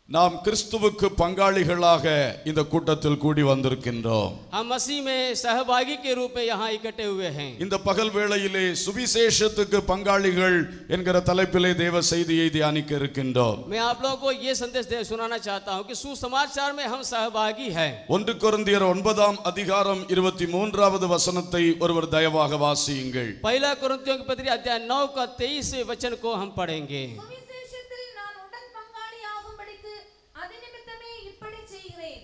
நாம் கிறிஸ்துவுக்கு பங்காளிகளாக இந்த கூட்டத்தில் கூடி வந்திருக்கின்றோம் हम मसीह में सहभागी के रूप में यहाँ इकट्ठे हुए हैं இந்த பகல் வேளையிலே சுவிசேஷத்துக்கு பங்காளிகள் என்கிற தலைப்பிலே தேவ செய்தியை தியானிக்க இருக்கின்றோம் मैं आप लोगों को ये संदेश दे सुनाना चाहता हूँ कि सुसमाचार में हम सहभागी हैं ஒன்று கொரிந்தியர் ஒன்பதாம் அதிகாரம் இருபத்தி மூன்றாவது வசனத்தை ஒருவர் தயவாக வாசியுங்கள் पहला कुरंतियों की पत्री अध्याय नौ का तेईस वचन को हम पढ़ेंगे சுவிசேஷத்தில் நான் உடன் பங்காளியாகும்படிக்கு அதிநிமித்தமே இப்படி செய்கிறேன்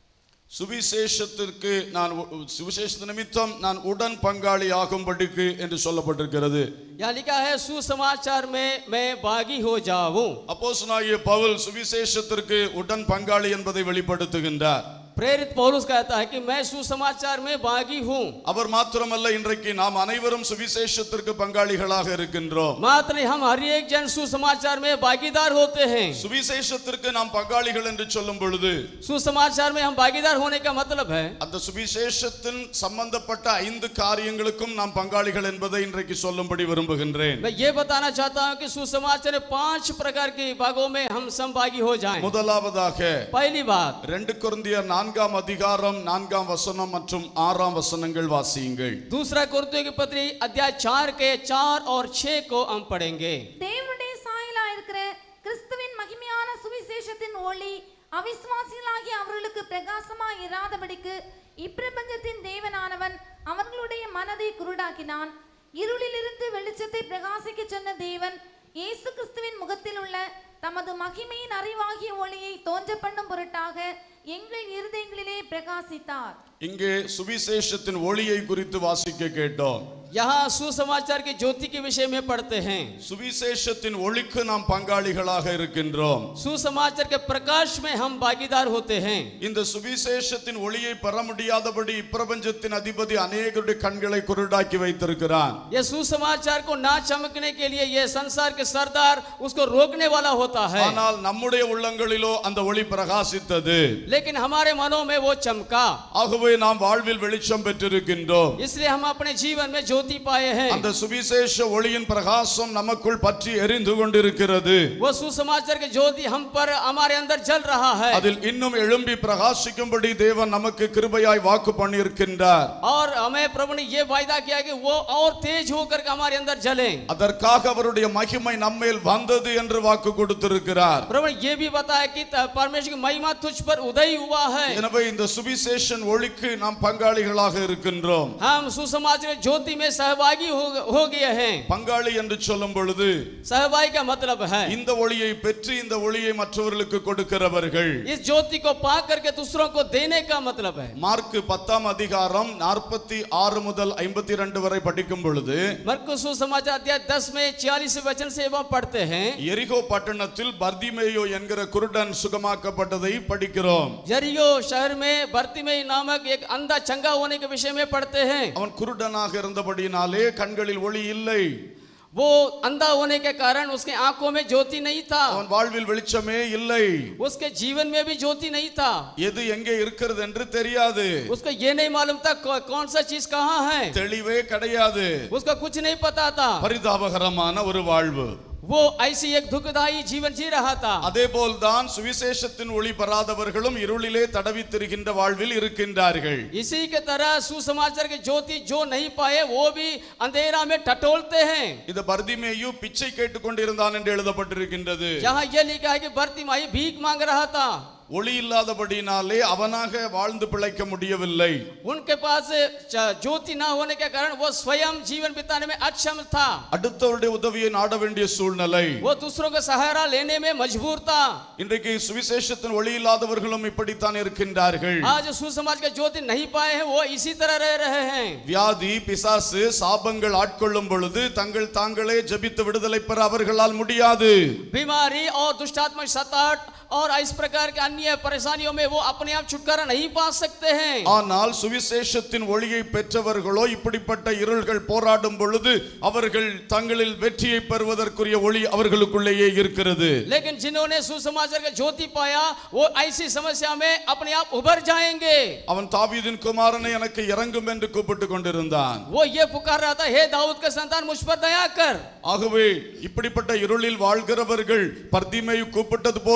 சுவிசேஷத்திற்கு நான் உ- சுவிசேஷ நிமித்தம் நான் உடன் பங்காளி ஆகும்படிக்கு என்று சொல்லப்பட்டிருக்கிறது यहाँ लिखा है सुसमाचार में मैं भागी हो जाऊं அப்போஸ்தலனாகிய பவுல் சுவிசேஷத்திற்கு உடன் பங்காளி என்பதை வெளிப்படுத்துகின்றார் प्रेरित पौलुस कहता है कि मैं सुसमाचार में भागी हूं அவர் மாத்திரமல்ல இன்றைக்கு நாம் அனைவரும் சுவிசேஷத்திற்கு பங்காளிகளாக இருக்கின்றோம் मात्र नहीं, हम हर एक जन सुसमाचार में भागीदार होते हैं சுவிசேஷத்திற்கு நாம் பங்காளிகள் என்று சொல்லும் பொழுது सुसमाचार में हम भागीदार होने का मतलब है அந்த சுவிசேஷத்தின் சம்பந்தப்பட்ட ஐந்து காரியங்களுக்கும் நாம் பங்காளிகள் என்பதை இன்றைக்கு சொல்லும்படி விரும்புகின்றேன் मैं ये बताना चाहता हूँ कि सुसमाचार में पांच प्रकार के भागों में हम संभागी हो जाएं முதலாவதாக पहली बात ரெண்டு கொரிந்தியர் நான்காம் அதிகாரம் நான்காம் வசனம் மற்றும் ஆறாம் வசனங்கள் வாசியுங்கள் दूसरा कुर्तियों की पत्री अध्याय चार के चार और छह को हम पढ़ेंगे தேவனுடைய சாயலா இருக்கிற கிறிஸ்துவின் மகிமையான சுவிசேஷத்தின் ஒளி அவிசுவாசிகளாகிய அவர்களுக்கு பிரகாசமா இராதபடிக்கு இப்பிரபஞ்சத்தின் தேவனானவன் அவர்களுடைய மனதை குருடாக்கினான் இருளிலிருந்து வெளிச்சத்தை பிரகாசிக்க சொன்ன தேவன் இயேசு கிறிஸ்துவின் முகத்தில் உள்ள தமது மகிமையின் அறிவாகிய ஒளியை தோன்ற பண்ணும் பொருட்டாக எங்கள் இருதயங்களிலே பிரகாசித்தார் இங்கே சுவிசேஷத்தின் ஒளியை குறித்து வாசிக்க கேட்டோம் यहाँ सुसमाचार की ज्योति के विषय में पढ़ते हैं சுவிசேஷத்தின் ஒளிக்கு நாம் பங்காளிகளாக இருக்கின்றோம் सुसमाचार के प्रकाश में हम भागीदार होते हैं இந்த சுவிசேஷத்தின் ஒளியை பெற முடியாதபடி இப்பிரபஞ்சத்தின் அதிபதி அநேகருடைய கண்களை குருடாக்கி வைத்திருக்கிறான் ये सुसमाचार को ना चमकने के लिए ये संसार के सरदार उसको रोकने वाला होता है ஆனால் நம்முடைய உள்ளங்களிலோ அந்த ஒளி பிரகாசித்தது लेकिन हमारे मनों में वो चमका ஆகவே நாம் வாழ்வில் வெளிச்சம் பெற்றிருக்கின்றோம் इसलिए हम अपने जीवन में ज्योति पाए हैं அந்த சுவிசேஷ ஒளியின் பிரகாசம் நமக்குள் பற்றி எரிந்து கொண்டிருக்கிறது वो सुसमाचार की ज्योति हम पर हमारे अंदर जल रहा है அதில் இன்னும் எழும்பி பிரகாசிக்கும்படி தேவன் நமக்கு கிருபையாய் வாக்கு பண்ணியிருக்கின்றார் और हमें प्रभु ने ये वायदा किया कि वो और तेज होकर के हमारे अंदर जले அதற்காக அவருடைய மகிமை நம்மேல் வந்தது என்று வாக்கு கொடுத்திருக்கிறார் प्रभु ने ये भी बताया कि त- परमेश्वर की महिमा तुझ पर उदय हुआ है எனவே இந்த சுவிசேஷன் ஒளிக்கு நாம் பங்காளிகளாக இருக்கின்றோம் हम सुसमाचार की ज्योति में सहभागी हो, हो गए हैं பங்காளி என்று சொல்லும் பொழுது सहभागी का मतलब है இந்த ஒளியை பெற்று இந்த ஒளியை மற்றவர்களுக்கு கொடுக்கிறவர்கள் इस ज्योति को पा करके दूसरों को देने का मतलब है மார்க் பத்தாம் அதிகாரம் நாற்பத்தி ஆறு முதல் ஐம்பத்தி ரெண்டு வரை படிக்கும் பொழுது मरकुस सुसमाचार अध्याय 10 में 46 वचन से हम पढ़ते हैं எரிகோ பட்டணத்தில் பர்திமேயோ என்கிற குருடன் சுகமாக்கப்பட்டதை படிக்கிறோம் जरियो शहर में भर्तिमय नामक एक अंधा चंगा होने के विषय में पढ़ते हैं அவன் குருடனாக இருந்தபடியினாலே கண்களில் ஒளி இல்லை वो अंधा होने के कारण उसके आंखों में ज्योति नहीं था அவன் வாழ்வில் வெளிச்சமே இல்லை उसके जीवन में भी ज्योति नहीं था எது எங்கே இருக்கிறது என்று தெரியாது उसको ये नहीं मालूम था कौ- कौन सा चीज कहाँ है தெளிவே கிடையாது उसका कुछ नहीं पता था பரிதாபகரமான ஒரு வாழ்வு वो ऐसी एक दुखदायी जीवन जी रहा था அதே போல்தான் சுவிசேஷத்தின் ஒளி பெறாதவர்களும் இருளிலே தடவித் திரிகின்ற வாழ்வில் இருக்கின்றார்கள் इसी के तरह सुसमाचार की ज्योति जो नहीं पाए वो भी अंधेरा में टटोलते हैं இது பர்திமேயு பிச்சை கேட்டுக்கொண்டிருந்தான் என்று எழுதப்பட்டிருக்கின்றது यहाँ ये लिखा है कि भर्तिमाई भीख मांग रहा था ஒளி இல்லாதபடினாலே அவனாக வாழ்ந்து பிழைக்க முடியவில்லை उनके पास च- ज्योति ना होने के कारण वो स्वयं जीवन बिताने में अक्षम था அடுத்தவருடைய உதவியை நாட வேண்டிய சூழ்நிலை वो दूसरों का सहारा लेने में मजबूर था இன்றைக்கு சுவிசேஷத்தின் ஒளி இல்லாதவர்களும் இப்படித்தான் இருக்கின்றார்கள் आज सुसमाज के ज्योति नहीं पाए हैं वो इसी तरह रह रहे हैं வியாதி பிசாசு சாபங்கள் ஆட்கொள்ளும் பொழுது தங்கள் தாங்களே ஜெபித்து விடுதலை பெற அவர்களால் முடியாது बीमारी और दुष्टात्मक सताहट और इस प्रकार के अन्य परेशानियों में वो अपने आप छुटकारा नहीं पा सकते हैं ஆனால் சுவிசேஷத்தின் ஒளியை பெற்றவர்களோ இப்படிப்பட்ட இருள்கள் போராடும் பொழுது அவர்கள் தங்களில் வெற்றியை பெறுவதற்குரிய ஒளி அவர்களுக்குள்ளேயே இருக்கிறது लेकिन जिन्होंने सुसमाचार का ज्योति पाया वो ऐसी समस्या में अपने आप उभर जाएंगे அவன் தாவீதின் குமாரனை எனக்கு இறங்கும் என்று கூப்பிட்டு கொண்டிருந்தான் वो ये पुकार रहा था हे दाऊद का संतान मुझ पर दया कर ஆகவே இப்படிப்பட்ட இருளில் வாழ்கிறவர்கள் பர்திமை கூப்பிட்டது போல இன்றைக்கு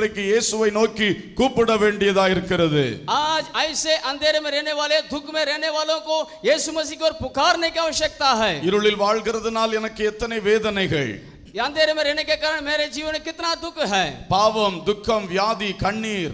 இன்றைக்கு இயேசுவை நோக்கி கூப்பிட வேண்டியதா இருக்கிறது आज ऐसे अंधेरे में रहने वाले दुख में रहने वालों को यीशु मसीह की ओर पुकारने की आवश्यकता है இருளில் வாழ்கிறதுனால் எனக்கு எத்தனை வேதனைகள் ये अंधेरे में रहने के कारण मेरे जीवन में कितना दुख है பாவம் துக்கம் வியாதி கண்ணீர்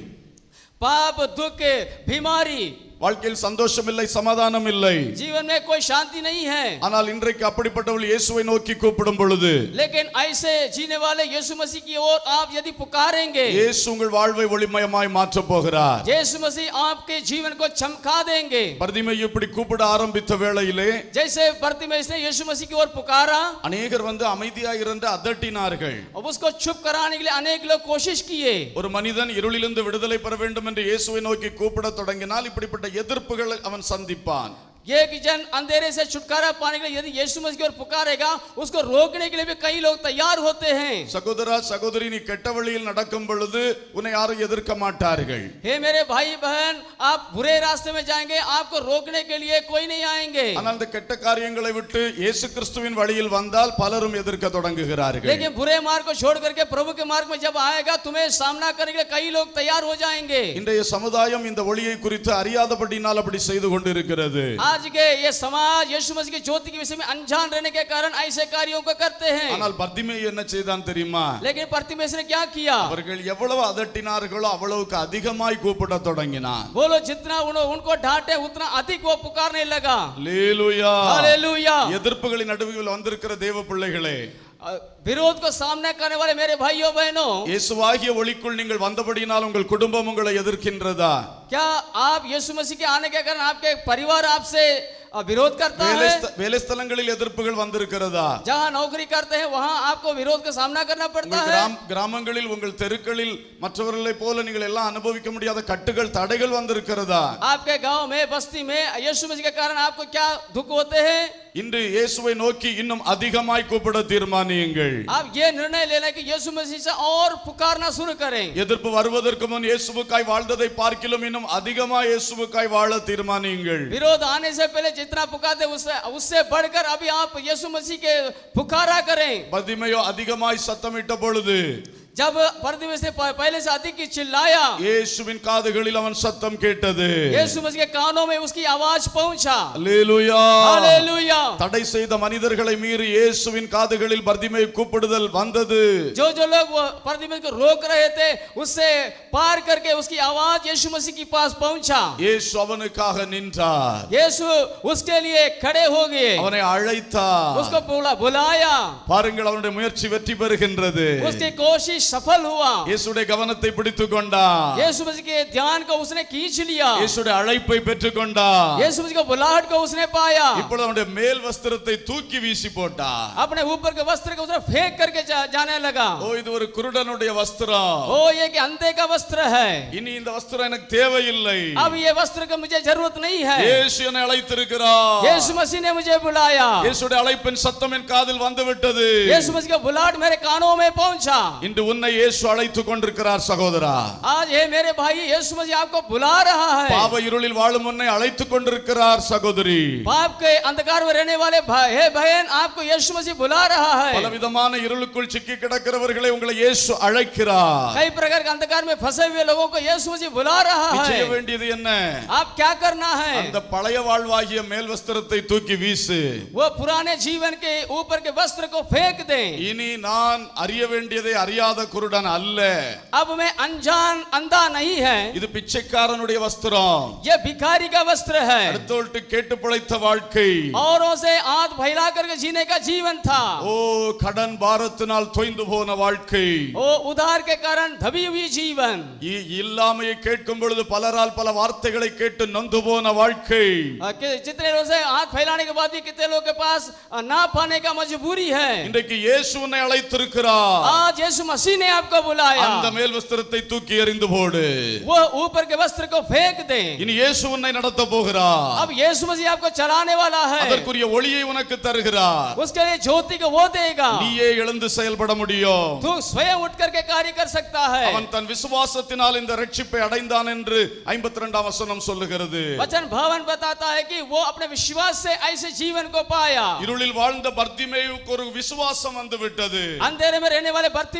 पाप दुख बीमारी வாழ்க்கையில் சந்தோஷம் இல்லை சமாதானம் இல்லை जीवन में कोई शांति नहीं है ஆனால் இன்றைக்கு அப்படிப்பட்டவள் இயேசுவை நோக்கி கூப்பிடும் பொழுது लेकिन ऐसे जीने वाले यीशु मसीह की ओर आप यदि पुकारेंगे இயேசு உங்கள் வாழ்வை ஒளிமயமாய் மாற்றப் போகிறார் यीशु मसीह आपके जीवन को चमका देंगे பர்திமை இப்படி கூப்பிட ஆரம்பித்த வேளையிலே जैसे बर्तिमेस ने यीशु मसीह की ओर पुकारा அநேகர் வந்து அமைதியாய் இருந்து அதட்டினார்கள் अब उसको चुप कराने के लिए अनेक लोग कोशिश किए ஒரு மனிதன் இருளிலிருந்து விடுதலை பெற வேண்டும் என்று இயேசுவை நோக்கி கூப்பிட தொடங்கினால் இப்படிப்பட்ட எதிர்ப்புகளை அவன் சந்திப்பான் ये कि जन अंधेरे से छुटकारा पाने के लिए यदि यीशु मसीह की ओर पुकारेगा उसको रोकने के लिए भी कई लोग तैयार होते हैं சகோதரா சகோதரி நீ கெட்ட வழியில் நடக்கும் பொழுது உன்னை யாரும் எதிர்க்க மாட்டார்கள் हे मेरे भाई बहन आप बुरे रास्ते में जाएंगे आपको रोकने के लिए कोई नहीं आएंगे ஆனால் அந்த கெட்ட காரியங்களை விட்டு இயேசு கிறிஸ்துவின் வழியில் வந்தால் பலரும் எதிர்க்க தொடங்குகிறார்கள் लेकिन बुरे मार्ग को छोड़ करके प्रभु के मार्ग में जब आएगा तुम्हें सामना करने के लिए कई लोग तैयार हो जाएंगे இன்றைய சமுதாயம் இந்த ஒளியை குறித்து அறியாதபடினால் அப்படி செய்து கொண்டிருக்கிறது आज के ये समाज यीशु मसीह की ज्योति के विषय में अनजान रहने के कारण ऐसे कार्यों को करते हैं ஆனால் பர்திமே என்ன செய்தான் தெரியுமா लेकिन प्रतिमेश ने क्या किया அவர்கள் எவ்வளவு அதட்டினார்களோ அவ்வளவுக்கு அதிகமாய் கூப்பிட தொடங்கினான் बोलो जितना उन्हों- उनको डांटे उतना अधिक वो पुकारने लगा லேலுயா हालेलुया எதிர்ப்புகளின் நடுவில் வந்திருக்கிற தேவ பிள்ளைகளே विरोध को सामना करने वाले मेरे भाइयों बहनों இயேசுவாகிய ஒளிக்குள் நீங்கள் வந்தபடியினால் உங்கள் குடும்பம் உங்களை எதிர்க்கின்றதா क्या आप यीशु मसीह के आने के कारण आपके परिवार आपसे अ, विरोध करता வேலை है ஸ்த- வேலை ஸ்தலங்களில் எதிர்ப்புகள் வந்திருக்கிறதா जहाँ नौकरी करते हैं वहाँ आपको विरोध का सामना करना पड़ता உங்கள் है கிராம் கிராமங்களில் உங்கள் தெருக்களில் மற்றவர்களைப் போல நீங்கள் எல்லாம் அனுபவிக்க முடியாத கட்டுகள் தடைகள் வந்திருக்கிறதா आपके गांव में बस्ती में यीशु मसीह के कारण आपको क्या दुख होते हैं இன்று இயேசுவை நோக்கி இன்னும் அதிகமாய் கூப்பிட தீர்மானியுங்கள் आप ये निर्णय लेना कि यीशु मसीह से और पुकारना शुरू करें எதிர்ப்பு வருவதற்கு முன் இயேசுவுக்காய் வாழ்ந்ததை பார்க்கிலும் இன்னும் அதிகமாய் இயேசுவுக்காய் வாழ தீர்மானியுங்கள் विरोध आने से पहले जितना पुकारते उससे उससे बढ़कर अभी आप यीशु मसीह के पुकारा करें பதிமையோ அதிகமாய் சத்தமிட்ட பொழுது जब परदिवस ने प- पहले से अधिक की चिल्लाया இயேசுவின் காதுகளில் அவன் சத்தம் கேட்டது यीशु मसीह के कानों में उसकी आवाज पहुंचा அல்லேலூயா हालेलुया தடை செய்த மனிதர்களை மீறி இயேசுவின் காதுகளில் பர்திமை கூப்பிடுதல் வந்தது जो जो लोग वो परदिवस को रोक रहे थे उससे पार करके उसकी आवाज यीशु मसीह के पास पहुंचा இயேசு அவனுக்காக நின்றார் यीशु उसके लिए खड़े हो गए அவனை அழைத்தார் उसको बुला बुलाया பாருங்கள் அவனுடைய முயற்சி வெற்றி பெறுகின்றது उसकी कोशिश सफल हुआ இயேசுடைய கவனத்தை பிடித்துக் கொண்டார் यीशु मसीह के ध्यान को उसने खींच लिया இயேசுடைய அழைப்பை பெற்றுக் கொண்டார் यीशु मसीह को बुलाहट को उसने पाया இப்பொழுது அவனுடைய மேல் வஸ்திரத்தை தூக்கி வீசி போட்டார் अपने ऊपर के वस्त्र को उसने फेंक करके जा, जाने लगा ஓ இது ஒரு குருடனுடைய வஸ்திரம் ओ ये कि अंधे का वस्त्र है இனி இந்த வஸ்திரம் எனக்கு தேவையில்லை अब ये वस्त्र का मुझे जरूरत नहीं है இயேசு என்னை அழைத்திருக்கிறார் यीशु मसीह ने मुझे बुलाया இயேசுடைய அழைப்பின் சத்தம் என் காதில் வந்து விட்டது यीशु मसीह का बुलाहट मेरे कानों में पहुंचा இன்று உன்னை இயேசு அழைத்துக் கொண்டிருக்கிறார் சகோதரா आज ये मेरे भाई यीशु मसीह आपको बुला रहा है பாவ இருளில் வாழும் உன்னை அழைத்துக் கொண்டிருக்கிறார் சகோதரி पाप के अंधकार में रहने वाले भाई हे बहन आपको यीशु मसीह बुला रहा है பலவிதமான இருளுக்குள் சிக்கி கிடக்கிறவர்களை உங்களை இயேசு அழைக்கிறார் कई प्रकार के अंधकार में फंसे हुए लोगों को यीशु मसीह बुला रहा நீ செய்ய है வேண்டியது என்ன आप क्या करना है அந்த பழைய வாழ்வாகிய மேல் வஸ்திரத்தை தூக்கி வீசு वो पुराने जीवन के ऊपर के वस्त्र को फेंक दें இனி நான் அறிய வேண்டியதை அறியாத குருடன் அல்ல अब मैं अनजान अंधा नहीं है இது பிச்சைக்காரனுடைய வஸ்திரம் ये भिखारी का वस्त्र है அடுத்தவள்ட்டு கேட்டு பிழைத்த வாழ்க்கை औरों से हाथ फैला करके जीने का जीवन था ஓ கடன் பாரத்தினால் தொய்ந்து போன வாழ்க்கை वो उधार के कारण दबी हुई जीवन இ- இல்லாமையை கேட்கும் பொழுது பலரால் பல வார்த்தைகளை கேட்டு நொந்து போன வாழ்க்கை अ, कि- जितने लोग से हाथ फैलाने के बाद भी कितने लोग के पास अ, ना पाने का मजबूरी है இன்றைக்கு இயேசு உன்னை அழைத்திருக்கிறார் आज यीशु मसीह ने आपको बुलाया அந்த மேல் வஸ்திரத்தை தூக்கி எறிந்து போடு वो ऊपर के वस्त्र को फेंक दे இனி இயேசு உன்னை நடத்த போகிறார் अब यीशु मसीह आपको चलाने वाला है அதற்குரிய ஒளியை உனக்கு தருகிறார் उसके लिए ज्योति को वो देगा நீயே எழுந்து செயல்பட முடியும் तू स्वयं उठ करके कार्य कर सकता है அவன் தன் விசுவாசத்தினால் இந்த ரட்சிப்பை அடைந்தான் என்று ஐம்பத்தி ரெண்டாம் வசனம் சொல்லுகிறது वचन भवन बताता है कि वो अपने विश्वास से ऐसे जीवन को पाया இருளில் வாழ்ந்த பர்த்திமேயுக்கு ஒரு விசுவாசம் வந்து விட்டது अंधेरे में रहने वाले बर्तिमेश के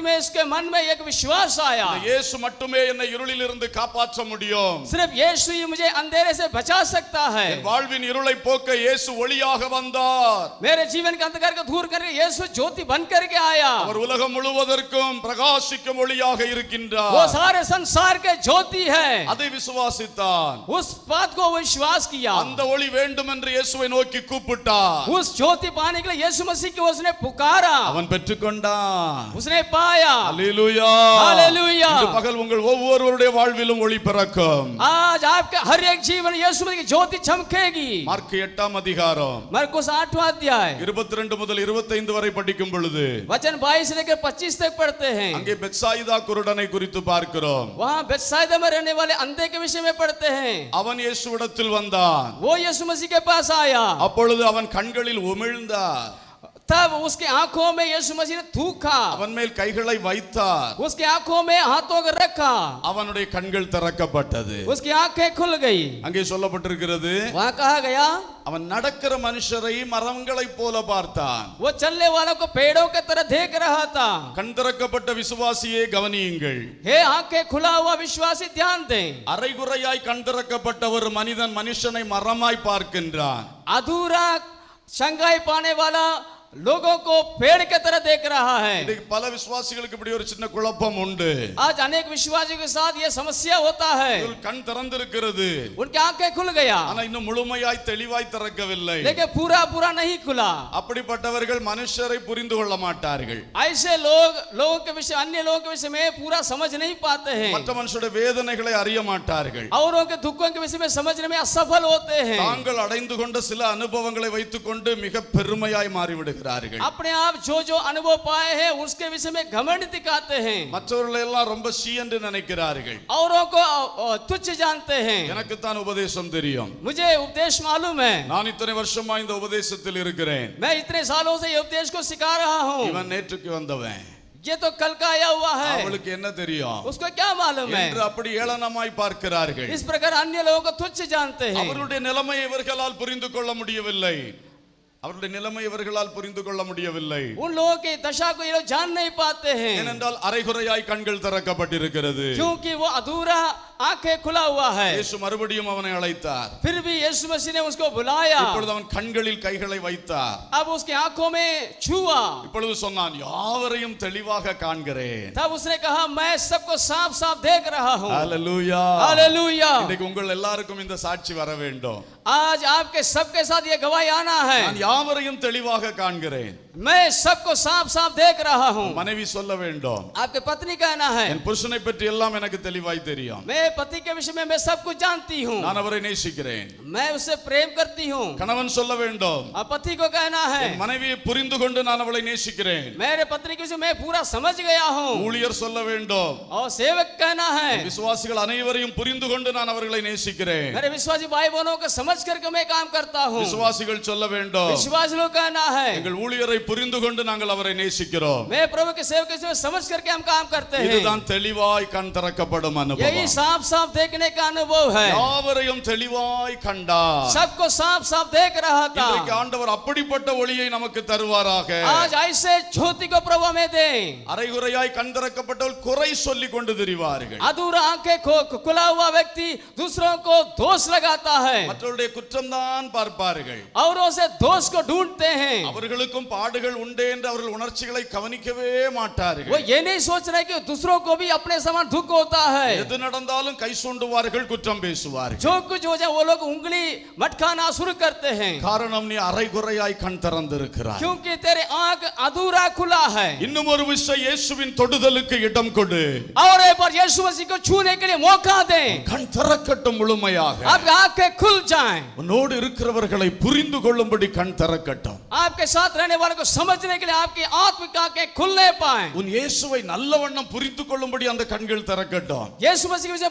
मन में एक विश्वास आया இந்த இயேசு மட்டுமே என்னை இருளில் இருந்து காப்பாற்ற முடியும் सिर्फ यीशु ही मुझे अंधेरे से बचा सकता है என் வாழ்வின் இருளை போக்க இயேசு ஒளியாக வந்தார் मेरे जीवन के अंधकार को दूर करके यीशु ज्योति बन करके आया அவர் உலகம் முழுவதற்கும் பிரகாசிக்கும் ஒளியாக वो இருக்கின்றார் सारे संसार के ज्योति है அதை விசுவாசித்தான் उस बात को वो विश्वास किया அந்த ஒளி வேண்டும் என்று இயேசுவை நோக்கி கூப்பிட்டார் उस ज्योति पाने के लिए यीशु मसीह को उसने पुकारा அவன் பெற்றுக்கொண்டான் उसने पाया அல்லேலூயா हालेलुया। இன்று பகல் உங்கள் ஒவ்வொருவருடைய வாழ்விலும் ஒளி பிறக்கும் आज आपका हर एक जीवन यीशु मसीह की ज्योति चमकेगी மார்க் எட்டாம் அதிகாரம் मरकुस आठवां अध्याय இருபத்தி ரெண்டு முதல் இருபத்தைந்து வரை படிக்கும் பொழுது वचन 22 से लेकर 25 तक पढ़ते हैं அங்கே பெத்சாயிதா குருடனை குறித்து பார்க்கிறோம் वहाँ बेतसाइदा में रहने वाले अंधे के विषय में पढ़ते हैं அவன் இயேசுவிடத்தில் வந்தான் वो यीशु मसीह के पास आया அப்பொழுது அவன் கண்களில் உமிழ்ந்தார் तब उसके आंखों में यीशु मसीह ने थूका அவன் மேல் கைகளை வைத்தார் उसके आंखों में हाथों को रखा அவனுடைய கண்கள் திறக்கப்பட்டது उसकी आंखें खुल गई அங்கே சொல்லப்பட்டிருக்கிறது वहाँ कहा गया அவன் நடக்கிற மனுஷரை மரங்களைப் போல பார்த்தான் वो चलने वालों को पेड़ों की तरह देख रहा था கண் திறக்கப்பட்ட விசுவாசியே கவனியுங்கள் हे आंखें खुला हुआ विश्वासी ध्यान दें அரைகுறையாய் கண் திறக்கப்பட்ட ஒரு மனிதன் மனுஷனை மரமாய் பார்க்கின்றான் अधूरा शंघाई पाने वाला लोगों को पेड़ की तरह देख रहा है இன்னைக்கு பல விசுவாசிகளுக்கு இப்படி ஒரு சின்ன குழப்பம் உண்டு आज अनेक विश्वासियों के साथ ये समस्या होता है இவர்கள் கண் திறந்திருக்கிறது उनकी आंखें खुल गया ஆனா இன்னும் முழுமையாய் தெளிவாய் திறக்கவில்லை लेकिन पूरा पूरा नहीं खुला அப்படிப்பட்டவர்கள் மனுஷரை புரிந்து கொள்ள மாட்டார்கள் ऐसे लोग लोगों के विषय अन्य लोगों के विषय में पूरा समझ नहीं पाते हैं மற்ற மனுஷருடைய வேதனைகளை அறிய மாட்டார்கள் औरों के दुखों के विषय में समझने में असफल होते हैं தாங்கள் அடைந்து கொண்ட சில அனுபவங்களை வைத்துக்கொண்டு மிக பெருமையாய் மாறிவிடுகிறார்கள் अपने आप जो जो अनुभव पाए हैं उसके विषय में घमंड दिखाते हैं மற்றவர்களை எல்லாம் ரொம்ப சி என்று நினைக்கிறார்கள் औरों को अ, तुच्छ जानते हैं எனக்குத்தான் உபதேசம் தெரியும் मुझे उपदेश मालूम है நான் इतனை வருஷமா இந்த உபதேசத்தில் இருக்கிறேன் मैं इतने सालों से ये उपदेश को सिखा रहा हूँ இவன் நேற்றுக்கு வந்தவன் ये तो कल का आया हुआ है அவளுக்கு என்ன தெரியும் उसको क्या मालूम என்று है அப்படி ஏளனமாய் பார்க்கிறார்கள் इस प्रकार अन्य लोगों को तुच्छ जानते हैं அவருடைய நிலைமை இவர்களால் புரிந்து கொள்ள முடியவில்லை அவருடைய நிலைமை இவர்களால் புரிந்து கொள்ள முடியவில்லை उन लोगों की दशा को ये लोग जान नहीं पाते हैं ஏனென்றால் அரைகுறையாய் கண்கள் திறக்கப்பட்டிருக்கிறது क्योंकि वो अधूरा आंखें खुला हुआ है இயேசு மறுபடியும் அவனை அழைத்தார் फिर भी यीशु मसीह ने उसको बुलाया இப்பொழுது அவன் கண்களில் கைகளை வைத்தார் अब उसकी आंखों में छुआ இப்பொழுது சொன்னான் யாவரையும் தெளிவாக காண்கிறேன் तब उसने कहा मैं सबको साफ साफ देख रहा हूँ ஹalleluya हालेलुया இன்னைக்கு உங்கள் எல்லாருக்கும் இந்த சாட்சி வர வேண்டும் आज आपके सबके साथ ये गवाही आना है நான் யாவரையும் தெளிவாக காண்கிறேன் मैं सबको साफ साफ देख रहा हूँ மனைவி சொல்ல வேண்டும் आपके पत्नी कहना है என் புருஷனை பற்றி எல்லாம் எனக்கு தெளிவாய் தெரியும் मैं पति के विषय में मैं सब कुछ जानती हूँ நான் அவரை நேசிக்கிறேன் मैं उससे प्रेम करती हूँ கணவன் சொல்ல வேண்டும் और पति को कहना है என் மனைவியை புரிந்து கொண்டு நான் அவளை நேசிக்கிறேன் मेरे पत्नी के विषय में पूरा समझ गया हूँ ஊழியர் சொல்ல வேண்டும் और सेवक कहना है விசுவாசிகள் அனைவரையும் புரிந்து கொண்டு நான் அவர்களை நேசிக்கிறேன் मेरे विश्वासी भाई बहनों को समझ करके मैं काम करता हूँ விசுவாசிகள் சொல்ல வேண்டும் विश्वास लोग कहना है எங்கள் ஊழியரை புரிந்து கொண்டு நாங்கள் அவரை நேசிக்கிறோம் मैं प्रभु के सेवक के विषय में समझ करके हम काम करते हैं இதுதான் தெளிவாய் கண் திறக்கப்படும் यही அனுபவம் साफ साफ देखने का अनुभव है யாவரையும் தெளிவாய் கண்டார் सबको साफ साफ देख रहा இன்றைக்கு था ஆண்டவர் அப்படிப்பட்ட ஒளியை நமக்கு தருவாராக आज ऐसे ज्योति को प्रभु हमें दे அரைகுறையாய் கண் திறக்கப்பட்டவள் குறை சொல்லி கொண்டு திரிவார்கள் अधूरा आंखें खो- खुला हुआ व्यक्ति दूसरों को दोष लगाता है மற்றவருடைய குற்றம்தான் பார்ப்பார்கள் औरों से दोष को ढूंढते हैं அவர்களுக்கும் பாடுகள் உண்டே என்று அவர்கள் உணர்ச்சிகளை கவனிக்கவே वो மாட்டார்கள் ये नहीं सोच रहे कि दूसरों को भी अपने समान दुख होता है எது நடந்தாலும் கை சூண்டுவார்கள் குற்றம் பேசுவார்கள் जो कुछ हो जाए वो लोग उंगली मटकाना शुरू करते हैं காரணம் நீ அரைகுறையாய் கண் திறந்திருக்கிறாய் क्योंकि तेरे आंख अधूरा खुला है இன்னும் ஒரு விஷயம் இயேசுவின் தொடுதலுக்கு இடம் கொடு और एक बार यीशु मसीह को छूने के लिए मौका दें கண் திறக்கட்டும் முழுமையாக आपकी आंखें खुल जाएं உன்னோடு இருக்கிறவர்களை புரிந்து கொள்ளும்படி கண் திறக்கட்டும் आपके साथ रहने वालों को समझने के लिए आपकी आत्मिक आंखें खुलने पाए உன் இயேசுவை நல்ல வண்ணம் புரிந்து கொள்ளும்படி அந்த கண்கள் திறக்கட்டும் यीशु मसीह के विषय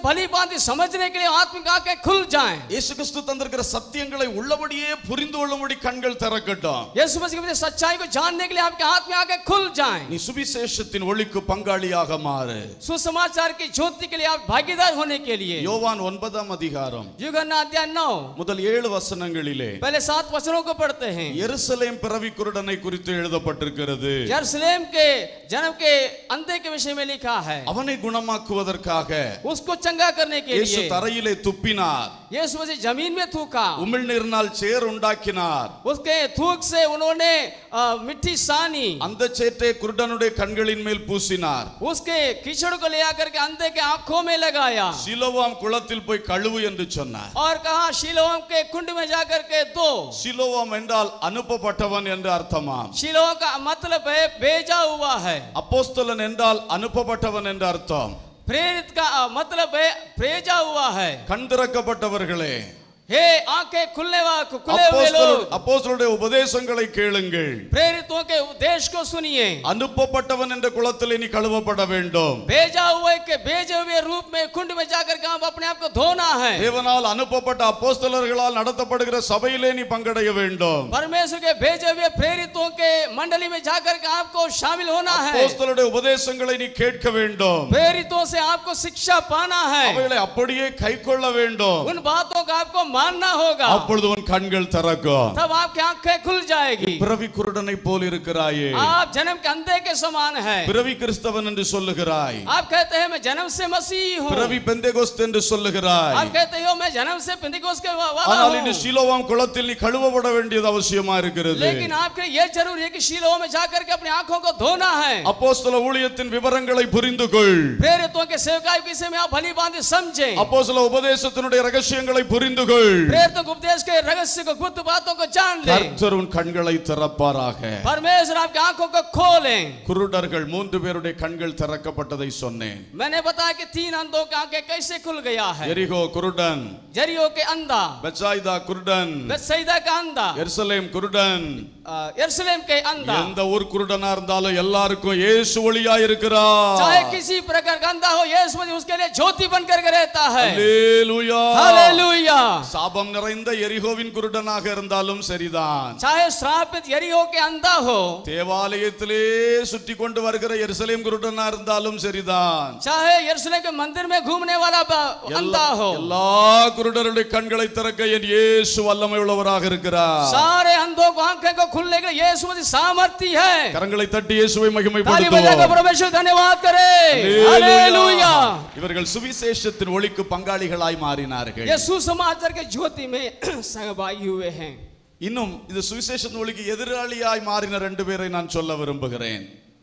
भली भांति समझने के लिए आत्मिक आंखें खुल जाएं இயேசு கிறிஸ்து தந்திருக்கிற சத்தியங்களை உள்ளபடியே புரிந்து கொள்ளும்படி கண்கள் திறக்கட்டும் यीशु मसीह की सच्चाई को जानने के लिए आपके आत्मिक आंखें खुल जाएं நீ சுவிசேஷத்தின் ஒளிக்கு பங்காளியாக மாறு सुसमाचार की ज्योति के लिए आप भागीदार होने के लिए யோவான் ஒன்பதாம் அதிகாரம் युगन्ना अध्याय नौ முதல் ஏழு வசனங்களிலே पहले सात वचनों को पढ़ते हैं எருசலேம் பிறவி குருடனை குறித்து எழுதப்பட்டிருக்கிறது यरूशलेम के जन्म के अंधे के विषय में लिखा है அவனை குணமாக்குவதற்காக उसको चंगा करने के இயேசு लिए தரையிலே துப்பினார் यीशु मसीह जमीन में थूका உமிழ்நீரினால் சேர் உண்டாக்கினார் उसके थूक से उन्होंने अ, मिट्टी सानी அந்த சேற்றை குருடனுடைய கண்களின் மேல் பூசினார் उसके कीचड़ को ले आकर के अंधे के आंखों में लगाया சிலோவாம் குளத்தில் போய் கழுவு என்று சொன்னார் और कहा शिलोम के कुंड में जाकर के दो சிலோவாம் என்றால் அனுப்பப்பட்டவன் என்று அர்த்தமாம் शिलोह का मतलब है भेजा हुआ है அப்போஸ்தலன் என்றால் அனுப்பப்பட்டவன் என்று அர்த்தம் प्रेरित का अ, मतलब है भेजा हुआ है கண் திறக்கப்பட்டவர்களே हे आंखें खुलने वा खुले हुए அப்போஸ்தலர் लोग அப்போஸ்தலருடைய உபதேசங்களை கேளுங்கள் प्रेरितों के उपदेश को सुनिए அனுப்பப்பட்டவன் என்ற குளத்தில் நீ கழுவப்பட வேண்டும் भेजा हुए के भेजे हुए रूप में कुंड में जाकर के आप अपने आप को धोना है தேவனால் அனுப்பப்பட்ட அப்போஸ்தலர்களால் நடத்தப்படுகிற சபையிலே நீ பங்கடைய வேண்டும் परमेश्वर के भेजे हुए प्रेरितों के मंडली में जाकर के आपको शामिल होना है அப்போஸ்தலருடைய உபதேசங்களை நீ கேட்க வேண்டும் प्रेरितों से आपको शिक्षा पाना है அவைகளை அப்படியே கைக்கொள்ள வேண்டும் उन बातों का आपको मानना होगा அப்பொழுது உன் கண்கள் திறக்கும் तब आपकी आंखें खुल जाएगी பிறவி குருடனை போல் இருக்கிறாயே आप जन्म के अंधे के समान है பிறவி கிறிஸ்தவன் என்று சொல்லுகிறாய் आप कहते हैं मैं जन्म से मसीह हूँ பிறவி பெந்தேகோஸ்து என்று சொல்லுகிறாய் आप कहते हो मैं जन्म से पिंदिकोस के वा- वाला ஆனால் இன்று हूँ சீலோவாம் குளத்தில் நீ கழுவப்பட வேண்டியது அவசியமா இருக்கிறது लेकिन आपके लिए ये जरूरी है कि शीलों में जाकर के अपनी आंखों को धोना है அப்போஸ்தல ஊழியத்தின் விவரங்களை புரிந்து கொள் प्रेरितों के सेवकाई के विषय में आप भली बांधे समझे அப்போஸ்தல உபதேசத்தினுடைய ரகசியங்களை புரிந்து கொள் प्रेरितों के उपदेश के रहस्य को गुप्त बातों को जान ले கர்த்தர் உன் கண்களை திறப்பாராக परमेश्वर आपकी आंखों को खोलें குருடர்கள் மூன்று பேருடைய கண்கள் திறக்கப்பட்டதை சொன்னேன் मैंने बताया कि तीन अंधों की आंखें कैसे खुल गया है எரிகோ குருடன் जरियो के अंधा பெத்சாயிதா குருடன் बेतसैदा का अंधा எருசலேம் குருடன் अ, यरूशलेम के अंधा எந்த ஊர் குருடனா இருந்தாலும் எல்லாருக்கும் இயேசு ஒளியா இருக்கிறார் चाहे किसी प्रकार का अंधा हो यीशु मसीह उसके लिए ज्योति बन करके रहता है அல்லேலூயா. हालेलुया சாபம் நிறைந்த எரிகோவின் குருடனாக இருந்தாலும் சரிதான் चाहे श्रापित यरीहो के अंधा हो தேவாலயத்திலே சுற்றி கொண்டு வருகிற எருசலேம் குருடனா இருந்தாலும் சரிதான் चाहे यरूशलेम के मंदिर में घूमने वाला ब- எல்லா अंधा हो எல்லா குருடருடைய கண்களை திறக்க என் இயேசு வல்லமை உள்ளவராக இருக்கிறார் सारे अंधों को आंखें को खुलने के लिए यीशु मसीह सामर्थ्य है கரங்களை தட்டி இயேசுவை ताली बजाकर மகிமைப்படுத்துவோம் परमेश्वर धन्यवाद करे அல்லேலூயா. हालेलुया இவர்கள் சுவிசேஷத்தின் ஒளிக்கு பங்காளிகளாய் மாறினார்கள் ये सुसमाचार के ज्योति में सहभागी हुए हैं இன்னும் இந்த சுவிசேஷத்தின் ஒளிக்கு எதிராளியாய் மாறின ரெண்டு பேரை நான் சொல்ல விரும்புகிறேன்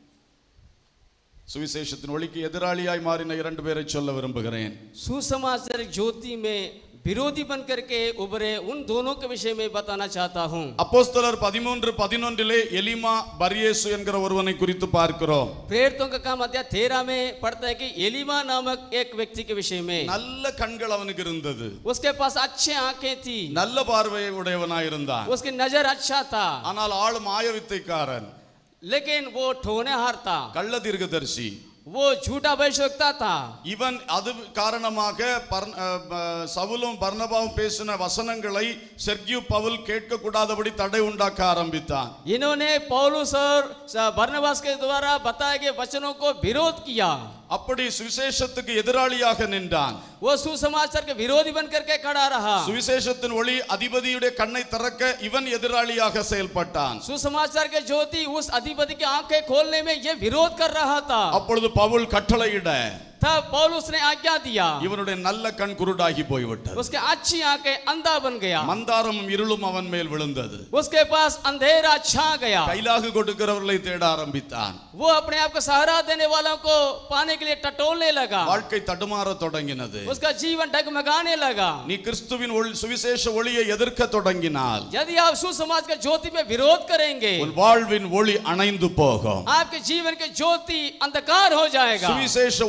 சுவிசேஷத்தின் ஒளிக்கு எதிராளியாய் மாறின இரண்டு பேரை சொல்ல விரும்புகிறேன் सुसमाचार ज्योति में विरोधी बन करके उभरे उन दोनों के विषय में बताना चाहता हूँ அப்போஸ்தலர் பதிமூன்று பதினொன்றிலே எலிமா பரியேசு என்கிற ஒருவனை குறித்து பார்க்கிறோம் प्रेरितों का काम अध्याय तेरह में पढ़ता है कि एलिमा नामक एक व्यक्ति के विषय में நல்ல கண்கள் அவனுக்கு இருந்தது उसके पास अच्छे आंखें थी நல்ல பார்வை உடையவனாய் இருந்தான் उसकी नजर अच्छा था ஆனால் ஆள் மாயவித்தைக்காரன் लेकिन वो ठोनेहार था கள்ள தீர்க்கதரிசி वो झूठा भविष्यवक्ता था இவன் அது காரணமாக பர்ன- அஹ், அஹ், சவுலும் பர்னபாவும் பேசின வசனங்களை செர்கியு பவுல் கேட்க கூடாதபடி தடை உண்டாக்க ஆரம்பித்தான் इन्होंने पौलुस और बर्नबास के द्वारा बताए गए वचनों को विरोध किया அப்படி சுவிசேஷத்துக்கு எதிராளியாக நின்றான் वो सुसमाचार के विरोधी बन करके खड़ा रहा சுவிசேஷத்தின் ஒளி அதிபதியுடைய கண்ணை திறக்க இவன் எதிராளியாக செயல்பட்டான் सुसमाचार के ज्योति उस अधिपति की आंखें खोलने में ये विरोध कर रहा था அப்பொழுது பவுல் கட்டளையிட तब पौलुस ने आज्ञा दिया இவனுடைய நல்ல கண் குருடாகி போய்விட்டது उसके अच्छी आंखें अंधा बन गया மந்தாரமும் இருளும் அவன் மேல் விழுந்தது उसके पास अंधेरा छा गया கைலாகு கொடுக்கிறவர்களை தேட ஆரம்பித்தான் वो अपने आप को सहारा देने वालों को पाने के लिए टटोलने लगा வாழ்க்கை தடுமாற தொடங்கினது उसका जीवन डगमगाने लगा நீ கிறிஸ்துவின் ஒளி சுவிசேஷ ஒளியை எதிர்க்க தொடங்கினால் यदि आप सुसमाज के ज्योति में विरोध करेंगे உன் வாழ்வின் ஒளி அணைந்து போகும் आपके जीवन की ज्योति अंधकार हो जाएगा சுவிசேஷ ஒளிக்கு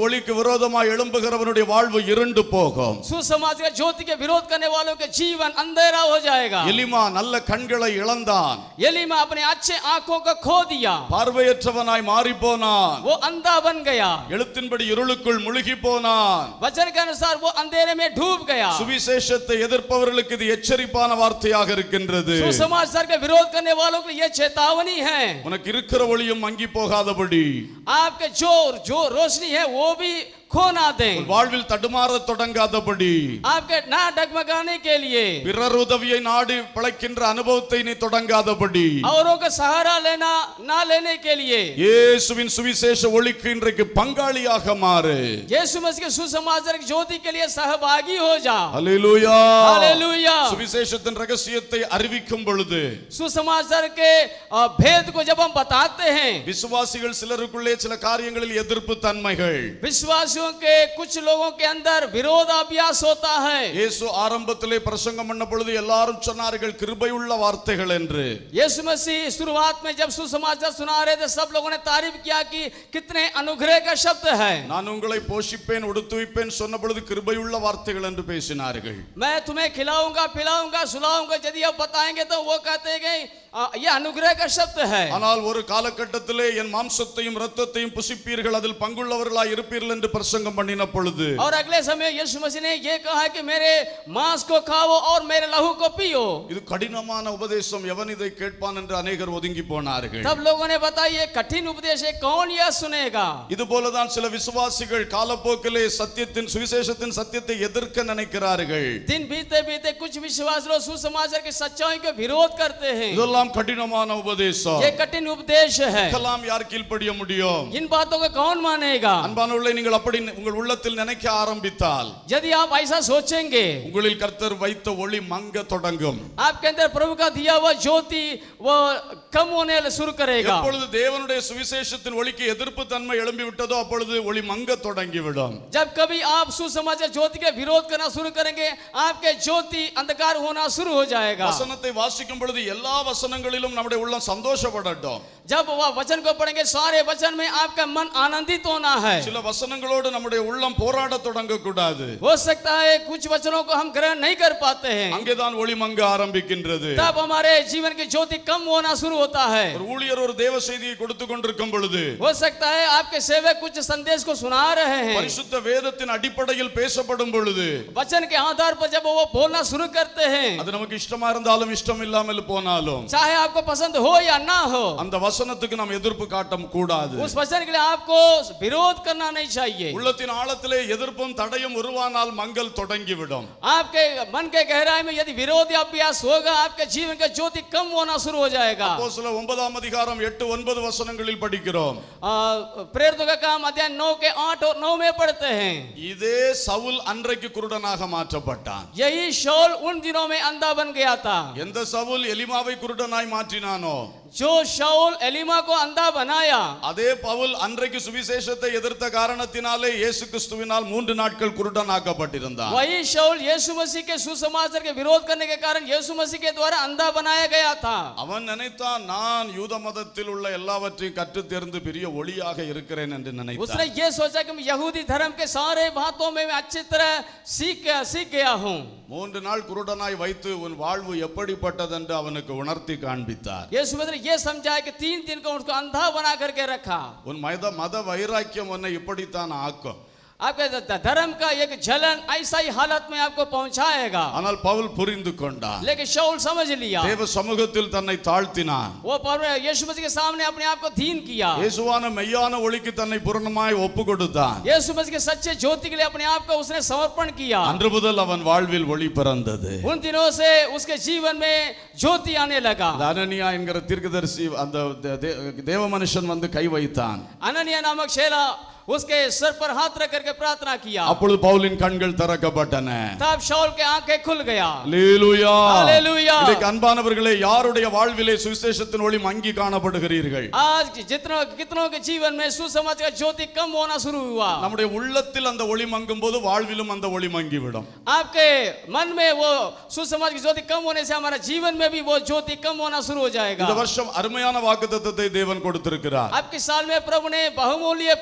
விரோதமாய் எழும்புகிறவனுடைய வாழ்வு இருண்டு போகும் सुसमाज के ज्योति के विरोध करने वालों के जीवन अंधेरा हो जाएगा எலிமா நல்ல கண்களை இழந்தான் एलीमा अपने अच्छे आंखों को खो दिया பார்வையற்றவனாய் மாறி போனான் वो अंधा बन गया எழுத்தின்படி இருளுக்குள் முழுகி போனான் वचन के अनुसार वो अंधेरे में डूब गया சுவிசேஷத்தை எதிர்ப்பவர்களுக்கு இது எச்சரிப்பான வார்த்தையாக இருக்கின்றது सुसमाचार के विरोध करने वालों के लिए ये चेतावनी है உனக்கு இருக்கிற ஒளியும் மங்கி போகாதபடி आपके जो जो रोशनी है वो भी खो ना दें உன் வாழ்வில் தடுமாற தொடங்காதபடி आपके ना डगमगाने के लिए பிறர் உதவியை நாடி பிழைக்கின்ற அனுபவத்தை நீ தொடங்காதபடி औरों का सहारा लेना ना लेने के लिए இயேசுவின் சுவிசேஷ ஒளிக்கு இன்றைக்கு பங்காளியாக மாறு यीशु मसीह के सुसमाचार की ज्योति के लिए सहभागी हो जा அல்லேலூயா हालेलुया சுவிசேஷத்தின் ரகசியத்தை அறிவிக்கும் பொழுது सुसमाचार के अ, भेद को जब हम बताते हैं விசுவாசிகள் சிலருக்குள்ளே சில காரியங்களில் எதிர்ப்பு தன்மைகள் विश्वासियों के कुछ लोगों के अंदर विरोधाभ्यास होता है இயேசு ஆரம்பத்திலே பிரசங்கம் பண்ண பொழுது எல்லாரும் சொன்னார்கள் கிருபையுள்ள வார்த்தைகள் என்று यीशु मसीह शुरुआत में जब सुसमाचार सुना रहे थे सब लोगों ने तारीफ किया कि कितने अनुग्रह का शब्द है நான் உங்களை போஷிப்பேன் உடுத்துவிப்பேன் சொன்ன பொழுது கிருபையுள்ள வார்த்தைகள் என்று பேசினார்கள் मैं तुम्हें खिलाऊंगा पिलाऊंगा सुलाऊंगा यदि आप बताएंगे तो वो कहते हैं कि "आ, ये अनुग्रह का शब्द है ஆனால் ஒரு காலகட்டத்திலே என் மாம்சத்தையும் இரத்தத்தையும் புசிப்பீர்கள் அதில் பங்குள்ளவர்களாய் இருப்பீர்கள் என்று பிரசங்கம் பண்ணின பொழுது और अगले समय यीशु मसीह ने ये कहा कि मेरे मांस को खाओ और मेरे लहू को पियो இது கடினமான உபதேசம் எவன் இதை கேட்பான் என்று அநேகர் ஒதுங்கி போனார்கள் तब लोगों ने बताया ये कठिन उपदेश है कौन यह सुनेगा இது போலதான் சில விசுவாசிகள் காலப்போக்கிலே சத்தியத்தின் சுவிசேஷத்தின் சத்தியத்தை எதிர்க்க நினைக்கிறார்கள் दिन बीते बीते कुछ विश्वास लोग सुसमाचार की सच्चाई को विरोध करते हैं இதெல்லாம் கடினமான உபதேசம் ये कठिन उपदेश है இதெல்லாம் யார் கீழ்ப்படிய முடியும் इन बातों को कौन मानेगा அன்பானவர்களை நீங்கள் அப்படி உங்கள் உள்ளத்தில் நினைக்க ஆரம்பித்தால் यदि आप ऐसा सोचेंगे உங்களில் கர்த்தர் வைத்த ஒளி மங்க தொடங்கும் आपके अंदर प्रभु का दिया हुआ ज्योति वो कम होने शुरू करेगा எப்பொழுது தேவனுடைய சுவிசேஷத்தின் ஒளிக்கு எதிர்ப்பு தன்மை எழும்பி விட்டதோ அப்பொழுது ஒளி மங்க தொடங்கிவிடும் जब कभी आप सुसमाचार ज्योति के विरोध करना शुरू करेंगे आपके ज्योति अंधकार होना शुरू हो जाएगा வசனத்தை வாசிக்கும் பொழுது எல்லா வசனங்களிலும் நம்முடைய உள்ளம் சந்தோஷப்படட்டும் जब वह वचन को पढ़ेंगे सारे वचन में आपका मन आनंदित होना है சில வசனங்களோடு நம்முடைய உள்ளம் போராட தொடங்க கூடாது हो सकता है कुछ वचनों को हम ग्रहण नहीं कर पाते हैं அங்கேதான் ஒளி மங்க ஆரம்பிக்கின்றது तब हमारे जीवन की ज्योति कम होना शुरू होता है ஒரு ஊழியர் ஒரு தேவ செய்தியை கொடுத்து கொண்டிருக்கும் பொழுது हो सकता है आपके सेवक कुछ संदेश को सुना रहे हैं பரிசுத்த வேதத்தின் அடிப்படையில் பேசப்படும் பொழுது वचन के आधार पर जब वो बोलना शुरू करते हैं அது நமக்கு இஷ்டமா இருந்தாலும் இஷ்டம் இல்லாமல் போனாலும் चाहे आपको पसंद हो या ना हो அந்த வசனத்துக்கு நாம் எதிர்ப்பு காட்ட கூடாது उस वचन के लिए आपको विरोध करना नहीं चाहिए உள்ளத்தின் ஆழத்திலே எதிர்ப்பும் தடையும் உருவானால் மங்கள் தொடங்கிவிடும் आपके मन के गहराई में यदि विरोधी अभ्यास होगा आपके जीवन का ज्योति कम होना शुरू हो जाएगा அப்போ சில ஒன்பதாம் அதிகாரம் எட்டு ஒன்பது வசனங்களில் படிக்கிறோம் आ, प्रेरितों का काम अध्याय नौ के आठ और नौ में पढ़ते हैं இதே சவுல் அன்றைக்கு குருடனாக மாற்றப்பட்டான் यही शौल उन दिनों में अंधा बन गया था எந்த சவுல் எலிமாவை குருடனாய் மாற்றினானோ जो शाउल एलिमा को अंधा बनाया அதே பவுல் அன்றைக்கு சுவிசேஷத்தை எதிர்த்த காரணத்தினாலே இயேசு கிறிஸ்துவினால் மூன்று நாட்கள் குருடனாக்கப்பட்டிருந்தான் वही शाउल यीशु मसीह के सुसमाचार के विरोध करने के कारण यीशु मसीह के द्वारा अंधा बनाया गया था அவன் நினைத்தான் நான் யூத மதத்தில் உள்ள எல்லாவற்றையும் கற்றுத் தேர்ந்து பெரிய ஒளியாக இருக்கிறேன் என்று उसने நினைத்தான் ये सोचा कि मैं यहूदी धर्म के सारे बातों में मैं अच्छी तरह सीख सीख गया हूँ மூன்று நாள் குருடனாய் வைத்து உன் வாழ்வு எப்படிப்பட்டதென்று அவனுக்கு உணர்த்தி காண்பித்தார் यीशु मसीह ने ये समझाया कि तीन दिन को उसको अंधा बना करके रखा உன் மத மத வைராக்கியம் உன்னை இப்படித்தான் ஆக்கும் आपके ध- धर्म का एक जलन ऐसा ही हालत में आपको पहुंचाएगा ஆனால் பவுல் புரிந்து கொண்டான் लेकिन शाउल समझ लिया தேவ சமூகத்தில் தன்னை தாழ்த்தினான் वो परमे- यीशु मसीह के सामने अपने आप को दीन किया இயேசுவான மெய்யான ஒளிக்கு தன்னை பூரணமாய் ஒப்பு கொடுத்தான் यीशु मसीह के सच्चे ज्योति के लिए अपने आप को उसने समर्पण किया அன்று முதல் அவன் வாழ்வில் ஒளி பிறந்தது उन दिनों से उसके जीवन में ज्योति आने लगा அந்த அனனியா என்கிற தீர்க்கதரிசி அந்த தே- தே- தேவ மனுஷன் வந்து கை வைத்தான் अनन्या नामक शेला उसके सर पर हाथ रख करके प्रार्थना किया அப்பொழுது பவுலின் கண்கள் திறக்கப்பட்டன तब शाउल के आंखें खुल गया அல்லேலூயா. அல்லேலூயா. இன்றைக்கு அன்பானவர்களே யாருடைய வாழ்விலே சுவிசேஷத்தின் ஒளி மங்கி காணப்படுகிறீர்கள் आज जितनों कितनों के जीवन में सुसमाज का ज्योति कम होना शुरू हुआ நம்முடைய உள்ளத்தில் அந்த ஒளி மங்கும் போது வாழ்விலும் அந்த ஒளி மங்கிவிடும் आपके मन में वो सुसमाज की ज्योति कम होने से हमारा जीवन में भी वो ज्योति कम होना शुरू हो जाएगा இந்த வருஷம் அருமையான வாக்குத்தத்தத்தை தேவன் கொடுத்திருக்கிறார் आपके साल में प्रभु ने बहुमूल्य प्रतिज्ञा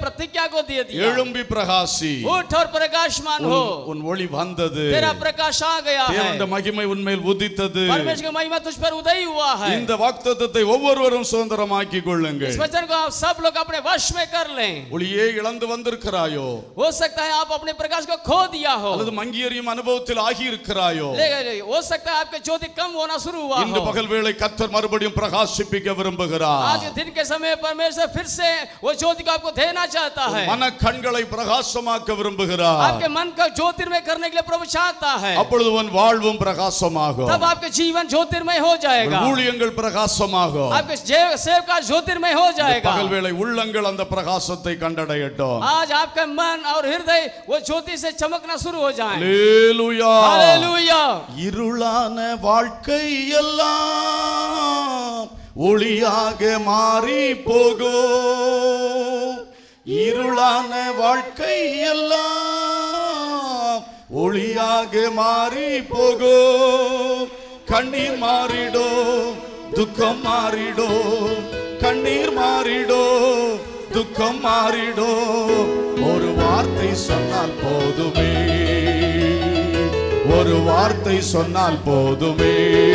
को दे दिया எழும்பி பிரகாசி उठ और प्रकाशमान हो உன்- உன் ஒளி வந்தது तेरा प्रकाश आ गया है தேவனுடைய மகிமை உன்மேல் உதித்தது परमेश्वर की महिमा तुझ पर उदय हुआ है இந்த வாக்குத்தத்தத்தை ஒவ்வொருவரும் சுதந்திரமாக்கிக் கொள்ளுங்கள் इस वचन को आप सब लोग अपने वश में कर लें ஒளியே இழந்து வந்திருக்கிறாயோ हो सकता है आप अपने प्रकाश को खो दिया हो அல்லது மங்கியறியும் அனுபவத்தில் ஆகி இருக்கிறாயோ ले- हो सकता है आपके ज्योति कम होना शुरू हुआ இன்று हो பகல் வேளை கத்தர் மறுபடியும் பிரகாசிப்பிக்க விரும்புகிறார் आज के दिन के समय परमेश्वर फिर से वो ज्योति को आपको देना चाहता है மன கண்களை பிரகாசமாக்க விரும்புகிறார் आपके मन का ज्योतिर्मय करने के लिए प्रभु चाहता है அப்பொழுது உன் வாழ்வும் பிரகாசமாகும் तब आपके जीवन ज्योतिर्मय हो जाएगा உன் ஊழியங்கள் பிரகாசமாகும் आपके जे- सेव का ज्योतिर्मय हो जाएगा பகல் வேளை உள்ளங்கள் அந்த பிரகாசத்தை கண்டடையட்டும் आज आपका मन और हृदय वो ज्योति से चमकना शुरू हो जाए அல்லேலூயா हालेलुया இருளான வாழ்க்கை எல்லாம் ஒளியாக மாறி போகும் இருளான வாழ்க்கை எல்லாம் ஒளியாக மாறி போகும் கண்ணீர் மாறிடும் துக்கம் மாறிடும் கண்ணீர் மாறிடும் துக்கம் மாறிடும் ஒரு வார்த்தை சொன்னால் போதுமே ஒரு வார்த்தை சொன்னால் போதுமே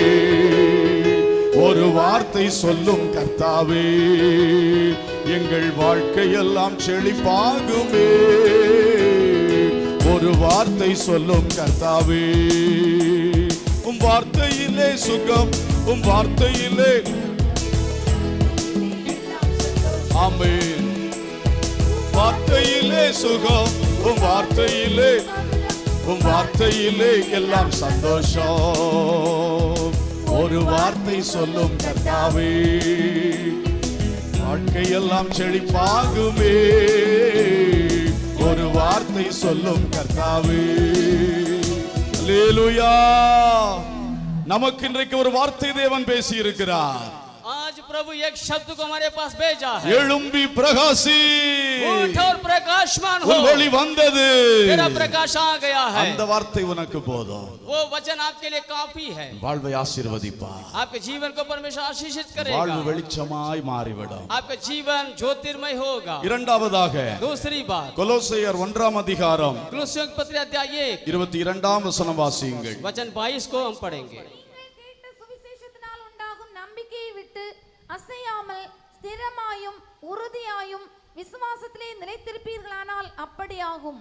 ஒரு வார்த்தை சொல்லும் கர்த்தாவே எங்கள் வாழ்க்கையெல்லாம் செழிப்பாகுமே ஒரு வார்த்தை சொல்லும் கர்த்தாவே உம் வார்த்தையிலே சுகம் உம் வார்த்தையிலே ஆமென் வார்த்தையிலே சுகம் உம் வார்த்தையிலே உம் வார்த்தையிலே எல்லாம் சந்தோஷம் ஒரு வார்த்தை சொல்லும் கர்த்தாவே வாழ்க்கையெல்லாம் செழிப்பாகுமே ஒரு வார்த்தை சொல்லும் கர்த்தாவே அல்லேலூயா நமக்கு இன்றைக்கு ஒரு வார்த்தை தேவன் பேசி இருக்கிறார் आज प्रभु एक शब्द को हमारे पास भेजा है எழும்பி பிரகாசி उठ और प्रकाशमान हो உன் ஒளி வந்தது तेरा प्रकाश आ गया है அந்த வார்த்தை உனக்கு போதும் वो वचन आपके लिए काफी है வாழ்வை ஆசீர்வதிப்பா आपके जीवन को परमेश्वर आशीषित வாழ்வு करेगा வெளிச்சமாய் மாறிவிடும் आपका जीवन ज्योतिर्मय होगा இரண்டாவதாக दूसरी बात கொலோசையர் ஒன்றாம் அதிகாரம் कुलुस्सियों की पत्री अध्याय एक இருபத்தி இரண்டாம் வசனம் வாசியுங்கள் वचन 22 को हम पढ़ेंगे நீங்கள் கேட்ட சுவிசேஷத்தினால் உண்டாகும் நம்பிக்கையை விட்டு அசையாமல் ஸ்திரமாயும் உறுதியாயும் விசுவாசத்திலே நிலைத்திருப்பீர்களானால் அப்படியாகும்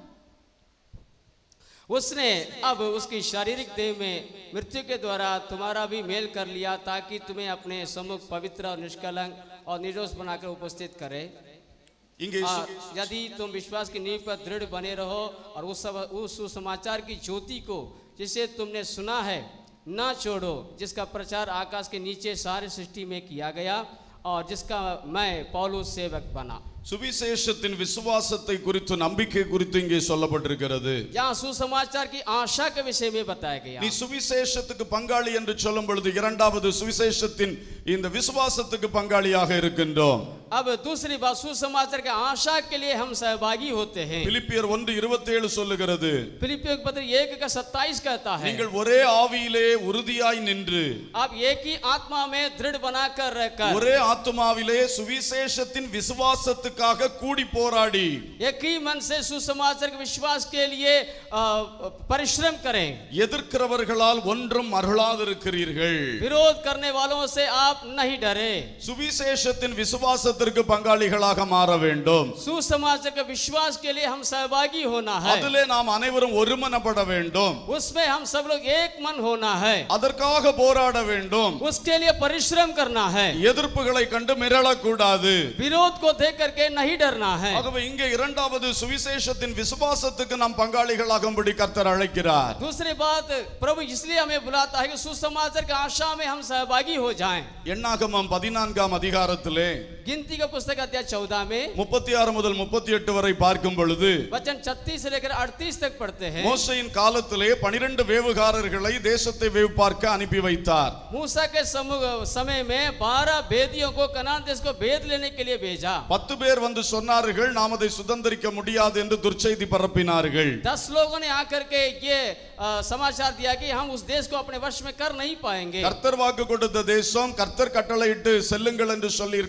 उसने अब उसकी शारीरिक देह में मृत्यु के द्वारा तुम्हारा भी मेल कर लिया ताकि तुम्हें अपने सम्मुख पवित्र और निष्कलंक और निर्दोष बनाकर उपस्थित करे இங்கே और यदि तुम विश्वास की नींव पर दृढ़ बने रहो और उस सब- उस सुसमाचार की ज्योति को जिसे तुमने सुना है ना छोड़ो जिसका प्रचार आकाश के नीचे सारे सृष्टि में किया गया और जिसका मैं पौलुस सेवक बना சுவிசேஷத்தின் விசுவாசத்தை குறித்து நம்பிக்கை குறித்து இங்கே சொல்லப்பட்டிருக்கிறது यहाँ सुसमाचार की आशा के विषय में बताया गया நீ சுவிசேஷத்துக்கு பங்காளி என்று சொல்லும் பொழுது இரண்டாவது சுவிசேஷத்தின் இந்த விசுவாசத்துக்கு பங்காளியாக இருக்கின்றோம் अब दूसरी बात सुसमाचार के आशा के लिए हम सहभागी होते हैं பிலிப்பியர் ஒன்று இருபத்தேழு சொல்லுகிறது फिलिपियों के पत्र एक का सत्ताईस कहता है நீங்கள் ஒரே ஆவியிலே உறுதியாய் நின்று आप एक ही आत्मा में दृढ़ बनाकर रहकर ஒரே ஆத்துமாவிலே சுவிசேஷத்தின் விசுவாசத்துக்காக கூடி போராடி एक ही मन से सुसमाचार के विश्वास के लिए अ, परिश्रम करें எதிர்க்கிறவர்களால் ஒன்றும் அருளாதிருக்கிறீர்கள் विरोध करने वालों से आप नहीं डरे சுவிசேஷத்தின் விசுவாசத்திற்கு பங்காளிகளாக மாற வேண்டும் सुसमाचार के विश्वास के लिए हम सहभागी होना है அதிலே நாம் அனைவரும் ஒருமனப்பட வேண்டும் उसमें हम सब लोग एक मन होना है அதற்காக போராட வேண்டும் उसके लिए परिश्रम करना है எதிர்ப்புகளை கண்டு மிரளக்கூடாது विरोध को देख करके नहीं डरना है ஆகவே இங்கே இரண்டாவது சுவிசேஷத்தின் விசுவாசத்துக்கு நாம் பங்காளிகளாகும்படி கர்த்தர் அழைக்கிறார் दूसरी बात प्रभु इसलिए हमें बुलाता है कि सुसमाचार की आशा में हम सहभागी हो जाएं எண்ணாகமம் பதினான்காம் அதிகாரத்திலே गिनती का पुस्तक अध्याय चौदह में முப்பத்தி ஆறு முதல் முப்பத்தி எட்டு வரை பார்க்கும் பொழுது वचन 36 से लेकर 38 तक पढ़ते हैं மோசையின் காலத்திலே பனிரெண்டு வேவுகாரர்களை தேசத்தை வேவு பார்க்க அனுப்பி வைத்தார் मूसा के समूह समय में बारह भेदियों को कनान देश को भेद लेने के लिए भेजा பத்து பேர் வந்து சொன்னார்கள் நாம் அதை சுதந்திரிக்க முடியாது என்று துர்ச்செய்தி பரப்பினார்கள் दस लोगों ने आकर के ये अ, समाचार दिया कि हम उस देश को अपने वश में कर नहीं पाएंगे கர்த்தர் வாக்கு கொடுத்த தேசம் கர்த்தர் கட்டளையிட்டு செல்லுங்கள் என்று சொல்லி இருக்கிறார்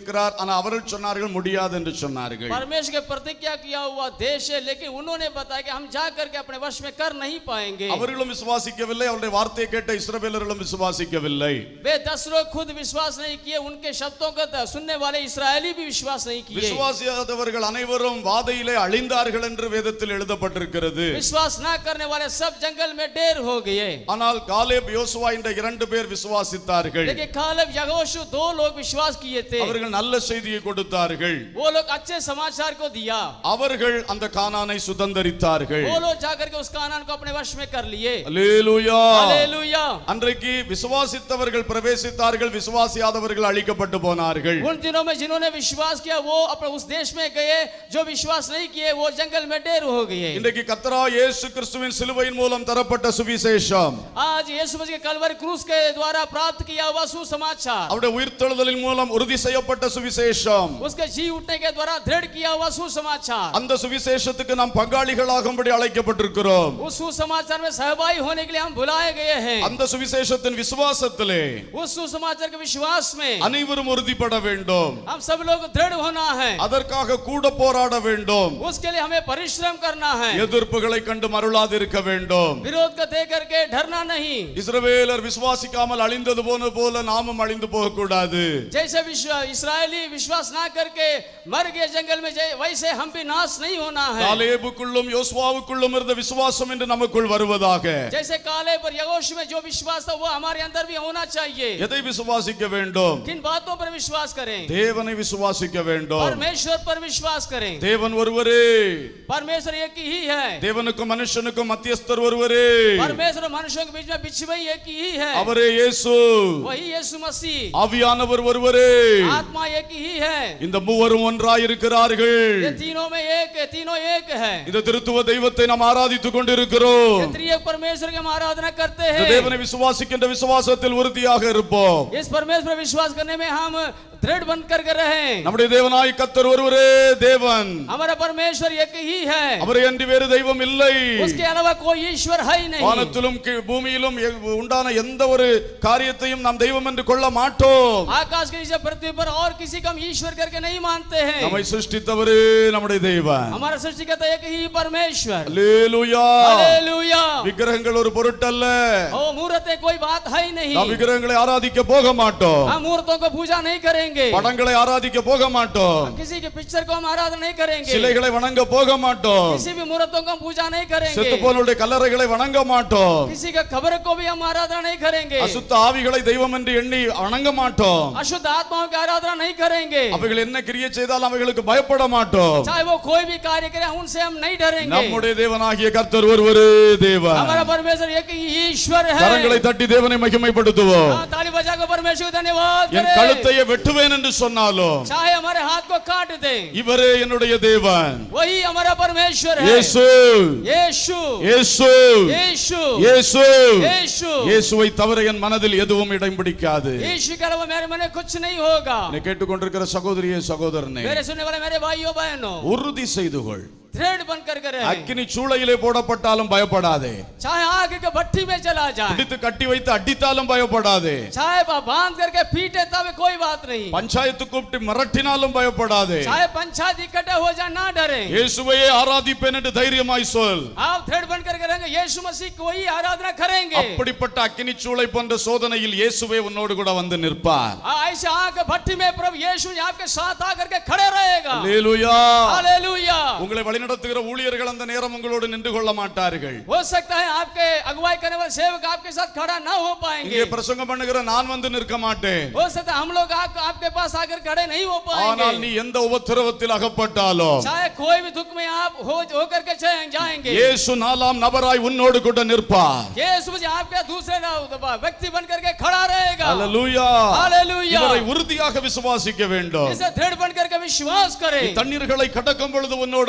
ஆனா அவர்கள் சொன்னார்கள் முடியாது என்று சொன்னார்கள் परमेश्वर के प्रतिज्ञा किया हुआ देश है लेकिन उन्होंने बताया कि हम जा करके अपने वश में कर नहीं पाएंगे அவர்களும் விசுவாசிக்கவில்லை அவருடைய வார்த்தையை கேட்ட இஸ்ரவேலர்களும் விசுவாசிக்கவில்லை वे दस लोग खुद विश्वास नहीं किए उनके शब्दों को त- सुनने वाले इसराइली भी विश्वास नहीं किए விசுவாசியாதவர்கள் அனைவரும் வாதையிலே அழிந்தார்கள் என்று வேதத்தில் எழுதப்பட்டிருக்கிறது विश्वास ना करने वाले सब जंगल में ढेर हो गए ஆனால் காலேப் யோசுவா என்ற இரண்டு பேர் விசுவாசித்தார்கள் लेकिन कालब यहोशू दो लोग विश्वास किए थे அவர்கள் நல்ல செய்தியை கொடுத்தார்கள் वो लोग अच्छे समाचार को दिया அவர்கள் அந்த கானானை சுதந்தரித்தார்கள் वो लोग जाकर के उस कानान को अपने वश में कर लिए அல்லேலூயா हालेलुया அன்றைக்கு விசுவாசித்தவர்கள் பிரவேசித்தார்கள் விசுவாசியாதவர்கள் அழிக்கப்பட்டு போனார்கள் उन दिनों में जिन्होंने विश्वास किया वो अपने उस देश में गए जो विश्वास नहीं किए वो जंगल में ढेर हो गए இன்றைக்கு கத்தரா இயேசு கிறிஸ்துவின் சிலுவையின் மூலம் தரப்பட்ட சுவிசேஷம் आज यीशु मसीह के कलवरी क्रूस के द्वारा प्राप्त किया हुआ सुसमाचार அவருடைய உயிர்த்தெழுதலின் மூலம் உறுதி செய்யப்பட்ட சுவிசேஷம் उसके जी उठने के द्वारा दृढ़ किया हुआ सुसमाचार அந்த சுவிசேஷத்துக்கு நாம் பங்காளிகளாகும்படி அழைக்கப்பட்டிருக்கிறோம் उस सुसमाचार में सहभागी होने के लिए हम बुलाए गए हैं அந்த சுவிசேஷத்தின் விசுவாசத்திலே उस सुसमाचार के विश्वास में அனைவரும் உறுதிப்பட வேண்டும் हम सब लोग दृढ़ होना है அதற்காக கூட போராட வேண்டும் उसके लिए हमें परिश्रम करना है எதிர்ப்புகளை கண்டு மருளாதிருக்க வேண்டும் विरोध को देख करके डरना नहीं இஸ்ரவேலர் விசுவாசிக்காமல் அழிந்தது போன போல நாமும் அழிந்து போகக்கூடாது जैसे विश्व इसराइली विश्वास ना करके मर गए जंगल में जै- वैसे हम भी नाश नहीं होना है காலேபுக்குள்ளும் யோசுவாவுக்குள்ளும் இருந்த விசுவாசம் என்று நமக்குள் வருவதாக जैसे काले पर यगोश में जो विश्वास था वो हमारे अंदर भी होना चाहिए எதை விசுவாசிக்க வேண்டும் किन बातों पर विश्वास करें தேவனை விசுவாசிக்க வேண்டும் परमेश्वर पर विश्वास करें தேவன் ஒருவரே परमेश्वर एक ही है தேவனுக்கும் மனுஷனுக்கும் மத்தியஸ்தர் ஒருவரே परमेश्वर और मनुष्यों के बीच में बिछुई एक ही है அவரே இயேசு वही यीशु मसीह ஆவியானவர் ஒருவரே आत्मा एक ही है இந்த மூவரும் ஒன்றாய் இருக்கிறார்கள் ये तीनों में एक है तीनों एक है இந்த திருத்துவ தெய்வத்தை நாம் ஆராதித்துக் கொண்டிருக்கிறோம் ये त्रिएक परमेश्वर की हम आराधना करते இந்த हैं தேவனை விசுவாசிக்கின்ற விசுவாசத்தில் உறுதியாக இருப்போம் इस परमेश्वर पर विश्वास करने में हम दृढ़ बन करके रहे நம்முடைய தேவனாய் கத்தர் ஒருவரே தேவன் हमारा परमेश्वर एक ही है அவரை அன்றி வேறு தெய்வம் இல்லை उसके अलावा कोई ईश्वर है ही नहीं வானத்திலும் கீழ் பூமியிலும் எ- உண்டான எந்த ஒரு காரியத்தையும் நாம் தெய்வம் என்று கொள்ள மாட்டோம் आकाश के नीचे पृथ्वी पर और किसी को हम ईश्वर करके नहीं मानते हैं நம்மை சிருஷ்டித்தவரே நம்முடைய தேவன் हमारा सृष्टिकर्ता एक ही परमेश्वर அல்லேலூயா हालेलुया விக்கிரகங்கள் ஒரு பொருட்டல்ல ओ मूर्त कोई बात है ही नहीं நாம் விக்கிரகங்களை ஆராதிக்க போக மாட்டோம் हम मूर्तों को पूजा नहीं करेंगे படங்களை ஆராதிக்க போக மாட்டோம் किसी के पिक्चर को हम आराधना नहीं करेंगे சிலைகளை வணங்க போக மாட்டோம் किसी भी मूर्तों को हम पूजा नहीं करेंगे செத்து போனுடைய கல்லறைகளை வணங்க மாட்டோம் किसी का खबर को भी हम आराधना नहीं करेंगे அசுத்த ஆவிகளை தெய்வம் என்று எண்ணி வணங்க மாட்டோம் अशुद्ध आत्माओं की आराधना नहीं करेंगे அவைகள் என்ன கிரியை செய்தாலும் அவைகளுக்கு பயப்பட மாட்டோம் चाहे वो कोई भी कार्य करे उनसे हम नहीं डरेंगे நம்முடைய தேவனாகிய கர்த்தர் ஒருவரே தேவன் हमारा परमेश्वर एक ही ईश्वर है கரங்களை தட்டி தேவனை மகிமைப்படுத்துவோம் हाँ, ताली बजा कर परमेश्वर को धन्यवाद என் करें கழுத்தையே வெட்டுவேன் என்று சொன்னாலும் चाहे हमारे हाथ को काट दे இவரே என்னுடைய தேவன் वही हमारा परमेश्वर है இயேசு यीशु இயேசு यीशु இயேசு यीशु இயேசுவை தவிர என் மனதில் எதுவும் இடம் பிடிக்காது यीशु के अलावा मेरे मन में कुछ नहीं होगा என்னை கேட்டுக்கொண்டிருக்கிற சகோதரியே சகோதரனே मेरे सुनने वाले मेरे भाइयों बहनों உறுதி செய்து கொள் दृढ़ बन कर के रहे அக்கினி சூளையிலே போடப்பட்டாலும் பயப்படாதே चाहे आग के भट्टी में चला जाए பிடித்து கட்டி வைத்து அடித்தாலும் பயப்படாதே चाहे बा- बांध करके पीटे तब कोई बात नहीं பஞ்சாயத்து கூப்பிட்டு மிரட்டினாலும் பயப்படாதே चाहे पंचायत इकट्ठे हो जाए ना डरे இயேசுவையே ஆராதிப்பேன் என்று தைரியமாய் சொல் आप दृढ़ बन करके रहेंगे यीशु मसीह को ही आराधना करेंगे அப்படிப்பட்ட அக்கினி சூளை போன்ற சோதனையில் இயேசுவே உன்னோடு கூட வந்து நிற்பார் हाँ, ऐसे आग भट्टी में प्रभु यीशु आपके साथ आकर के खड़े रहेगा அல்லேலூயா हालेलुया உங்களை வழிநடத்துகிற ஊழியர்கள் அந்த நேரம் உங்களோடு நின்று கொள்ள மாட்டார்கள் हो सकता है आपके अगुवाई करने वाले सेवक आपके साथ खड़ा ना हो पाएंगे இங்கே பிரசங்கம் பண்ணுகிற நான் வந்து நிற்க மாட்டேன் हो सकता है हम लोग आप, आपके पास आकर खड़े नहीं हो ஆனால் पाएंगे நீ எந்த உபத்திரவத்தில் அகப்பட்டாலும் चाहे कोई भी दुख में आप हो होकर के जाए- जाएंगे இயேசு நாலாம் நபராய் உன்னோடு கூட நிற்பார் यीशु मसीह आपके दूसरे ना- व्यक्ति बन करके खड़ा रहेगा அல்லேலூயா हालेलुया இவரை உறுதியாக விசுவாசிக்க வேண்டும் इसे दृढ़ बन करके विश्वास करें தண்ணீர்களை கடக்கும் பொழுது உன்னோடு அவர் இருப்பார்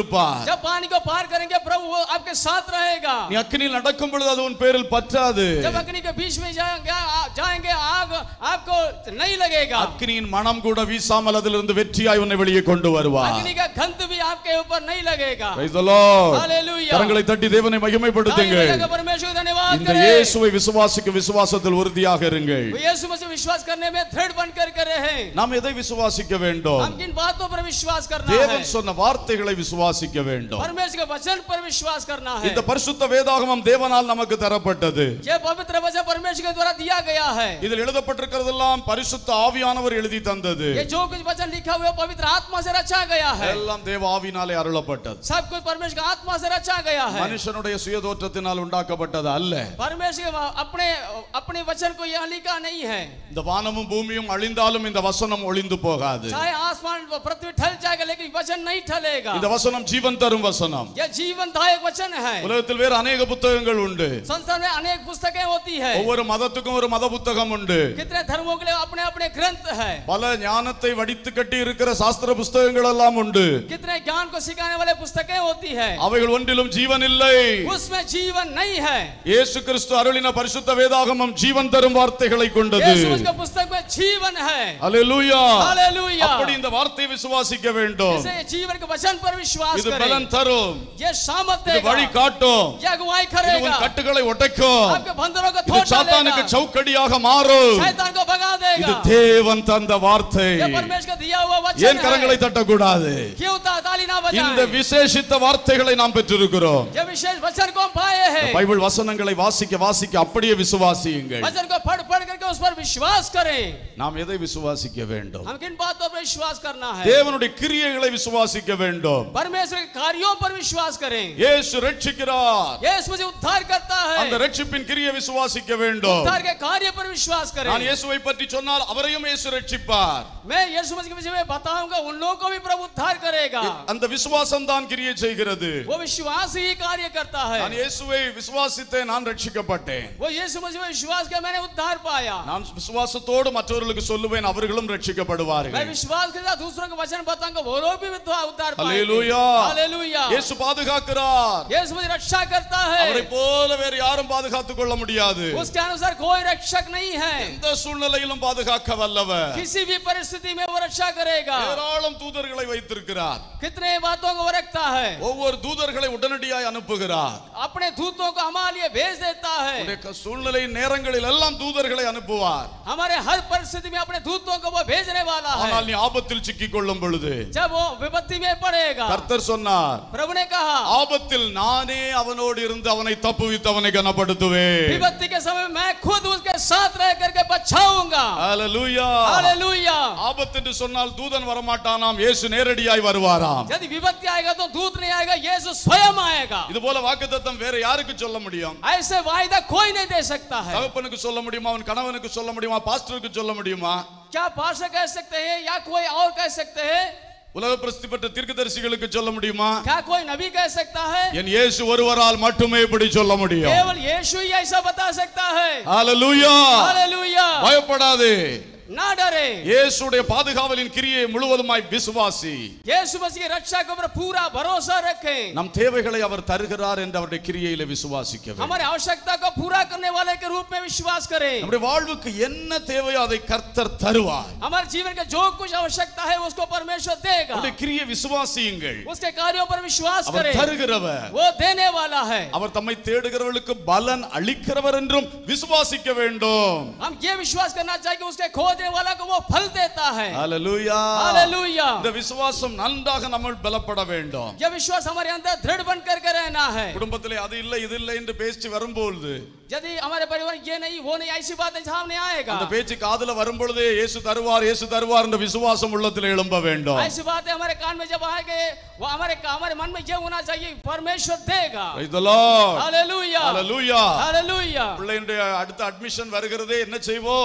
இருப்பார் जब पानी को पार करेंगे प्रभु वो आपके साथ रहेगा நீ அக்கினியில் நடக்கும் பொழுது அது உன் பேரில் பற்றாது जब अग्नि के बीच में जाएंगे आ- जाएंगे आग आपको नहीं लगेगा அக்கினியின் மனம் கூட வீசாமல் அதிலிருந்து வெற்றியாய் உன்னை வெளியே கொண்டு வருவார் अग्नि का गंध भी आपके ऊपर नहीं लगेगा Praise the Lord. Hallelujah. கரங்களை தட்டி தேவனை ताली மகிமைப்படுத்துங்கள் बजाकर परमेश्वर का धन्यवाद இந்த करें இயேசுவை விசுவாசிக்க விசுவாசத்தில் உறுதியாக இருங்கள் वो यीशु मसीह विश्वास करने में दृढ़ बनकर करे हैं நாம் எதை விசுவாசிக்க வேண்டும் हम किन बातों पर विश्वास करना है தேவன் சொன்ன வார்த்தைகளை விசுவாசிக்க வேண்டும் परमेश्वर के वचन पर विश्वास करना है இந்த பரிசுத்த வேதாகமம் தேவனால் நமக்கு தரப்பட்டது ये पवित्र वचन परमेश्वर के द्वारा दिया गया है இதில் எழுதப்பட்டிருக்கிறதெல்லாம் பரிசுத்த ஆவியானவர் எழுதி தந்தது ये जो कुछ वचन लिखा हुआ है पवित्र आत्मा से रचा गया है எல்லாம் தேவ ஆவினாலே அருளப்பட்டது सब कुछ परमेश्वर की आत्मा से रचा गया है மனுஷனுடைய சுயதோற்றத்தினால் உண்டாக்கப்பட்டது அல்ல परमेश्वर के अपने अपने वचन को यह लिखा नहीं है இந்த வானமும் பூமியும் அழிந்தாலும் இந்த வசனம் ஒளிந்து போகாது चाहे आसमान व पृथ्वी ठल जाएगा लेकिन वचन नहीं ठलेगा இந்த वசனம் ஜீவன் தரும் வசனம் यह जीवनदायक वचन है உலகத்தில் வேறு அநேக புத்தகங்கள் உண்டு संसार में अनेक पुस्तकें होती है ஒவ்வொரு மதத்துக்கும் ஒரு மத புத்தகம் உண்டு कितने धर्मों के लिए अपने अपने ग्रंथ है பல ஞானத்தை வடித்து கட்டி இருக்கிற சாஸ்திர புஸ்தகங்கள் எல்லாம் உண்டு कितने ज्ञान को सिखाने वाले पुस्तकें होती है அவைகள் ஒன்றிலும் ஜீவன் இல்லை उसमें जीवन नहीं है இயேசு கிறிஸ்து அருளின பரிசுத்த வேதாகமம் ஜீவன் தரும் வார்த்தைகளை கொண்டது यीशु मसीह के पुस्तक में जीवन है அல்லேலூயா हालेलुया அப்படி இந்த வார்த்தையை விசுவாசிக்க வேண்டும் इसे जीवन के वचन पर विश्वास இது करें பலன் தரும் ये सामर्थ இது देगा வழி காட்டும் ये अगुवाई இது करेगा உன் கட்டுகளை உடைக்கும் आपके बंधनों को இது तोड़ சாத்தானுக்கு डालेगा சவுக்கடியாக மாறும் शैतान को भगा இது देगा தேவன் தந்த வார்த்தை ये परमेश्वर का दिया हुआ ஏன் वचन கரங்களை है தட்டக்கூடாது क्यों ता- ताली ना இந்த बजाएं விசேஷித்த வார்த்தைகளை நாம் பெற்றிருக்கிறோம் ये विशेष वचन को हम पाए हैं பைபிள் வசனங்களை வாசிக்க வாசிக்க அப்படியே விசுவாசியுங்கள் वचन को पढ़ पढ़ करके उस पर विश्वास करें நாம் எதை விசுவாசிக்க வேண்டும் हम किन बातों पर विश्वास करना है தேவனுடைய கிரியைகளை விசுவாசிக்க வேண்டும் परमेश्वर के कार्यों पर विश्वास करें இயேசு ரட்சிக்கிறார் यीशु मुझे उद्धार करता அந்த है ரட்சிப்பின் கிரியை விசுவாசிக்க வேண்டும் उद्धार के कार्य पर विश्वास நான் करें இயேசுவை பற்றி சொன்னால் அவரையும் இயேசு ரட்சிப்பார் मैं यीशु मसीह के विषय में बताऊंगा उन लोगों को भी प्रभु उद्धार करेगा அந்த விசுவாசம் தான் கிரியை செய்கிறது वो विश्वास ही कार्य करता है நான் இயேசுவை விசுவாசித்தேன் நான் ரட்சிக்கப்பட்டேன் वो यीशु मसीह में विश्वास किया मैंने उद्धार पाया நான் விசுவாசத்தோடு மற்றவர்களுக்கு சொல்லுவேன் அவர்களும் मैं ரட்சிக்கப்படுவார்கள் विश्वास के साथ दूसरों के वचन बताऊंगा वो लोग भी उद्धार उद्धार पाएंगे அல்லேலூயா हालेलुया இயேசு பாதுகாக்கிறார் यीशु मुझे रक्षा करता அவரை है போல வேறு யாரும் பாதுகாத்துக் கொள்ள முடியாது उसके अनुसार कोई रक्षक नहीं है எந்த சூழ்நிலையிலும் பாதுகாக்க வல்லவர் किसी भी परिस्थिति में वो रक्षा करेगा ஏராளம் தூதர்களை வைத்திருக்கிறார் कितने बातों को वो रखता है ஒவ்வொரு தூதர்களை உடனடியாய் அனுப்புகிறார் अपने दूतों को हमारे लिए भेज देता है உடைய சூழ்நிலை நேரங்களில் எல்லாம் தூதர்களை அனுப்புவார் हमारे हर परिस्थिति में अपने दूतों को वो भेजने वाला है ஆனால் நீ ஆபத்தில் சிக்கிக் கொள்ளும் பொழுது जब वो विपत्ति में पड़ेगा கர்த்தர் சொன்னார் प्रभु ने कहा ஆபத்தில் நானே அவனோடு இருந்து அவனை தப்புவித்து அவனை கனப்படுத்துவேன் विपत्ति के समय में मैं खुद उसके साथ रह करके बचाऊंगा ஹalleluya हालेलुया ஆபத்து என்று சொன்னால் தூதன் வரமாட்டானாம் இயேசு நேரடியாய் வருவாராம் यदि विपत्ति आएगा तो दूत नहीं आएगा यीशु स्वयं आएगा இது போல வாக்குத்தத்தம் வேற யாருக்கு சொல்ல முடியும் ऐसे वायदा कोई नहीं दे सकता है தகப்பனுக்கு சொல்ல முடியுமா அவன் கணவனுக்கு சொல்ல முடியுமா பாஸ்டருக்கு சொல்ல முடியுமா क्या पास्टर कह सकते हैं या कोई और कह सकते हैं உலக பிரசித்தி பெற்ற தீர்க்கதரிசிகளுக்கு சொல்ல முடியுமா क्या कोई नबी कह सकता है என் இயேசு ஒருவரால் மட்டுமே இப்படி சொல்ல முடியும் केवल यीशु ही ऐसा बता सकता है ஹalleluya हालेलुया பயப்படாதே ना डरे இயேசுடைய பாதுகாவலின் கிரியை முழுவதுமாய் விசுவாசி यीशु मसीह की रक्षा के ऊपर पूरा भरोसा रखें நம் தேவைகளை அவர் தருகிறார் என்று அவருடைய கிரியையில விசுவாசிக்க வேண்டும் हमारे आवश्यकता को पूरा करने वाले के रूप में विश्वास करें நம்முடைய வாழ்வுக்கு என்ன தேவையோ அதை கர்த்தர் தருவார் हमारे जीवन के जो कुछ आवश्यकता है उसको परमेश्वर देगा அவருடைய கிரியை விசுவாசியுங்கள் उसके कार्यों पर विश्वास அவர் करें தருகிறவர் वो देने वाला है அவர் தம்மை தேடுகிறவர்களுக்கு பலன் அளிக்கிறவர் என்றும் விசுவாசிக்க வேண்டும் हम ये विश्वास करना चाहिए कि उसके खोजने वाला को वो फल देता है ஹalleluya हालेलुया இந்த விசுவாசம் நன்றாக நம்ம பலப்பட வேண்டும் यह विश्वास हमारे अंदर दृढ़ बन करके रहना है குடும்பத்திலே அது இல்லை இது இல்லை என்று பேச்சு வரும்பொழுது यदि हमारे परिवार में ये नहीं वो नहीं ऐसी बातें सामने आएगा அந்த பேச்சு காதுல வரும்பொழுதே இயேசு தருவார் இயேசு தருவார் என்ற விசுவாசம் உள்ளத்தில் எழும்ப வேண்டும் ऐसी बातें हमारे कान में जब आएंगे वो हमारे हमारे मन में ये होना चाहिए परमेश्वर देगा Praise the Lord. Hallelujah Hallelujah. Hallelujah பிள்ளையினுடைய அடுத்த அட்மிஷன் வருகிறதே என்ன செய்வோம்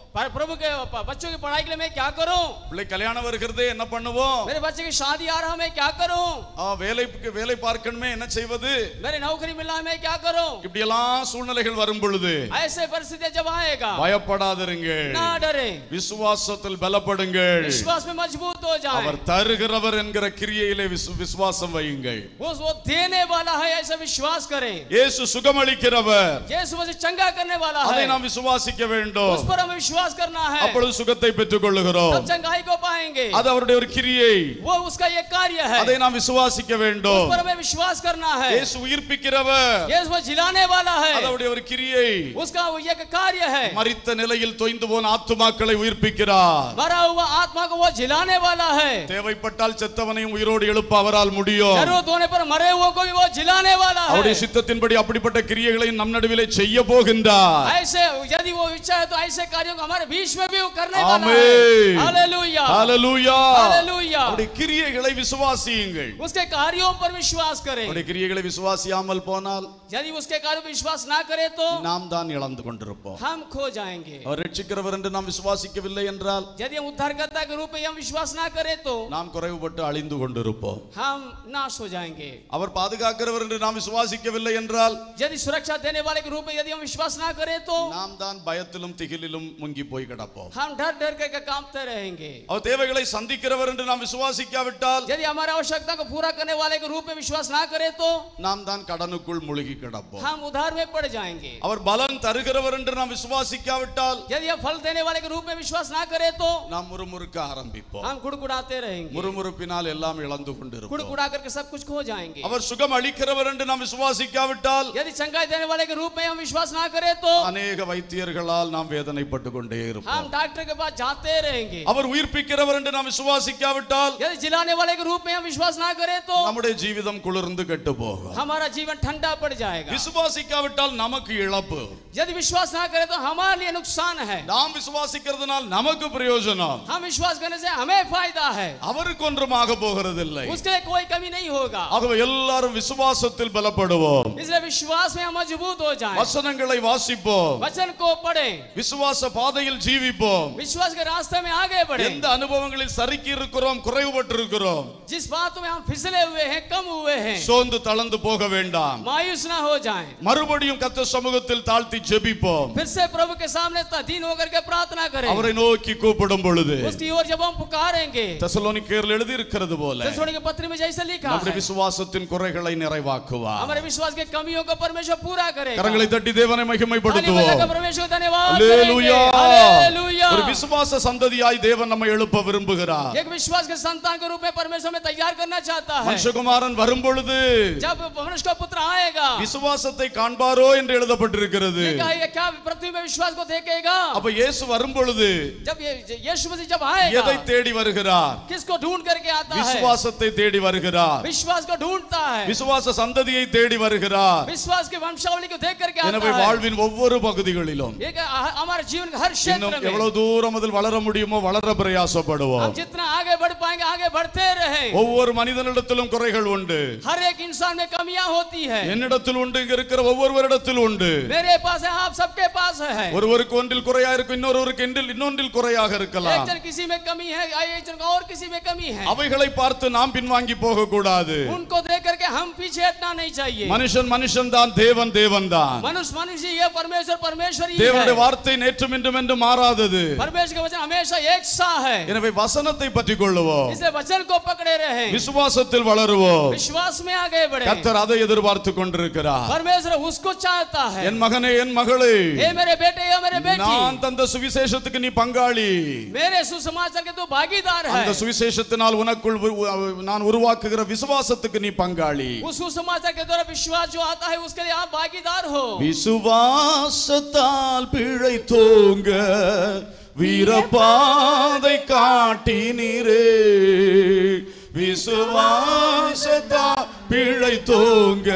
पर- प्रभु के प- बच्चों की पढ़ाई के लिए मैं क्या करूं பிள்ளை கல்யாணம் வருகிறதே என்ன பண்ணுவோம் मेरे बच्चे की शादी आ रहा मैं क्या करूं ஆ, வேலை வேலை பார்க்கணுமே என்ன செய்வது मेरे नौकरी मिला मैं क्या करूं இப்படியெல்லாம் சூழ்நிலைகள் வரும் பொழுது ऐसे परिस्थितियां जब आएगा பயப்படாதிருங்கள் ना डरे விசுவாசத்தில் பலப்படுங்கள் विश्वास में मजबूत हो जाए அவர் தருகிறவர் என்கிற கிரியையிலே விசு- விசுவாசம் வையுங்கள் वो वो देने वाला है ऐसा विश्वास करें இயேசு சுகமளிக்கிறவர் यीशु मसीह चंगा करने वाला அதை है நாம் விசுவாசிக்க வேண்டும் उस पर हमें विश्वास करना है அப்பொழுது சுகத்தை பெற்றுக் கொள்ளுகிறோம் तब चंगाई को पाएंगे அது அவருடைய ஒரு கிரியை वो उसका ये कार्य है அதை நாம் விசுவாசிக்க उस வேண்டும் पर हमें विश्वास करना है இயேசு உயிர்ப்பிக்கிறவர் यीशु वो जिलाने वाला அது है அவருடைய ஒரு கிரியை उसका वो ये कार्य है மரித்த நிலையில் தொய்ந்து போன ஆத்துமாக்களை உயிர்ப்பிக்கிறார் मरा हुआ आत्मा को वो जिलाने वाला है தேவைப்பட்டால் செத்தவனையும் உயிரோடு எழுப்ப அவரால் முடியும் जरूरत होने पर मरे हुए को भी वो जिलाने वाला அவருடைய है சித்தத்தின்படி அப்படிப்பட்ட கிரியைகளை நம் நடுவிலே செய்ய போகின்றார் ऐसे यदि वो इच्छा है तो ऐसे कार्यों को हमारे बीच में भी वो करने वाला आमीन। है हालेलुया ஹalleluya हालेलुया அவருடைய கிரியைகளை விசுவாசியுங்கள் उसके कार्यों पर विश्वास करें அவருடைய கிரியைகளை விசுவாசியாமல் போனால் यदि उसके कार्यों पर विश्वास ना करे तो நாம் தான் இழந்து கொண்டிருப்போம் हम खो जाएंगे அவர் ரட்சிக்கிறவர் என்று நாம் விசுவாசிக்கவில்லை என்றால் यदि हम उद्धारकर्ता के रूप में हम विश्वास ना करें तो நாம் குறைவுபட்டு அழிந்து கொண்டிருப்போம் हम नाश हो जाएंगे அவர் பாதுகாக்கிறவர் என்று நாம் விசுவாசிக்கவில்லை என்றால் यदि सुरक्षा देने वाले के रूप में यदि हम विश्वास ना करें तो நாம் தான் பயத்திலும் திகிலிலும் முங்கி போய் கிடப்போம் हम डर डर करके कांपते रहेंगे அவர் தேவைகளை சந்திக்கிறவர் என்று நாம் விசுவாசிக்காவிட்டால் यदि हमारी आवश्यकता को पूरा करने वाले के रूप में विश्वास ना करें तो நாம் தான் கடனுக்குள் முழுகி கிடப்போம் हम उधार में पड़ जाएंगे அவர் பலன் தருகிறவர் என்று நாம் விசுவாசிக்காவிட்டால் यदि हम फल देने वाले के रूप में विश्वास ना करें तो நாம் முறுமுறுக்க ஆரம்பிப்போம் हम गुड़गुड़ाते रहेंगे முறுமுறுப்பினால் எல்லாம் இழந்து கொண்டிருப்போம் गुड़गुड़ा करके सब कुछ खो जाएंगे அவர் சுகம் அளிக்கிறவர் என்று நாம் விசுவாசிக்காவிட்டால் यदि चंगाई देने वाले के रूप में हम विश्वास ना करें तो அநேக வைத்தியர்களால் நாம் வேதனைப்பட்டு கொண்டே இருப்போம் हम डॉक्टर के पास जाते रहेंगे அவர் உயிர்ப்பிக்கிறவர் என்று நாம் விசுவாசிக்காவிட்டால் यदि जिलाने वाले के रूप में हम विश्वास ना करें तो நம்முடைய ஜீவிதம் குளிர்ந்து கெட்டு போகும் हमारा जीवन ठंडा पड़ जाएगा விசுவாசிக்காவிட்டால் நமக்கு இழப்பு यदि विश्वास ना करें तो हमारे लिए नुकसान है நாம் விசுவாசிக்கிறதுனால் நமக்கு பிரயோஜனம் हम विश्वास करने से हमें फायदा है அவருக்கு ஒன்றும் ஆக போகிறதில்லை उसके लिए कोई कमी नहीं होगा ஆகவே எல்லாரும் விசுவாசத்தில் பலப்படுவோம் इसलिए विश्वास में हम मजबूत हो जाएं வசனங்களை வாசிப்போம் वचन को पढ़ें விசுவாச பாதையில் ஜீவிப்போம் विश्वास के रास्ते में आगे बढ़ें எந்த அனுபவங்களில் சறுக்கி இருக்கிறோம் குறைவுபட்டு இருக்கிறோம் जिस बातों में हम फिसले हुए हैं कम हुए हैं சோர்ந்து தளர்ந்து போக வேண்டாம் मायूस ना हो जाएं மறுபடியும் கத்த சமூகத்தில் தாழ்த்தி ஜெபிப்போம் फिर से प्रभु के सामने तदीन होकर के प्रार्थना करें அவரை நோக்கி கூப்பிடும் பொழுது उसकी ओर जब हम पुकारेंगे தெசலோனிக்கேயரில் எழுதி இருக்கிறது போல तेसलोनी के पत्र में जैसे लिखा நம்முடைய है விசுவாசத்தின் குறைகளை நிறைவாக்குவார் हमारे विश्वास के कमियों को परमेश्वर पूरा करेगा கரங்களை தட்டி தேவனை ताली மகிமைப்படுத்துவோம் बजाकर परमेश्वर को धन्यवाद அல்லேலூயா करेंगे हालेलुया ஒரு விசுவாச சந்ததியாய் தேவன் நம்மை எழுப்ப விரும்புகிறார் एक विश्वास के संतान के रूप में परमेश्वर में तैयार करना चाहता है மனுஷகுமாரன் வரும் பொழுது जब मनुष्य का पुत्र आएगा விசுவாசத்தை காண்பாரோ என்று எழுதப்பட்டிருக்கிறது ये क्या ये क्या पृथ्वी में विश्वास को देखेगा அப்ப இயேசு வரும் பொழுது जब ये यीशु मसीह जब आएगा எதை தேடி வருகிறார் किसको ढूंढ करके आता है விசுவாசத்தை தேடி வருகிறார் विश्वास को ढूंढता है விசுவாச சந்ததியை தேடி வருகிறார் विश्वास की वंशावली को देख करके எனவே आता है வாழ்வின் ஒவ்வொரு பகுதிகளிலும் ये क्या, ह- हमारे जीवन के हर இன்னும் क्षेत्र में எவ்வளவு தூரம் அதில் வளர முடியுமோ வளர हम பிரயாசப்படுவோம் जितना आगे बढ़ पाएंगे आगे बढ़ते रहे ஒவ்வொரு மனிதனிடத்திலும் குறைகள் உண்டு हर एक इंसान में कमियां होती है என்னிடத்தில் உண்டு இங்க இருக்கிற ஒவ்வொருவரிடத்தில் உண்டு मेरे पास है आप सबके पास है ஒருவருக்கு ஒன்றில் குறையா இருக்கும் இன்னொருவருக்கு ஒன்றில் இன்னொன்றில் குறையாக एक இருக்கலாம் जन किसी में कमी है एक जन का और किसी में कमी है அவைகளை பார்த்து நாம் பின்வாங்கி போக கூடாது उनको देख करके हम पीछे हटना नहीं चाहिए மனுஷன் மனுஷன் தான் தேவன் தேவன் தான் मनुष्य मनुष्य ये परमेश्वर परमेश्वर ही தேவனுடைய है வார்த்தை நேற்றும் இன்றும் என்று மாறாதது परमेश्वर का वचन हमेशा एक सा है எனவே வசனத்தை பற்றி கொள்ளுவோம் इसलिए वचन को पकड़े रहे விசுவாசத்தில் வளருவோம் विश्वास में आगे बढ़े கர்த்தர் அதை எதிர்பார்த்து கொண்டிருக்கிறார் परमेश्वर उसको चाहता है என் மகனே என் மகளே हे मेरे बेटे या मेरे बेटी நான் தந்த சுவிசேஷத்துக்கு நீ பங்காளி मेरे सुसमाचार के तू भागीदार है அந்த சுவிசேஷத்தினால் உனக்குள் உரு- நான் உருவாக்குகிற விசுவாசத்துக்கு நீ பங்காளி उस सुसमाचार के द्वारा विश्वास जो आता है उसके लिए आप भागीदार हो விசுவாசத்தால் பிழை தோங்க வீரபாதை காட்டினீரே விசுவாசத்தால் பிழை தோங்க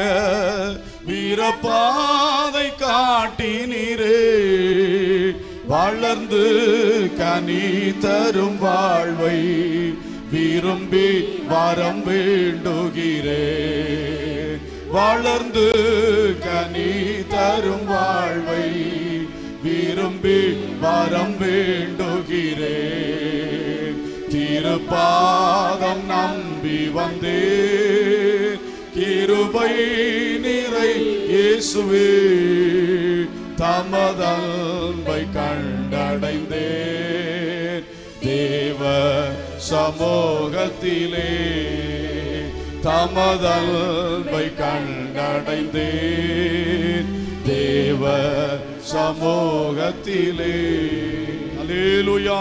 வீரபாதை காட்டினீரே வளர்ந்து கனி தரும் வாழ்வை விரும்பி வரம் வேண்டுகிறே வளர்ந்து கனி தரும் வாழ்வை விரும்பி வரம் வேண்டுகிறேன் திருப்பாதம் நம்பி வந்தேன் கிருபை நிறை இயேசுவே தமதன்பை கண்டடைந்தேன் தேவ சமூகத்திலே தமதல்பை கண்டடைந்தேன் தேவ சமூகத்திலே அல்லேலூயா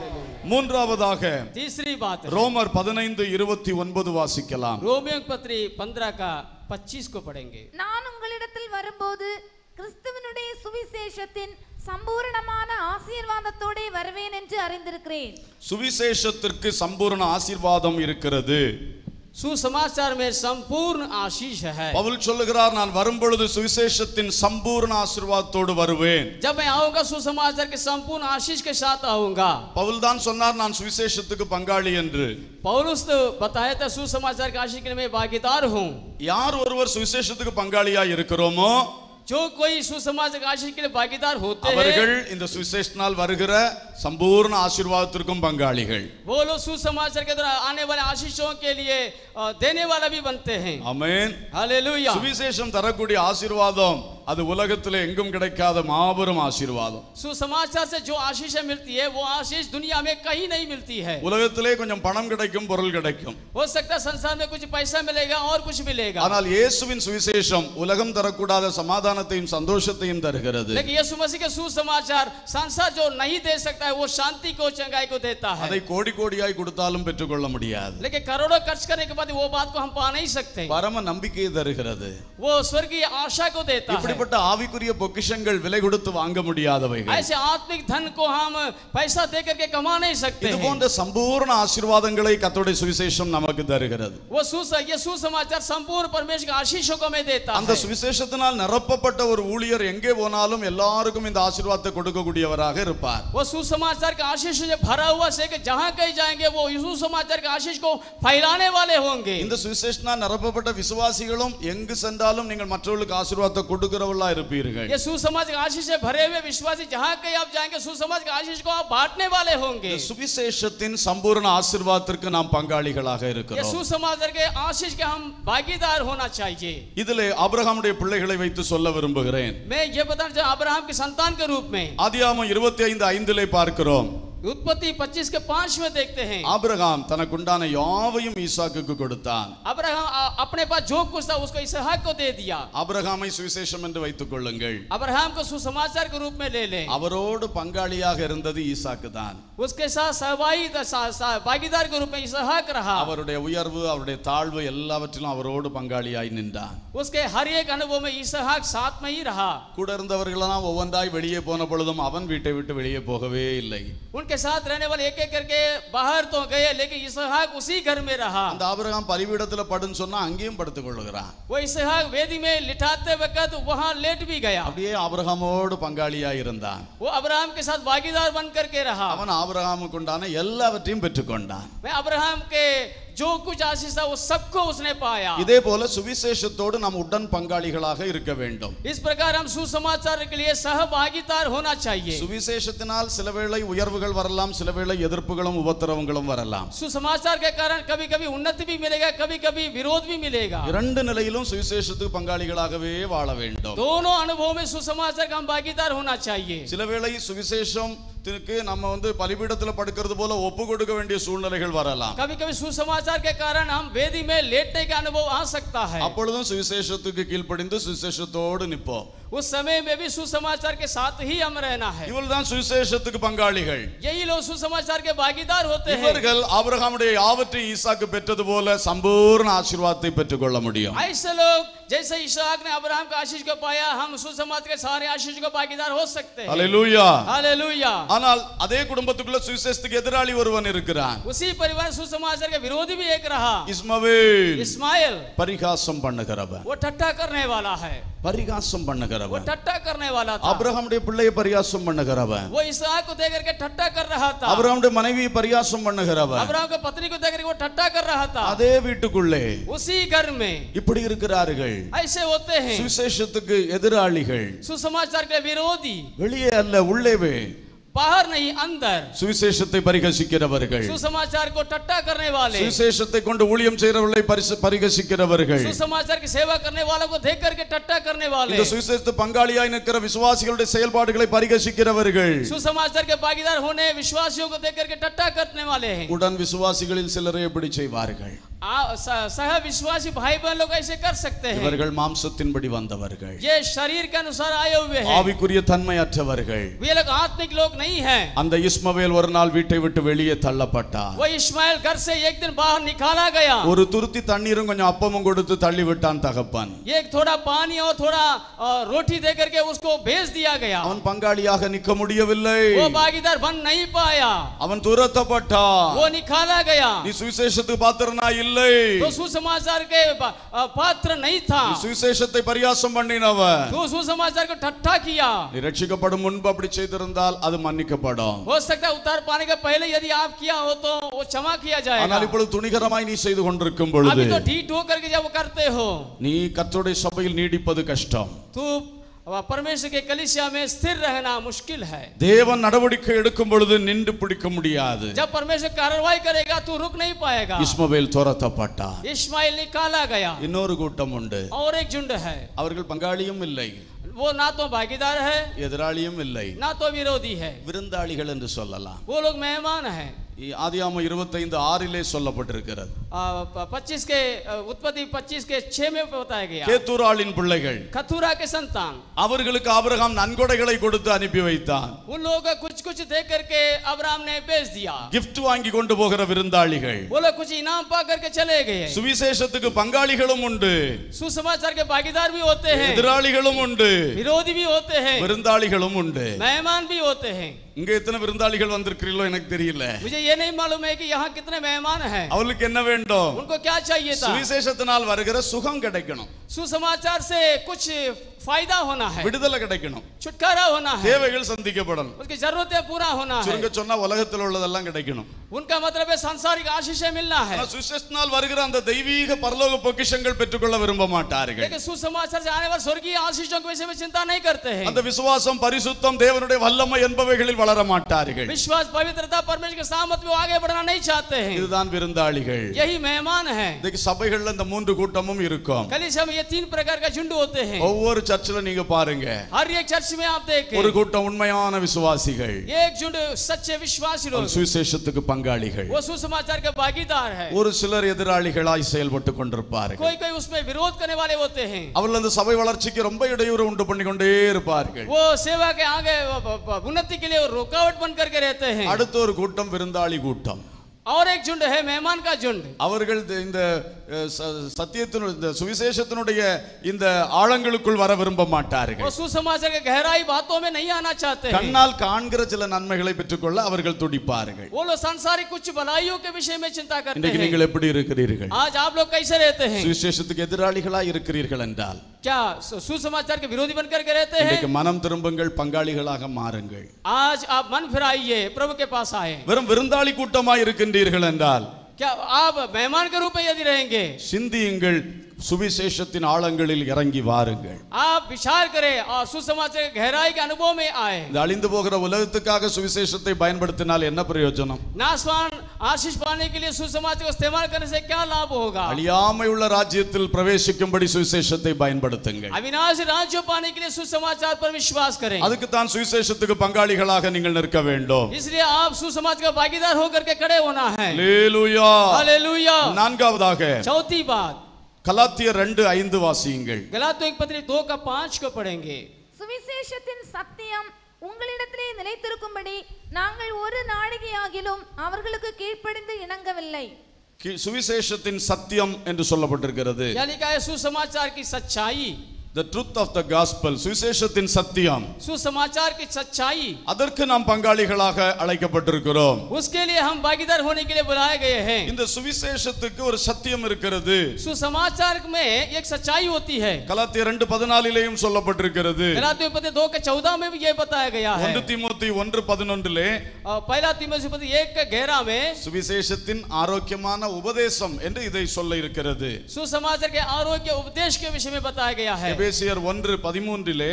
மூன்றாவதாக तीसरी बात है ரோமர் பதினைந்து இருபத்தி ஒன்பது வாசிக்கலாம் रोमियो की पत्री पंद्रह का पच्चीस को पढ़ेंगे நான் உங்களிடத்தில் வரும்போது கிறிஸ்துவனுடைய சுவிசேஷத்தின் சம்பூரணமான ஆசீர்வாதத்தோடே வருவேன் என்று அறிந்திருக்கிறேன் சுவிசேஷத்திற்கு சம்பூர்ண ஆசீர்வாதம் இருக்கிறது सुसमाचार में संपूर्ण आशीष है பவுல் சொல்லுகிறார் நான் வரும்பொழுது சுவிசேஷத்தின் சம்பூர்ண ஆசீர்வாதத்தோடு வருவேன் जब मैं आऊंगा सुसमाचार के संपूर्ण आशीष के साथ आऊंगा பவுல் தான் சொன்னார் நான் சுவிசேஷத்துக்கு பங்காளி என்று पौलुस तो बताया था सुसमाचार के आशीष के लिए मैं भागीदार हूँ யார் ஒருவர் சுவிசேஷத்துக்கு பங்காளியா இருக்கிறோமோ जो कोई सुसमाचार के आशीष के लिए भागीदार होते हैं அவர்கள் இந்த சுவிசேஷனால் வருகிற சம்பூர்ண ஆசீர்வாதத்திற்கும் பங்காளிகள் वो लोग सुसमाचार के द्वारा आने वाले आशीषों के लिए अ, देने वाला भी बनते हैं ஆமென் हालेलुया சுவிசேஷம் தரக்கூடிய ஆசீர்வாதம் அது உலகத்தில் எங்கும் கிடைக்காத மாபெரும் ஆசீர்வாதம் सुसमाचार से जो आशीषें मिलती है वो आशीष दुनिया में कहीं नहीं मिलती है உலகத்திலே கொஞ்சம் பணம் கிடைக்கும் பொருள் கிடைக்கும் हो सकता है संसार में कुछ पैसा मिलेगा और कुछ मिलेगा ஆனால் இயேசுவின் சுவிசேஷம் உலகம் தரக்கூடாத சமாதானத்தையும் சந்தோஷத்தையும் தருகிறது लेकिन यीशु मसीह के सुसमाचार संसार जो नहीं दे सकता है वो शांति को चंगाई को देता है அதை கோடி கோடியாய் கொடுத்தாலும் பெற்றுக்கொள்ள முடியாது लेकिन करोड़ों खर्च करने के बाद वो बात को हम पा नहीं सकते பரம நம்பிக்கையை தருகிறது वो स्वर्गीय आशा को देता है இப்படிப்பட்ட ஆவிக்குரிய பொக்கிஷங்கள் விலை கொடுத்து வாங்க முடியாதவைகள் ऐसे आत्मिक धन को हम पैसा दे करके कमा नहीं सकते இது हैं போன்ற சம்பூர்ண ஆசீர்வாதங்களை கத்தோடைய சுவிசேஷம் நமக்கு தருகிறது वो सुस ये सुसमाचार संपूर्ण परमेश्वर के आशीषों को हमें देता அந்த है சுவிசேஷத்தினால் நிரப்பப்பட்ட ஒரு ஊழியர் எங்கே போனாலும் எல்லாருக்கும் இந்த ஆசீர்வாதத்தை கொடுக்கக்கூடியவராக இருப்பார் वो सुसमाचार का आशीष से भरा हुआ से कि जहां कहीं जाएंगे वो सुसमाचार के आशीष को फैलाने वाले होंगे இந்த சுவிசேஷனால் நிரப்பப்பட்ட விசுவாசிகளும் எங்கு சென்றாலும் நீங்கள் மற்றவர்களுக்கு ஆசீர்வாதத்தை கொடுக்கிறவர்களா இருப்பீர்கள் ये सुसमाज के आशीष से भरे हुए विश्वासी जहां कहीं आप जाएंगे सुसमाज के आशीष को आप बांटने वाले होंगे இந்த சுவிசேஷத்தின் சம்பூர்ண ஆசீர்வாதத்திற்கு நாம் பங்காளிகளாக ये இருக்கிறோம் सुसमाचार के आशीष के हम भागीदार होना चाहिए இதிலே ஆபிரகாமுடைய பிள்ளைகளை வைத்து சொல்ல விரும்புகிறேன் मैं ये बताना चाहूं अब्राहम के संतान के रूप में ஆதியாமம் இருபத்தி ஐந்து ஐந்திலே பார்க்கிறோம் उत्पत्ति 25 के पांच में देखते हैं ஆபிரகாம் தனக்குண்டான யாவையும் ஈசாக்குக்கு கொடுத்தான் अब्राहम अ- अपने पास जो कुछ था उसको इसहाक को दे दिया ஆபிரகாமை சுவிசேஷம் என்று வைத்துக் கொள்ளுங்கள் अब्राहम को सुसमाचार के रूप में ले ले அவரோடு பங்காளியாக இருந்தது ஈசாக்கு தான் उसके साथ सहभागी सा- सा- भागीदार के रूप में इसहाक रहा அவருடைய உயர்வு அவருடைய தாழ்வு எல்லாவற்றிலும் அவரோடு பங்காளியாய் நின்றான் उसके हर एक अनुभव में इसहाक साथ में ही रहा கூட இருந்தவர்களெல்லாம் ஒவ்வொன்றாய் வெளியே போன பொழுதும் அவன் வீட்டை விட்டு வெளியே போகவே இல்லை उनके साथ रहने वाले एक एक करके बाहर तो गए लेकिन इसहाक उसी घर में रहा அந்த ஆபிரகாம் பலிபீடத்துல படுன்னு சொன்னா அங்கேயும் படுத்துக் கொள்ளுகிறான் वो इसहाक वेदी में लिटाते वक्त वहां लेट भी गया அப்படியே ஆபிரகாமோடு பங்காளியாய் இருந்தான் वो अब्राहम के साथ भागीदार बन करके रहा அவன் ஆபிரகாமுக்கு உண்டான எல்லாவற்றையும் பெற்றுக்கொண்டான் मैं अब्राहम के जो कुछ आशीष था वो सबको उसने पाया இதே போல சுவிசேஷத்தோடு நாம் உடன் பங்காளிகளாக இருக்க வேண்டும் इस प्रकार हम सुसमाचार के लिए सहभागीदार होना चाहिए சுவிசேஷத்தினால் சில வேளை உயர்வுகள் வரலாம் சில வேளை எதிர்ப்புகளும் உபத்திரவங்களும் வரலாம் सुसमाचार के कारण कभी कभी उन्नति भी मिलेगा कभी कभी विरोध भी मिलेगा இரண்டு நிலையிலும் சுவிசேஷத்துக்கு பங்காளிகளாகவே வாழ வேண்டும் दोनों अनुभव में सुसमाचार का हम भागीदार होना चाहिए சில வேளை சுவிசேஷத்திற்கு நம்ம வந்து பலிபீடத்துல படுக்கிறது போல ஒப்பு கொடுக்க வேண்டிய சூழ்நிலைகள் வரலாம் कभी कभी सुसमाचार के कारण हम वेदी में लेटने का अनुभव आ सकता है அப்பொழுதும் சுவிசேஷத்துக்கு கீழ்ப்படிந்து சுவிசேஷத்தோடு நிற்போம் उस समय में भी सुसमाचार के साथ ही हम रहना है இவள் தான் சுவிசேஷத்துக்கு பங்காளிகள் यही लोग सुसमाचार के भागीदार होते हैं இவர்கள் ஆபிரகாமுடைய யாவற்றை ஈசாக்கு பெற்றது போல சம்பூர்ண ஆசீர்வாதத்தை பெற்றுக்கொள்ள முடியும் ऐसे लोग जैसे इसहाक ने अब्राहम का आशीष को पाया हम सुसमाज के सारे आशीष को भागीदार हो सकते हैं அல்லேலூயா हालेलुया ஆனால் அதே குடும்பத்துக்குள்ள சுவிசேஷத்துக்கு எதிராளி ஒருவன் இருக்கிறான் उसी परिवार सुसमाचार के विरोधी भी एक रहा இஸ்மவேல் इस्माइल பரிகாசம் பண்ணுகிறவன் वो ठट्टा करने वाला है பரிகாசம் वो பண்ணுகிறவன் ठट्टा करने वाला था ஆபிரகாமுடைய பிள்ளையை பரிகாசம் பண்ணுகிறவன் वो इसहाक को देख करके ठट्टा कर रहा था ஆபிரகாமுடைய மனைவியை பரிகாசம் பண்ணுகிறவன் अब्राहम की पत्नी को देख करके वो ठट्टा कर रहा था அதே வீட்டுக்குள்ளே उसी घर में இப்படி இருக்கிறார்கள் ऐसे होते हैं சுவிசேஷத்துக்கு எதிராளிகள் सुसमाचार के विरोधी வெளியே அல்ல உள்ளேவே बाहर नहीं अंदर சுவிசேஷத்தை பரிகசிக்கிறவர்கள் सुसमाचार को टट्टा करने वाले சுவிசேஷத்தை கொண்டு ஊழியம் செய்கிறவர்களை பரிசு பரிகசிக்கிறவர்கள் सुसमाचार की सेवा करने वालों को देख करके टट्टा करने वाले இந்த சுவிசேஷத்து பங்காளியாய் நிற்கிற விசுவாசிகளுடைய செயல்பாடுகளை பரிகசிக்கிறவர்கள் सुसमाचार के भागीदार होने विश्वासियों को देख करके टट्टा करने वाले हैं உடன் விசுவாசிகளில் சிலரை எப்படி செய்வார்கள் आ- स- सह विश्वासी भाई बहन लोग ऐसे कर सकते हैं இவர்கள் மாம்சத்தின்படி வந்தவர்கள் ये शरीर के अनुसार आए हुए हैं ஆவிக்குரிய தன்மையற்றவர்கள் वे लोग आत्मिक लोग नहीं हैं அந்த இஸ்மவேல் ஒரு நாள் வீட்டை விட்டு வெளியே தள்ளப்பட்டார் वो इस्माइल घर से एक दिन बाहर निकाला गया ஒரு துருத்தி தண்ணீரும் கொஞ்சம் அப்பமும் கொடுத்து தள்ளி விட்டான் தகப்பன் एक थोड़ा पानी और थोड़ा अ, रोटी दे करके उसको भेज दिया गया அவன் பங்காளியாக நிற்க முடியவில்லை वो भागीदार बन नहीं पाया அவன் துரத்தப்பட்டான் वो निकाला गया நீ சுவிசேஷத்துக்கு பாத்திரனா இல்லை तो सुसमाचार के पा- अ, पात्र नहीं था நீ சுவிசேஷத்தை பரியாசம் பண்ணினவன் तो सुसमाचार को ठट्ठा किया நீ ரட்சிக்கப்படும் முன்பு அப்படி செய்திருந்தால் அது மன்னிக்கப்படும் हो सकता है उतार पाने के पहले यदि आप किया हो तो वो क्षमा किया जाएगा ஆனால் இப்பொழுது துணிகரமாய் நீ செய்து கொண்டிருக்கும் பொழுது अभी तो ढीठ होकर के जब वो करते हो நீ கர்த்தருடைய சபையில் நீடிப்பது கஷ்டம் तो परमेश्वर के कलिसिया में स्थिर रहना मुश्किल है தேவன் நடவடிக்கை எடுக்கும் பொழுது நின்று பிடிக்க முடியாது जब परमेश्वर कार्रवाई करेगा तू रुक नहीं पाएगा இஸ்மவேல் துரத்தப்பட்டார் इस्माइल निकाला गया இன்னொரு கூட்டம் உண்டு और एक झुंड है அவர்கள் பங்காளியும் இல்லை वो ना तो भागीदार है எதிராளியும் இல்லை ना तो विरोधी है விருந்தாளிகள் என்று சொல்லலாம் वो लोग मेहमान हैं ஆதியாம இருபத்தைந்து ஆறிலே சொல்லப்பட்டிருக்கிறது पच्चीस के अ, उत्पत्ति पच्चीस के छह में बताया गया கேத்தூராளின் பிள்ளைகள் खथुरा के संतान அவர்களுக்கு ஆபிரகாம் நன்கொடைகளை கொடுத்து அனுப்பி வைத்தான் उन लोगों को कुछ कुछ दे करके अब्राम ने बेच दिया கிஃப்ட் வாங்கி கொண்டு போகிற விருந்தாளிகள் वो लोग कुछ इनाम पा करके चले गए சுவிசேஷத்துக்கு பங்காளிகளும் உண்டு सुसमाचार के भागीदार भी होते हैं எதிராளிகளும் உண்டு विरोधी भी होते हैं விருந்தாளிகளும் உண்டு मेहमान भी होते हैं இங்க எத்தனை விருந்தாளிகள் வந்திருக்கிறீங்களோ எனக்கு தெரியல मुझे ये नहीं मालूम है कि यहाँ कितने मेहमान हैं அவளுக்கு என்ன வேண்டும் उनको क्या चाहिए था சுவிசேஷத்தினால் வருகிற சுகம் கிடைக்கணும் सुसमाचार से कुछ फायदा होना है விடுதலை கிடைக்கணும் छुटकारा होना है தேவைகள் சந்திக்கப்படணும் उसकी जरूरतें पूरा होना है சுருங்க சொன்னா உலகத்தில் உள்ளதெல்லாம் கிடைக்கணும் उनका मतलब है सांसारिक आशीषें मिलना है ஆனா சுவிசேஷத்தினால் வருகிற அந்த தெய்வீக பரலோக பொக்கிஷங்கள் பெற்றுக்கொள்ள விரும்ப மாட்டார்கள் लेकिन सुसमाचार से आने वाले स्वर्गीय आशीषों के विषय में चिंता नहीं करते हैं அந்த விசுவாசம் பரிசுத்தம் தேவனுடைய வல்லமை என்பவைகளில் வளர மாட்டார்கள் विश्वास पवित्रता परमेश्वर के सामत में वो आगे बढ़ना नहीं चाहते हैं இதுதான் விருந்தாளிகள் यही मेहमान है இன்னைக்கு சபைகள்ல இந்த மூன்று கூட்டமும் இருக்கும் कलिसिया में ये तीन प्रकार का झुंड होते हैं ஒவ்வொரு சர்ச்சில் நீங்க பாருங்க हर एक चर्च में आप देखें ஒரு கூட்டம் உண்மையான விசுவாசிகள் एक झुंड सच्चे विश्वासी लोग சுவிசேஷத்துக்கு பங்காளிகள் वो सुसमाचार के भागीदार है ஒரு சிலர் எதிராளிகளாய் செயல்பட்டு கொண்டிருப்பார்கள் कोई कोई उसमें विरोध करने वाले होते हैं அவர்கள் அந்த சபை வளர்ச்சிக்கு ரொம்ப இடையூறு உண்டு பண்ணி கொண்டே இருப்பார்கள் वो सेवा के आगे ब- ब- ब- उन्नति के लिए वो रुकावट बन करके रहते हैं அடுத்த ஒரு கூட்டம் விருந்தாளி கூட்டம் और एक झुंड है मेहमान का झुंड அவர்கள் இந்த- இந்த அஹ், ச- சத்தியத்தினுடைய இந்த சுவிசேஷத்தினுடைய இந்த ஆழங்களுக்குள் வர விரும்ப वो மாட்டார்கள் सुसमाचार के गहराई बातों में नहीं आना चाहते हैं கண்ணால் காண்கிற சில நன்மைகளை பெற்றுக்கொள்ள அவர்கள் துடிப்பார்கள் वो लोग सांसारिक कुछ भलाइयों के विषय में चिंता करते இன்றைக்கு हैं நீங்கள் எப்படி இருக்கிறீர்கள் आज आप लोग कैसे रहते हैं சுவிசேஷத்துக்கு எதிராளிகளாய் இருக்கிறீர்கள் என்றால் क्या सु- सुसमाचार के विरोधी बन करके रहते हैं இன்றைக்கு மனம் திரும்புங்கள் பங்காளிகளாக மாறுங்கள் आज आप मन फिराइए प्रभु के पास आए வெறும் விருந்தாளி கூட்டமாய் இருக்கின்றீர்கள் என்றால் क्या आप मेहमान के रूप में यदि रहेंगे சிந்தியுங்கள் சுவிசேஷத்தின் ஆழங்களில் இறங்கி வாருங்கள் आप विचार करें और सुसमाचार के गहराई के अनुभव में आए இந்த அழிந்து போகிற உலகத்துக்காக சுவிசேஷத்தை பயன்படுத்தினால் என்ன பிரயோஜனம் नासवान आशीष पाने के लिए सुसमाचार को इस्तेमाल करने से क्या लाभ होगा அழியாமை உள்ள ராஜ்யத்தில் பிரவேசிக்கும்படி சுவிசேஷத்தை பயன்படுத்துங்கள் अविनाशी राज्य पाने के लिए सुसमाचार पर विश्वास करें அதுக்கு தான் சுவிசேஷத்துக்கு பங்காளிகளாக நீங்கள் நிற்க வேண்டும் इसलिए आप सुसमाज का भागीदार होकर के खड़े होना है அல்லேலூயா हालेलुया நான்காவதாக चौथी बात கலாத்தியர் ரெண்டு ஐந்து வாசியுங்கள் गलातियों की पत्री दो का पांच को पढ़ेंगे சுவிசேஷத்தின் சத்தியம் உங்களிடத்திலே நிலைத்திருக்கும்படி நாங்கள் ஒரு நாழிகையாகிலும் அவர்களுக்கு கீழ்ப்படிந்து இணங்கவில்லை கி- சுவிசேஷத்தின் சத்தியம் என்று சொல்லப்பட்டிருக்கிறது क्या लिखा है सुसमाचार की सच्चाई the truth of the gospel சுவிசேஷத்தின் சத்தியம் सुसमाचार की सच्चाई அதற்கு நாம் பங்காளிகளாக அழைக்கப்பட்டிருக்கிறோம் उसके लिए हम भागीदार होने के लिए बुलाए गए हैं இந்த சுவிசேஷத்துக்கு ஒரு சத்தியம் இருக்கிறது सुसमाचार में एक सच्चाई होती है கலாத்தியர் ரெண்டு பதினாலிலேயும் சொல்லப்பட்டிருக்கிறது गलातियों की पत्री दो के चौदह में भी ये बताया गया है ஒன்று தீமோத்தி ஒன்று பதினொன்றிலே और पहला तीमोथी पत्री एक के ग्यारह में சுவிசேஷத்தின் ஆரோக்கியமான உபதேசம் என்று இதை சொல்ல இருக்கிறது सुसमाचार के आरोग्य उपदेश के विषय में बताया गया है எபேசியர் ஒன்று பதிமூன்றிலே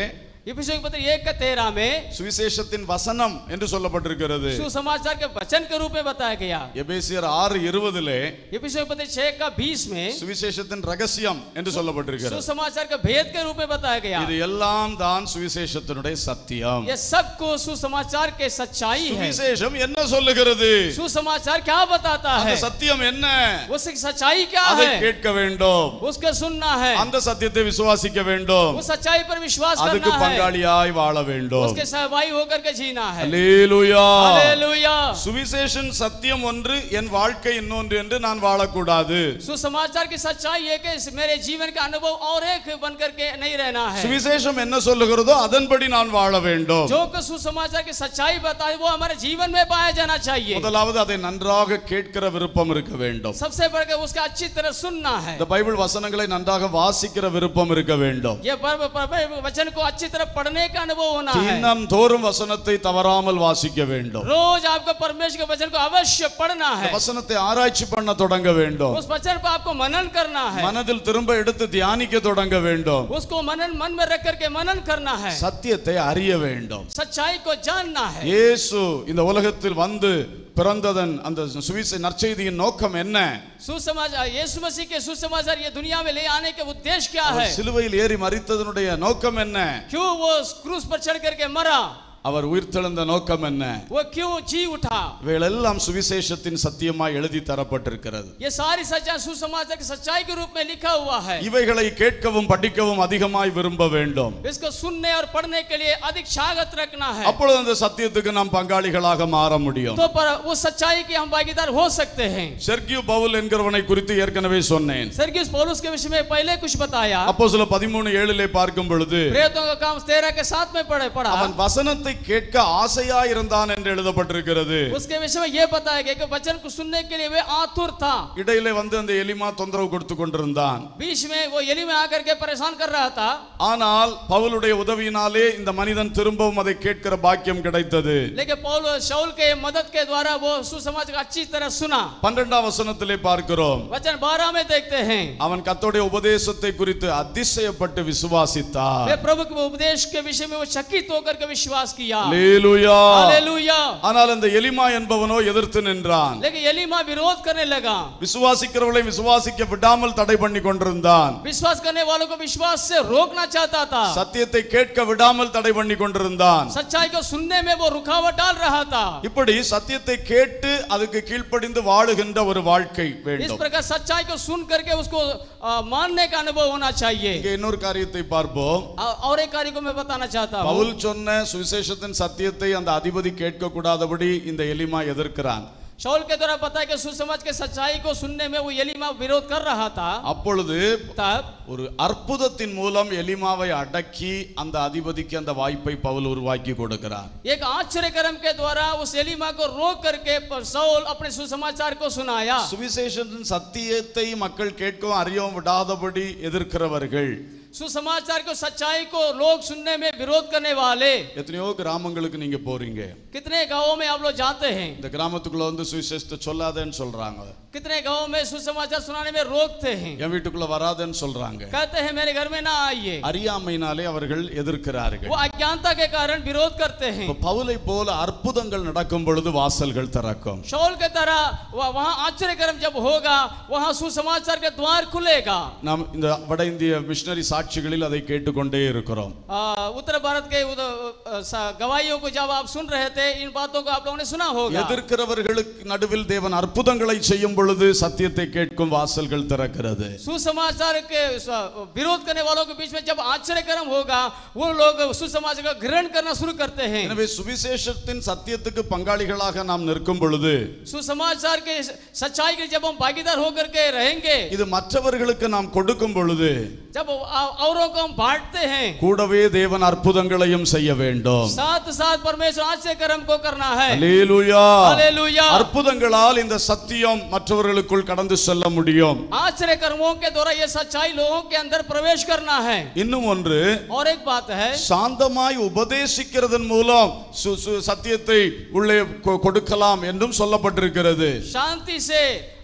इफिसियों के पत्र एक का तेरह में சுவிசேஷத்தின் வசனம் என்று சொல்லப்பட்டிருக்கிறது सुसमाचार के वचन के रूप में बताया गया எபேசியர் ஆறு இருபதிலே इफिसियों के पत्र छह का बीस में சுவிசேஷத்தின் ரகசியம் என்று சொல்லப்பட்டிருக்கிறது सुसमाचार के भेद के रूप में बताया गया இது எல்லாம் தான் சுவிசேஷத்தினுடைய சத்தியம் ये सबको सुसमाचार के सच्चाई है சுவிசேஷம் என்ன சொல்லுகிறது सुसमाचार क्या बताता அந்த है சத்தியம் என்ன उसकी सच्चाई क्या அதை है கேட்க வேண்டும் उसको सुनना है அந்த சத்தியத்தை விசுவாசிக்க வேண்டும் उस सच्चाई पर विश्वास அதுக்கு करना है பங்காளியாய் வாழ வேண்டும் उसके सहभागी होकर के जीना है அல்லேலூயா हालेलुया சுவிசேஷன் சத்தியம் ஒன்று என் வாழ்க்கை இன்னொன்று என்று நான் வாழக்கூடாது सुसमाचार की सच्चाई है कि इस मेरे जीवन का अनुभव और एक बन करके नहीं रहना है சுவிசேஷம் என்ன சொல்லுகிறதோ அதன்படி நான் வாழ வேண்டும் जो कि सुसमाचार की सच्चाई बताए वो हमारे जीवन में पाया जाना चाहिए முதலாவது அதை நன்றாக கேட்கிற விருப்பம் இருக்க வேண்டும் सबसे बढ़कर उसका अच्छी तरह सुनना है இந்த பைபிள் வசனங்களை நன்றாக வாசிக்கிற விருப்பம் இருக்க வேண்டும் ये पर्व पर्व- वचन को अच्छी तरह पढ़ने का अनुभव होना है தினம் தோறும் வசனத்தை தவறாமல் வாசிக்க வேண்டும் रोज आपको परमेश्वर के वचन को अवश्य पढ़ना இந்த है வசனத்தை ஆராய்ச்சி பண்ண தொடங்க வேண்டும் उस वचन पर आपको मनन करना है மனதில் திரும்ப எடுத்து தியானிக்க தொடங்க வேண்டும் उसको मनन मन में रख करके मनन करना है சத்தியத்தை அறிய வேண்டும் सच्चाई को जानना है இயேசு இந்த உலகத்தில் வந்து பிறந்ததன் அந்த சுவிசை நற்செய்தியின் நோக்கம் என்ன सुसमाचार यीशु मसीह के सुसमाचार ये दुनिया में ले आने के उद्देश्य क्या அவர் है சிலுவையில் ஏறி மரித்ததனுடைய நோக்கம் என்ன क्यों वो क्रूस पर चढ़ करके मरा அவர் உயிர்த்தெழுந்த நோக்கம் என்ன वो क्यों जी उठा இவைகளெல்லாம் சுவிசேஷத்தின் சத்தியமாய் எழுதி தரப்பட்டிருக்கிறது ये सारी सच्चाई सुसमाचार की सच्चाई के रूप में लिखा हुआ है இவைகளை கேட்கவும் படிக்கவும் அதிகமாய் விரும்ப வேண்டும் इसको सुनने और पढ़ने के लिए अधिक स्वागत रखना है அப்பொழுது அந்த சத்தியத்துக்கு நாம் பங்காளிகளாக மாற முடியும் तो पर उस सच्चाई के हम भागीदार हो सकते हैं செர்கியூ பவுல் என்கிறவனை குறித்து ஏற்கனவே சொன்னேன் सर्गिस पौलुस के विषय में पहले कुछ बताया அப்போ சில பதிமூணு ஏழிலே பார்க்கும் பொழுது प्रेतों का काम तेरह के साथ में पढ़े पढ़ा அவன் வசனத்தை கேட்க ஆசையா இருந்தான் என்று எழுதப்பட்டிருக்கிறது उसके विषय में ये बताया गया कि वचन को सुनने के लिए वे आतुर था இடையிலே வந்து அந்த எலிமா தொந்தரவு கொடுத்து கொண்டிருந்தான் बीच में वो यली में आकर के परेशान कर रहा था ஆனால் பவுலுடைய உதவியினாலே இந்த மனிதன் திரும்பவும் அதை கேட்கிற பாக்கியம் கிடைத்தது लेकिन पौल शाऊल के मदद के द्वारा वो सुसमाज को अच्छी तरह सुना பன்னெண்டாம் வசனத்திலே பார்க்கிறோம் वचन बारह में देखते हैं அவன் கர்த்தருடைய உபதேசத்தை குறித்து அதிசயப்பட்டு விசுவாசித்தார் वे प्रभु के उपदेश के विषय में वो चकित होकर के विश्वास किया அல்லேலூயா हालेलुया ஆனால் அந்த எலிமா என்பவனோ எதிர்த்து நின்றான் लेकिन यलीमा विरोध करने लगा விசுவாசிக்கிறவளை விசுவாசிக்க விடாமல் தடை பண்ணி கொண்டிருந்தான் विश्वास करने वालों को विश्वास से रोकना चाहता था சத்தியத்தை கேட்க விடாமல் தடை பண்ணி கொண்டிருந்தான் सच्चाई को सुनने में वो रुकावट डाल रहा था இப்படி சத்தியத்தை கேட்டு அதுக்கு கீழ்ப்படிந்து வாழுகின்ற ஒரு வாழ்க்கை इस வேண்டும் प्रकार सच्चाई को सुन करके उसको आ, मानने का अनुभव होना चाहिए இங்கே இன்னொரு காரியத்தை பார்ப்போம் आ- और एक कार्य को मैं बताना चाहता हूँ பவுல் சொன்ன சுவிசேஷத்தின் சத்தியத்தை அந்த அதிபதி கேட்க கூடாதபடி இந்த எலிமா எதிர்க்கிறான் शाऊल के द्वारा पता है कि सुसमाज के सच्चाई को सुनने में वो यलीमा विरोध कर रहा था அப்பொழுது तब ஒரு அற்புதத்தின் மூலம் எலிமாவை அடக்கி அந்த அதிபதிக்கு அந்த வாய்ப்பை பவுல் உருவாக்கி கொடுக்கிறார் एक आश्चर्य कर्म के द्वारा उस एलिमा को रोक करके साउल अपने सुसमाचार को सुनाया சுவிசேஷத்தின் சத்தியத்தை மக்கள் கேட்கவும் அறியவும் விடாதபடி எதிர்க்கிறவர்கள் सुसमाचार को सच्चाई को लोग सुनने में विरोध करने वाले எத்தனையோ கிராமங்களுக்கு நீங்க போறீங்க कितने गांवों में आप लोग जाते हैं இந்த கிராமத்துக்குள்ள வந்து சுவிசேஷத்தை சொல்லாதேன்னு சொல்றாங்க कितने गांवों में सुसमाचार सुनाने में रोकते हैं என் வீட்டுக்குள்ள வராதேன்னு சொல்றாங்க कहते हैं मेरे घर में ना आइए அறியாமையினாலே அவர்கள் எதிர்க்கிறார்கள் वो अज्ञानता के कारण विरोध करते हैं இப்ப பவுலை போல அற்புதங்கள் நடக்கும் பொழுது வாசல்கள் திறக்கும் शौल के तरह वह- वहाँ आश्चर्य कर्म जब होगा वहाँ सुसमाचार के द्वार खुलेगा நாம் இந்த வட இந்திய மிஷனரி சாட்சிகளில் அதை கேட்டுக்கொண்டே இருக்கிறோம் आ, उत्तर भारत के उद- अ, स- गवाहियों को जब आप सुन रहे थे इन बातों को आप लोगों ने सुना होगा எதிர்க்கிறவர்களுக்கு நடுவில் தேவன் அற்புதங்களை செய்யும் பொழுது சத்தியத்தை கேட்கும் வாசல்கள் திறக்கிறது सुसमाचार के स- विरोध करने वालों के बीच में जब आश्चर्य कर्म होगा वो लोग सुसमाचार का ग्रहण करना शुरू करते हैं எனவே சுவிசேஷத்தின் சத்தியத்துக்கு பங்காளிகளாக நாம் நிற்கும் பொழுது सुसमाचार के सच्चाई के जब हम भागीदार होकर के रहेंगे இது மற்றவர்களுக்கு நாம் கொடுக்கும் பொழுது जब औ- औरों को हम बांटते हैं கூடவே தேவன் அற்புதங்களையும் செய்ய வேண்டும் साथ साथ परमेश्वर आश्चर्य कर्म को करना है அல்லேலூயா हालेलुया அற்புதங்களால் இந்த சத்தியம் மற்றவர்களுக்குள் கடந்து செல்ல முடியும் आश्चर्य कर्मों के द्वारा ये सच्चाई लोगों के अंदर प्रवेश करना है இன்னும் ஒன்று और एक बात है சாந்தமாய் உபதேசிக்கிறதன் மூலம் சு- சு- சத்தியத்தை உள்ளே கொ- கொடுக்கலாம் என்றும் சொல்லப்பட்டிருக்கிறது शांति से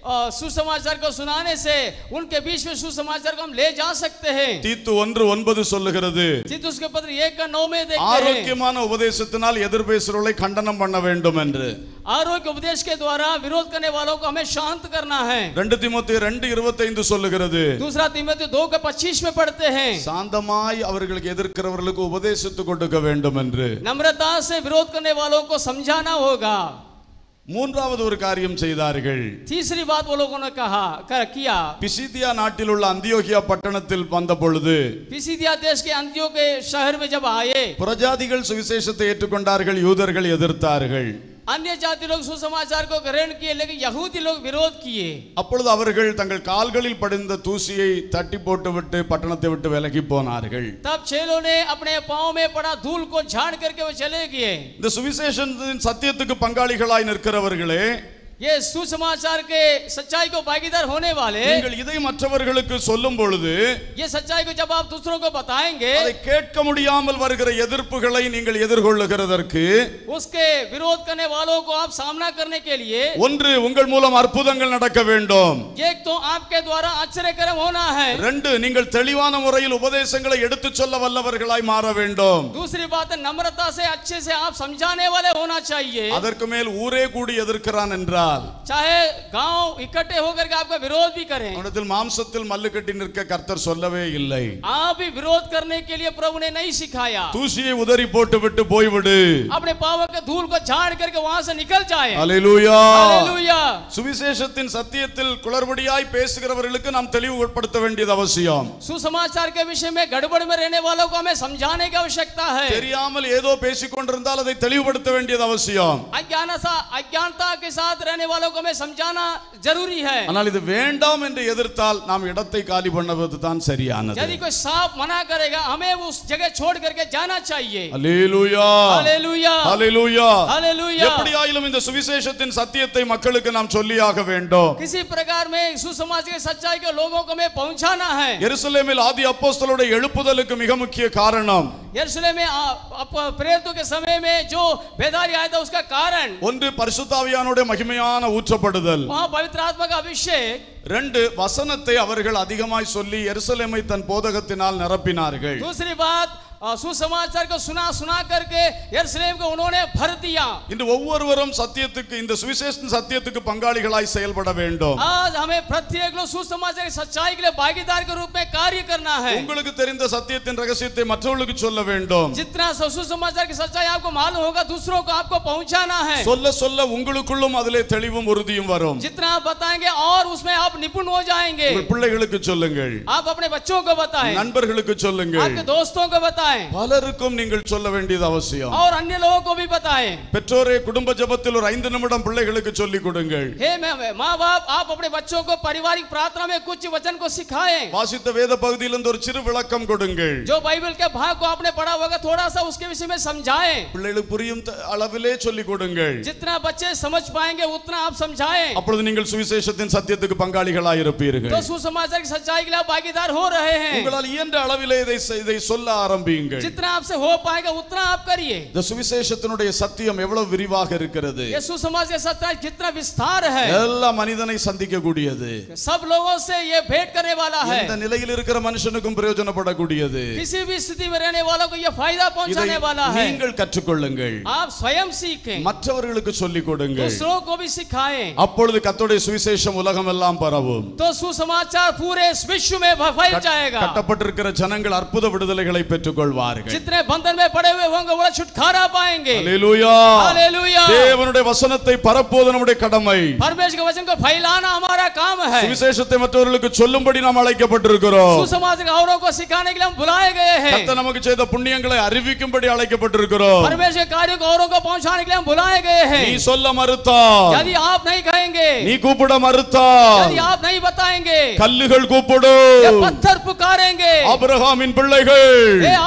अ, सुसमाचार को सुनाने से उनके बीच में सुसमाचार को हम ले जा सकते हैं தீத்து ஒன்று ஒன்பது சொல்லுகிறது चित्त उसके पत्र एक का नौ में देखते हैं ஆரோக்கியமான உபதேசத்தினால் எதிர்பேசுறவர்களை கண்டனம் பண்ண வேண்டும் என்று आरोग्य उपदेश के द्वारा विरोध करने वालों को हमें शांत करना है ரெண்டு திமுத்தி ரெண்டு இருபத்தைந்து சொல்லுகிறது दूसरा तीमोथेयु दो के पच्चीस में पढ़ते हैं சாந்தமாய் அவர்களுக்கு எதிர்க்கிறவர்களுக்கு உபதேசித்து கொடுக்க வேண்டும் என்று नम्रता से विरोध करने वालों को समझाना होगा மூன்றாவது ஒரு காரியம் செய்தார்கள் तीसरी बात वो लोगों ने कहा कर, किया பிசிதியா நாட்டில் உள்ள அந்தியோகியா பட்டணத்தில் வந்த பொழுது पिसिदिया देश के अंत्यों के शहर में जब आए புறஜாதிகள் சுவிசேஷத்தை ஏற்றுக்கொண்டார்கள் யூதர்கள் எதிர்த்தார்கள் अन्य जाति लोग सुसमाचार को ग्रहण किए लेकिन यहूदी लोग विरोध किए அப்பொழுது அவர்கள் தங்கள் கால்களில் படிந்த தூசியை தட்டி போட்டுவிட்டு பட்டணத்தை விட்டு விலகி போனார்கள் तब चेलों ने अपने पाँव में पड़ा धूल को झाड़ करके वो चले गए இந்த சுவிசேஷத்தின் சத்தியத்துக்கு பங்காளிகளாய் நிற்கிறவர்களே ये सुसमाचार के सच्चाई को भागीदार होने वाले நீங்கள் இதை மற்றவர்களுக்கு சொல்லும் பொழுது ये सच्चाई को जब आप दूसरों को बताएंगे அதை கேட்க முடியாமல் வருகிற எதிர்ப்புகளை நீங்கள் எதிர்கொள்ளுகிறதற்கு उसके विरोध करने वालों को आप सामना करने के लिए ஒன்று உங்கள் மூலம் அற்புதங்கள் நடக்க வேண்டும் एक तो आपके द्वारा आश्चर्यकरम होना है ரெண்டு நீங்கள் தெளிவான முறையில் உபதேசங்களை எடுத்துச் சொல்ல வல்லவர்களாய் மாற வேண்டும் दूसरी बात है नम्रता से अच्छे से आप समझाने वाले होना चाहिए அதற்கு மேல் ஊரே கூடி எதிர்க்கிறான் என்றால் चाहे गांव इकट्ठे होकर के आपका विरोध भी करें அவனிடத்தில் மாம்சத்தில் மல்லு கட்டி நிற்க கர்த்தர் சொல்லவே இல்லை आप भी विरोध करने के लिए प्रभु ने नहीं सिखाया தூசியை உதறி போட்டு விட்டு போய்விடு अपने पावों के धूल को झाड़ करके वहां से निकल जाए அல்லேலூயா हालेलुया சுவிசேஷத்தின் சத்தியத்தில் குளறுபடியாய் பேசுகிறவர்களுக்கு நாம் தெளிவுபடுத்த வேண்டியது அவசியம் सुसमाचार के विषय में गड़बड़ में रहने वालों को हमें समझाने की आवश्यकता है தெரியாமல் ஏதோ பேசிக் கொண்டிருந்தால் அதை தெளிவுபடுத்த வேண்டியது அவசியம் अज्ञानता अज्ञानता के साथ रहने वालों को हमें समझाना जरूरी है ஆனால் இது வேண்டாம் என்று எதிர்த்தால் நாம் இடத்தை காலி பண்ணுவது தான் சரியானது यदि कोई साफ मना करेगा हमें उस जगह छोड़ करके जाना चाहिए அல்லேலூயா हालेलुया அல்லேலூயா हालेलुया எப்படியாயிலும் இந்த சுவிசேஷத்தின் சத்தியத்தை மக்களுக்கு நாம் சொல்லியாக வேண்டும் किसी प्रकार में सुसमाज के सच्चाई के लोगों को हमें पहुंचाना है எருசலேமில் ஆதி அப்போஸ்தலருடைய எழுப்புதலுக்கு மிக முக்கிய காரணம் यरूशलेम में आ- अप- प्रेरितों के समय में जो बेदारी आया था उसका कारण ஒன்று பரிசுத்தாவியானுடைய மகிமையான ஊற்றப்படுதல் वहां पवित्र आत्मा का अभिषेक ரெண்டு வசனத்தை அவர்கள் அதிகமாய் சொல்லி எருசலேமை தன் போதகத்தினால் நிரப்பினார்கள் दूसरी बात आ, सुसमाचार को सुना सुना करके यरूशलेम को उन्होंने भर दिया இன்று ஒவ்வொருவரும் சத்தியத்துக்கு இந்த சுவிசேஷன் சத்தியத்துக்கு பங்காளிகளாய் செயல்பட வேண்டும் आज हमें प्रत्येक लोग सुसमाचार की सच्चाई के लिए भागीदार के रूप में कार्य करना है உங்களுக்கு தெரிந்த சத்தியத்தின் ரகசியத்தை மற்றவர்களுக்கு சொல்ல வேண்டும் जितना सु- सुसमाचार की सच्चाई आपको मालूम होगा दूसरों को आपको पहुंचाना है சொல்ல சொல்ல உங்களுக்குள்ளும் அதிலே தெளிவும் உறுதியும் வரும் जितना आप बताएंगे और उसमें आप निपुण हो जाएंगे உங்கள் பிள்ளைகளுக்கு சொல்லுங்கள் आप अपने बच्चों को बताएं நண்பர்களுக்கு சொல்லுங்கள் आपके दोस्तों को बताएं பலருக்கும் நீங்கள் சொல்ல வேண்டியது அவசியம் और अन्य लोगों को भी बताएं பெற்றோரே குடும்ப ஜெபத்தில் ஒரு ஐந்து நிமிடம் பிள்ளைகளுக்கு சொல்லிக் கொடுங்கள் हे मैं माँ बाप आप अपने बच्चों को पारिवारिक प्रार्थना में कुछ वचन को सिखाएं வாசித்த வேத பகுதியிலிருந்து ஒரு சிறு விளக்கம் கொடுங்கள் जो बाइबल के भाग को आपने पढ़ा होगा थोड़ा सा उसके विषय में समझाएं பிள்ளைகளுக்கு புரியும் த- அளவிலே சொல்லிக் கொடுங்கள் जितना बच्चे समझ पाएंगे उतना आप समझाएं அப்பொழுது நீங்கள் சுவிசேஷத்தின் சத்தியத்துக்கு பங்காளிகளாய் இருப்பீர்கள் तो सुसमाचार की सच्चाई के लिए आप भागीदार हो रहे हैं உங்களால் இயன்ற அளவிலே இதை செ- இதை சொல்ல ஆரம்பியுங்கள் जितना आपसे हो पाएगा उतना आप करिए இந்த சுவிசேஷத்தினுடைய சத்தியம் எவ்வளவு விரிவாக இருக்கிறது ये सुसमाज के सच्चाई जितना विस्तार है எல்லா மனிதனை சந்திக்க கூடியது सब लोगों से ये भेंट करने वाला है எந்த நிலையில் இருக்கிற மனுஷனுக்கும் பிரயோஜனப்படக்கூடியது किसी भी स्थिति में रहने वालों को ये फायदा இதை पहुंचाने वाला है நீங்கள் கற்றுக்கொள்ளுங்கள் आप स्वयं सीखें மற்றவர்களுக்கு சொல்லிக் கொடுங்கள் दूसरों को भी सिखाएं அப்பொழுது கத்தோடைய சுவிசேஷம் உலகம் எல்லாம் பரவும் तो सुसमाचार पूरे इस विश्व में फ- फैल जाएगा கட்டப்பட்டிருக்கிற ஜனங்கள் அற்புத விடுதலை பெற்றுக் கொள்வார்கள் जितने बंधन में पड़े हुए होंगे वो छुटकारा पाएंगे அல்லேலூயா हालेलुया தேவனுடைய வசனத்தை பரப்புவது நம்முடைய கடமை परमेश्वर के वचन को फैलाना हमारा काम है சுவிசேஷத்தை மற்றவர்களுக்கு சொல்லும்படி நாம் அழைக்கப்பட்டிருக்கிறோம் सुसमाज के औरों को सिखाने के लिए हम बुलाए गए हैं கர்த்தர் நமக்கு செய்த புண்ணியங்களை அறிவிக்கும்படி அழைக்கப்பட்டிருக்கிறோம் परमेश्वर के कार्यों को औरों को पहुंचाने के लिए हम बुलाए गए हैं நீ சொல்ல மறுத்தா यदि आप नहीं कहेंगे நீ கூப்பிட மறுத்தா यदि आप नहीं बताएंगे கல்லுகள் கூப்பிடு ये पत्थर पुकारेंगे ஆபிரகாமின் பிள்ளைகள் हे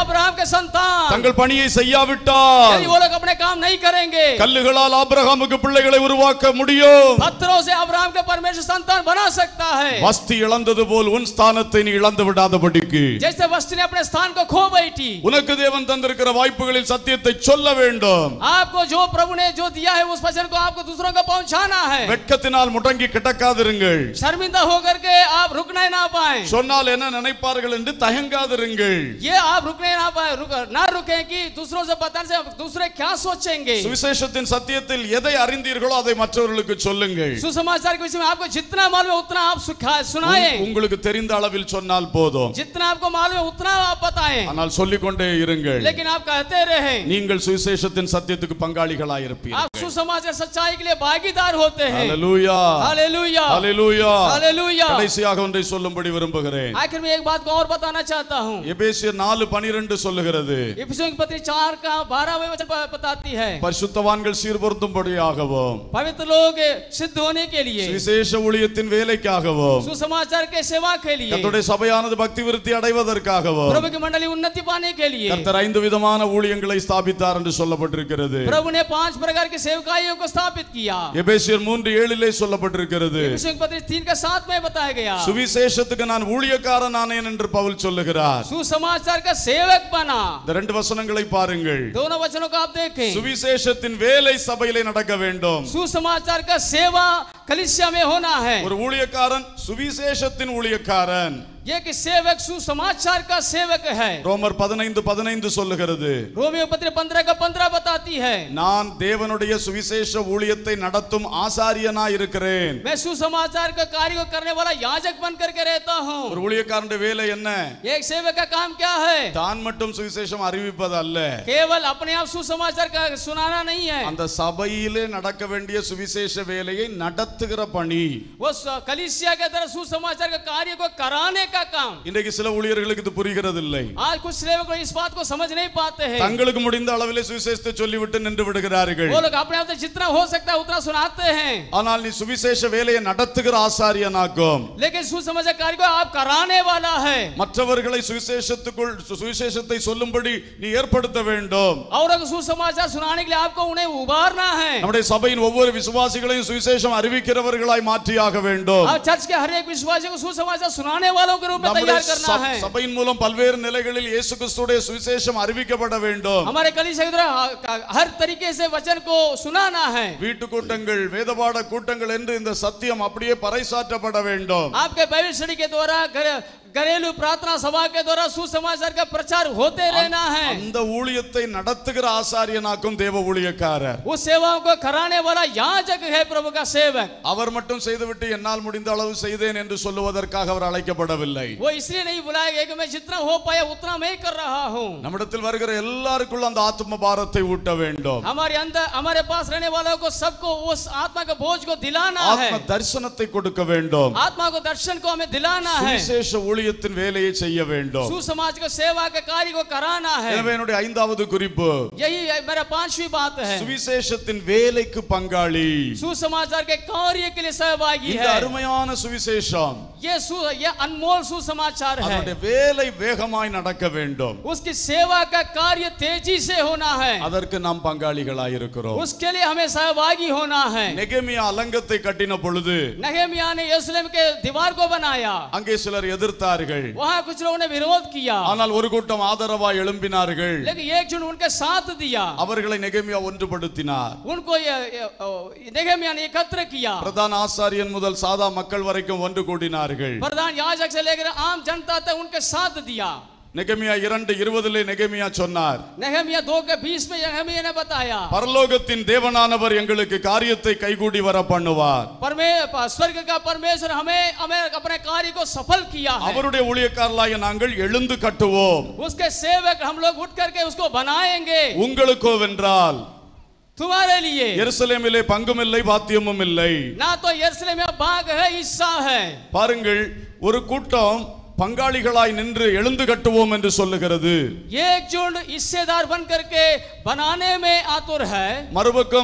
अब्राहम के संतान தங்கள் பணியை செய்யாவிட்டால் यदि वो लोग अपने काम नहीं करेंगे கல்லுகளால் ஆபிரகாமுக்கு பிள்ளைகளை உருவாக்க முடியும் पत्थरों से अब्राहम के परमेश्वर संतान बना सकता है வஸ்தி இழந்தது போல் உன் ஸ்தானத்தை நீ இழந்து விடாதபடிக்கு जैसे वस्तु ने अपने स्थान को खो बैठी உனக்கு தேவன் தந்திருக்கிற வாய்ப்புகளில் சத்தியத்தை சொல்ல வேண்டும் आपको जो प्रभु ने जो दिया है उस वचन को आपको दूसरों को पहुंचाना है வெட்கத்தினால் முடங்கி கிடக்காதிருங்கள் शर्मिंदा होकर के आप रुकना ही ना पाए சொன்னால் என்ன நினைப்பார்கள் என்று தயங்காதிருங்கள் ये आप रुकने ना पाए रुक, ना रुके कि दूसरों से बताने से दूसरे क्या सोचेंगे சுவிசேஷத்தின் சத்தியத்தில் எதை அறிந்தீர்களோ அதை மற்றவர்களுக்கு சொல்லுங்கள் सुसमाचार के विषय में आपको जितना मालूम है उतना आप सुखा- सुनाएं உங்- உங்களுக்கு தெரிந்த அளவில் சொன்னால் போதும் जितना आपको मालूम है उतना आप बताएं ஆனால் சொல்லிக்கொண்டே இருங்கள் लेकिन आप कहते रहे நீங்கள் சுவிசேஷத்தின் சத்தியத்துக்கு பங்காளிகளாய் இருப்பீர்கள் आप सुसमाचार सच्चाई के लिए भागीदार होते हैं ஹalleluya हालेलुया ஹalleluya हालेलुया கடைசியாக ஒன்றை சொல்லும்படி விரும்புகிறேன் आखिर में एक बात को और बताना चाहता हूँ எபேசியர் நாலு பனிரெண்டு சொல்லுகிறது इफिसियों की पत्री चार का बारहवें वचन ब- बताती है பரிசுத்தவான்கள் சீர்பொருந்தும்படியாகவும் पवित्र लोग सिद्ध होने के लिए சுவிசேஷ ஊழியத்தின் வேலைக்காகவும் सुसमाचार के सेवा के लिए கர்த்தருடைய சபையானது பக்தி விருத்தி அடைவதற்காகவும் प्रभु की मंडली उन्नति पाने के लिए கர்த்தர் ஐந்து விதமான ஊழியங்களை ஸ்தாபித்தார் என்று சொல்லப்பட்டிருக்கிறது प्रभु ने पांच प्रकार की सेवकाइयों को स्थापित किया எபேசியர் மூன்று ஏழிலே சொல்லப்பட்டிருக்கிறது इफिसियों की पत्री तीन का सात में बताया गया சுவிசேஷத்துக்கு நான் ஊழியக்காரன் ஆனேன் என்று பவுல் சொல்லுகிறார் सुसमाचार का सेवक बना இந்த ரெண்டு வசனங்களை பாருங்கள் दोनों वचनों को आप देखें சுவிசேஷத்தின் வேலை சபையிலே நடக்க வேண்டும் सुसमाचार का सेवा कलिसिया में होना है ஒரு ஊழியக்காரன் சுவிசேஷத்தின் ஊழியக்காரன் ये कि सेवक सुसमाचार का सेवक है ரோமர் பதினைந்து பதினைந்து சொல்லுகிறது रोमियो पत्र पंद्रह का पंद्रह बताती है நான் தேவனுடைய சுவிசேஷ ஊழியத்தை நடத்தும் ஆசாரியனாய் இருக்கிறேன் मैं सुसमाचार का कार्य को करने वाला याजक बन करके रहता हूँ ஒரு ஊழியக்காரனுடைய வேலை என்ன एक सेवक का काम क्या है தான் மட்டும் சுவிசேஷம் அறிவிப்பது அல்ல केवल अपने आप सुसमाचार का सुनाना नहीं है அந்த சபையிலே நடக்க வேண்டிய சுவிசேஷ வேலையை நடத்துகிற பணி वो स- कलीसिया के तरह सुसमाचार का कार्य को कराने का काम இன்றைக்கு சில ஊழியர்களுக்கு இது புரிகிறது இல்லை आज कुछ सेवक लोग इस बात को समझ नहीं पाते हैं தங்களுக்கு முடிந்த அளவிலே சுவிசேஷத்தை சொல்லிவிட்டு நின்று விடுகிறார்கள் वो लोग अपने आप से जितना हो सकता है उतना सुनाते हैं ஆனால் நீ சுவிசேஷ வேலையை நடத்துகிற ஆசாரியனாக்கும் लेकिन सुसमाचार कार्य को आप कराने वाला है மற்றவர்களை சுவிசேஷத்துக்குள் சுவிசேஷத்தை சொல்லும்படி நீ ஏற்படுத்த வேண்டும் और अगर सुसमाचार सुनाने के लिए आपको उन्हें उबारना है நம்முடைய சபையின் ஒவ்வொரு விசுவாசிகளையும் சுவிசேஷம் அறிவிக்கிறவர்களாய் மாற்றியாக வேண்டும் आप चर्च के हर एक विश्वासी को सुसमाचार सुनाने वालों के रूप में நம்முடைய तैयार करना சப- है சபையின் மூலம் பல்வேறு நிலைகளில் இயேசு கிறிஸ்துடைய சுவிசேஷம் அறிவிக்கப்பட வேண்டும் हमारे कलीसिया के द्वारा हर तरीके से वचन को सुनाना है வீட்டு கூட்டங்கள் வேதபாட கூட்டங்கள் என்று இந்த சத்தியம் அப்படியே பறைசாற்றப்பட வேண்டும் आपके बाइबल स्टडी के द्वारा घर- घरेलू प्रार्थना सभा के द्वारा सुसमाचार का प्रचार होते रहना है அந்த ஊழியத்தை நடத்துகிற ஆசாரியனாக்கும் தேவ ஊழியக்காரர் उस सेवाओं को कराने वाला याजक है प्रभु का सेवक அவர் மட்டும் செய்துவிட்டு என்னால் முடிந்த அளவு செய்தேன் என்று சொல்லுவதற்காக அவர் அழைக்கப்படவில்லை वो इसलिए नहीं बुलाया गया कि मैं जितना हो पाया उतना मैं ही कर रहा हूँ நம்மிடத்தில் வருகிற எல்லாருக்குள்ள அந்த ஆத்ம பாரத்தை ஊட்ட வேண்டும் हमारे अंदर हमारे पास रहने वालों को सबको उस आत्मा के बोझ को दिलाना है ஆத்ம தரிசனத்தை கொடுக்க வேண்டும் आत्मा को दर्शन को हमें दिलाना है சுவிசேஷ ஊழியத்தின் வேலையை செய்ய வேண்டும் सुसमाज को सेवा के कार्य को कराना है எனவே என்னுடைய ஐந்தாவது குறிப்பு यही मेरा पांचवी बात है சுவிசேஷத்தின் வேலைக்கு பங்காளி सुसमाचार के कार्य के लिए सहभागी இந்த है அருமையான சுவிசேஷம் ये सु ये अनमोल सुसमाचार है அதனுடைய வேலை வேகமாய் நடக்க வேண்டும் उसकी सेवा का कार्य तेजी से होना है அதற்கு நாம் பங்காளிகளாய் இருக்கிறோம் उसके लिए हमें सहभागी होना है நெகேமியா அலங்கத்தை கட்டின பொழுது नहमिया ने यरूशलेम के दीवार को बनाया அங்கே சிலர் எதிர்த்தார்கள் वहां कुछ लोगों ने विरोध किया ஆனால் ஒரு கூட்டம் ஆதரவாய் எழும்பினார்கள் लेकिन एक जन उनके साथ दिया அவர்களை நெகேமியா ஒன்றுபடுத்தினார் उनको ये, ये, ओ, नहमिया ने एकत्र किया பிரதான ஆசாரியன் முதல் சாதா மக்கள் வரைக்கும் ஒன்று கூடினார்கள் प्रधान याजक से लेकर आम जनता तक उनके साथ दिया நெகேமியா இரண்டு இருபதிலே நெகேமியா சொன்னார் नहमिया दो के बीस में नहमिया ने बताया பரலோகத்தின் தேவனானவர் எங்களுக்கு காரியத்தை கைகூடி வர பண்ணுவார் परमे स्वर्ग का परमेश्वर हमें हमें अपने कार्य को सफल किया है அவருடைய ஊழியக்காரலாய நாங்கள் எழுந்து கட்டுவோம் उसके सेवक हम लोग उठ करके उसको बनाएंगे உங்களுக்கோ வென்றால் तुम्हारे लिए எருசலேமிலே பங்குமில்லை பாத்தியமும் இல்லை ना तो यरूशलेम में बाग है हिस्सा है பாருங்கள் ஒரு கூட்டம் பங்காளிகளாய் நின்று எழுந்து கட்டுவோம் என்று சொல்லுகிறது एक झुंड हिस्सेदार बन करके बनाने में आतुर है மறுபக்கம்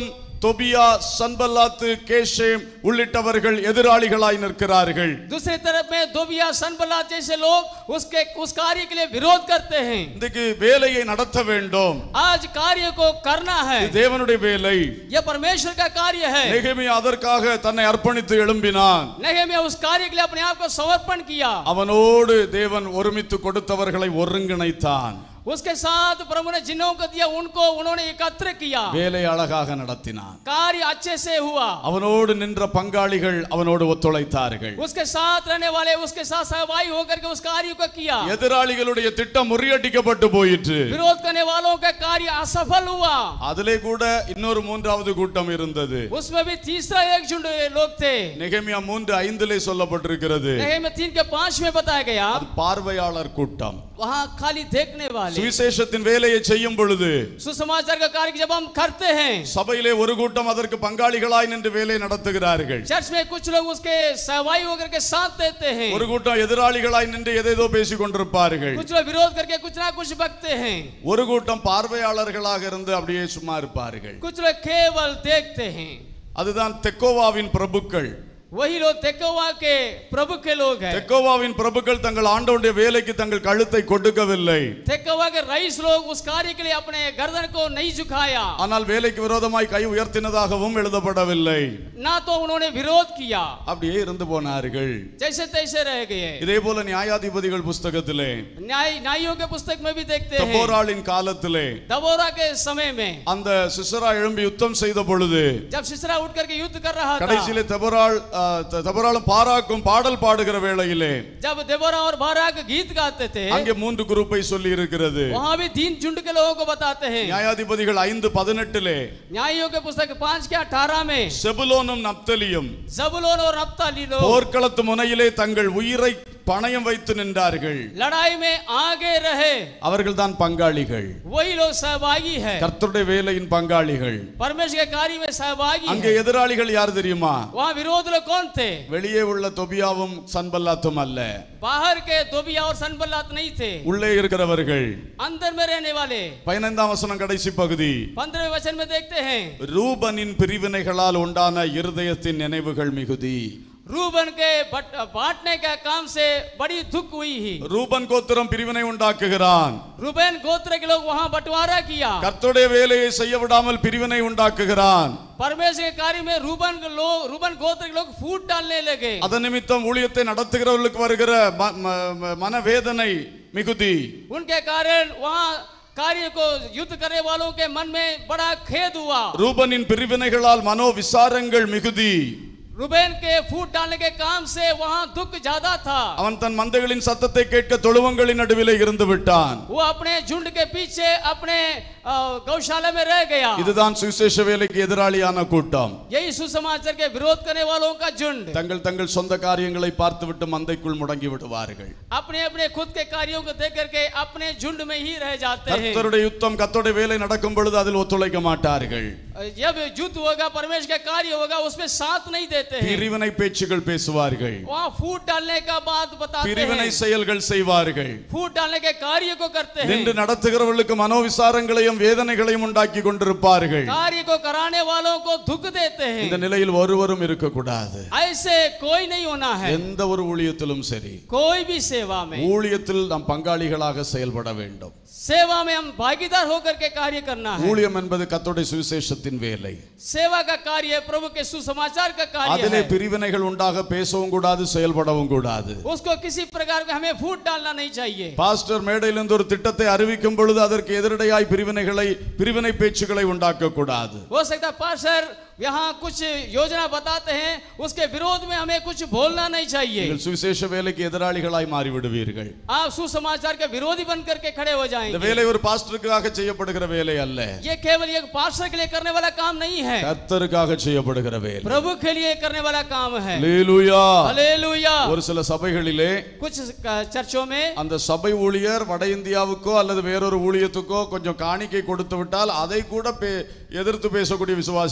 தொபியா சன்பல்லாத்து கேஷேம் உள்ளிட்டவர்கள் எதிராளிகளாய் நிற்கிறார்கள் दूसरी तरफ में दोबिया सनबलात जैसे लोग उसके उस कार्य के लिए विरोध करते हैं இன்றைக்கு வேலையை நடத்த வேண்டும் आज कार्य को करना है இது தேவனுடைய வேலை यह परमेश्वर का कार्य है நெகேமியா அதற்காக தன்னை அர்ப்பணித்து எழும்பினான் नहीं उस कार्य के लिए अपने आप को समर्पण किया அவனோடு தேவன் ஒருமித்து கொடுத்தவர்களை ஒருங்கிணைத்தான் उसके साथ प्रभु ने जिन्हों को दिया उनको उन्होंने एकत्र किया வேலை அழகாக நடத்தினான் कार्य अच्छे से हुआ அவனோடு நின்ற பங்காளிகள் அவனோடு ஒத்துழைத்தார்கள் उसके साथ रहने वाले उसके साथ सहभागी होकर के उस कार्य को किया எதிராளிகளுடைய திட்டம் முறியடிக்கப்பட்டு போயிற்று विरोध करने वालों का कार्य असफल हुआ அதிலே கூட இன்னொரு மூன்றாவது கூட்டம் இருந்தது उसमें भी तीसरा एक झुंड लोग थे நெகேமியா மூன்று ஐந்திலே சொல்லப்பட்டிருக்கிறது नहीं में तीन के पांच में बताया गया அது பார்வையாளர் கூட்டம் वहां खाली देखने वाले சுவிசேஷத்தின் வேலையை செய்யும் பொழுது सुसमाचार का कार्य जब हम करते हैं சபையிலே ஒரு கூட்டம் அதற்கு பங்காளிகளாய் நின்று வேலை நடத்துகிறார்கள் चर्च में कुछ लोग उसके सहभागी होकर के साथ देते हैं ஒரு கூட்டம் எதிராளிகளாய் நின்று எதேதோ பேசிக் கொண்டிருப்பார்கள் कुछ लोग विरोध करके कुछ ना कुछ बकते हैं ஒரு கூட்டம் பார்வையாளர்களாக இருந்து அப்படியே சும்மா இருப்பார்கள் कुछ लोग केवल देखते हैं அதுதான் தெக்கோவாவின் பிரபுக்கள் वही लोग तेकोवा के प्रभु के लोग हैं தெக்கோவாவின் பிரபுக்கள் தங்கள் ஆண்டவனுடைய வேலைக்கு தங்கள் கழுத்தை கொடுக்கவில்லை तेकोवा के रईस लोग उस कार्य के लिए अपने गर्दन को नहीं झुकाया ஆனால் வேலைக்கு விரோதமாய் கை உயர்த்தினதாகவும் எழுதப்படவில்லை ना तो उन्होंने विरोध किया அப்படியே இருந்து போனார்கள் जैसे तैसे रह गए இதே போல நியாயாதிபதிகள் புஸ்தகத்திலே न्याय न्यायों के पुस्तक में भी देखते हैं தபோராளின் காலத்திலே दबोरा के समय में அந்த சிசரா எழும்பி யுத்தம் செய்த பொழுது जब सिसरा उठ करके युद्ध कर रहा था கடைசியிலே தபராள் ஆ, த- தபராளும் பாராக்கும் பாடல் பாடுகிற வேளையிலே जब देवरा और बाराक गीत गाते थे அங்கே மூன்று குரூப்பை சொல்லி இருக்கிறது वहां भी तीन झुंड के लोगों को बताते हैं நியாயாதிபதிகள் ஐந்து பதினெட்டிலே न्यायों के पुस्तक पांच के अठारह में செபுலோனும் நப்தலியும் जबुलोन और नप्ताली लोग போர்க்களத்து முனையிலே தங்கள் உயிரை பணயம் வைத்து நின்றார்கள் लड़ाई में आगे रहे அவர்கள்தான் பங்காளிகள் वही लोग सहभागी है கர்த்தருடைய வேலையின் பங்காளிகள் परमेश्वर के कार्य में सहभागी அங்கே है எதிராளிகள் யார் தெரியுமா वहाँ विरोध लोग कौन थे வெளியே உள்ள தொபியாவும் சன்பல்லாத்தும் அல்ல बाहर के दोबिया और सनबल्लात नहीं थे உள்ளே இருக்கிறவர்கள் अंदर में रहने वाले பதினைந்தாம் வசனம் கடைசி பகுதி पंद्रह वचन में देखते हैं ரூபனின் பிரிவினைகளால் உண்டான இருதயத்தின் நினைவுகள் மிகுதி रूबन के बट- बांटने का काम से बड़ी दुख हुई ही ரூபன் கோத்திரம் பிரிவினை உண்டாக்குகிறான் रूबेन गोत्र के लोग वहां बंटवारा किया கர்த்தருடைய வேலையை செய்ய விடாமல் பிரிவினை உண்டாக்குகிறான் परमेश्वर के कार्य में रूबन के लोग रूबन गोत्र के लोग फूट डालने लगे அதன் நிமித்தம் ஊழியத்தை நடத்துகிறவர்களுக்கு வருகிற ம- ம- ம- மனவேதனை மிகுதி उनके कारण वहां कार्य को युद्ध करने वालों के मन में बड़ा खेद हुआ ரூபனின் பிரிவினைகளால் மனோ விசாரங்கள் மிகுதி रूबेन के फूट डालने के काम से वहां दुख ज्यादा था அவன் தன் மந்தைகளின் சத்தத்தை கேட்க தொழுவங்களின் நடுவிலே இருந்து விட்டான் वो अपने झुंड के पीछे अपने अ, गौशाला में रह गया இதுதான் சுவிசேஷ வேலைக்கு எதிராளியான கூட்டம் यही सुसमाचार के विरोध करने वालों का झुंड தங்கள் தங்கள் சொந்த காரியங்களை பார்த்துவிட்டு மந்தைக்குள் முடங்கி விடுவார்கள் अपने अपने खुद के कार्यों को देख करके अपने झुंड में ही रह जाते हैं கர்த்தருடைய யுத்தம் கர்த்தருடைய வேலை நடக்கும் பொழுது அதில் ஒத்துழைக்க மாட்டார்கள் जब युद्ध होगा परमेश्वर का कार्य होगा उसमें साथ नहीं देते हैं பிரிவினை பேச்சுகள் பேசுவார்கள் वहाँ फूट डालने का बात बताते பிரிவினை हैं செயல்கள் செய்வார்கள் फूट डालने के कार्य को करते हैं நின்று நடத்துகிறவர்களுக்கு மனோவிசாரங்களையும் வேதனைகளையும் உண்டாக்கி கொண்டிருப்பார்கள் कार्य को कराने वालों को दुख देते இந்த हैं நிலையில் ஒருவரும் இருக்கக்கூடாது ऐसे कोई नहीं होना है எந்த ஒரு ஊழியத்திலும் சரி कोई भी सेवा में ஊழியத்தில் நாம் பங்காளிகளாக செயல்பட வேண்டும் सेवा में हम भागीदार होकर के कार्य करना है ஊழியம் என்பது கத்தோடைய சுவிசேஷத்தின் வேலை सेवा का कार्य प्रभु के सुसमाचार का कार्य அதிலே है பிரிவினைகள் உண்டாக பேசவும் கூடாது செயல்படவும் கூடாது उसको किसी प्रकार का हमें फूट डालना नहीं चाहिए பாஸ்டர் மேடையிலிருந்து ஒரு திட்டத்தை அறிவிக்கும் பொழுது அதற்கு எதிரடையாய் பிரிவினைகளை பிரிவினை பேச்சுகளை உண்டாக்க கூடாது हो सकता है पास्टर यहाँ कुछ योजना बताते हैं उसके विरोध में हमें कुछ बोलना नहीं चाहिए நீங்கள் சுவிசேஷ வேலைக்கு எதிராளிகளாய் மாறிவிடுவீர்கள் आप सुसमाचार के विरोधी बन करके खड़े हो இந்த जाएंगे வேலை ஒரு பாஸ்டருக்காக செய்யப்படுகிற வேலை அல்ல ये केवल एक पास्टर के लिए करने वाला काम नहीं है கர்த்தருக்காக செய்யப்படுகிற வேலை प्रभु के लिए करने वाला काम है அல்லேலூயா हालेलुया ஒரு சில சபைகளிலே कुछ चर्चों में அந்த சபை ஊழியர் வட இந்தியாவுக்கோ அல்லது வேறொரு ஊழியத்துக்கோ கொஞ்சம் காணிக்கை கொடுத்து விட்டால் அதை கூட பே- எதிர்த்து பேசக்கூடிய விசுவாசிகள் இருக்கிறார்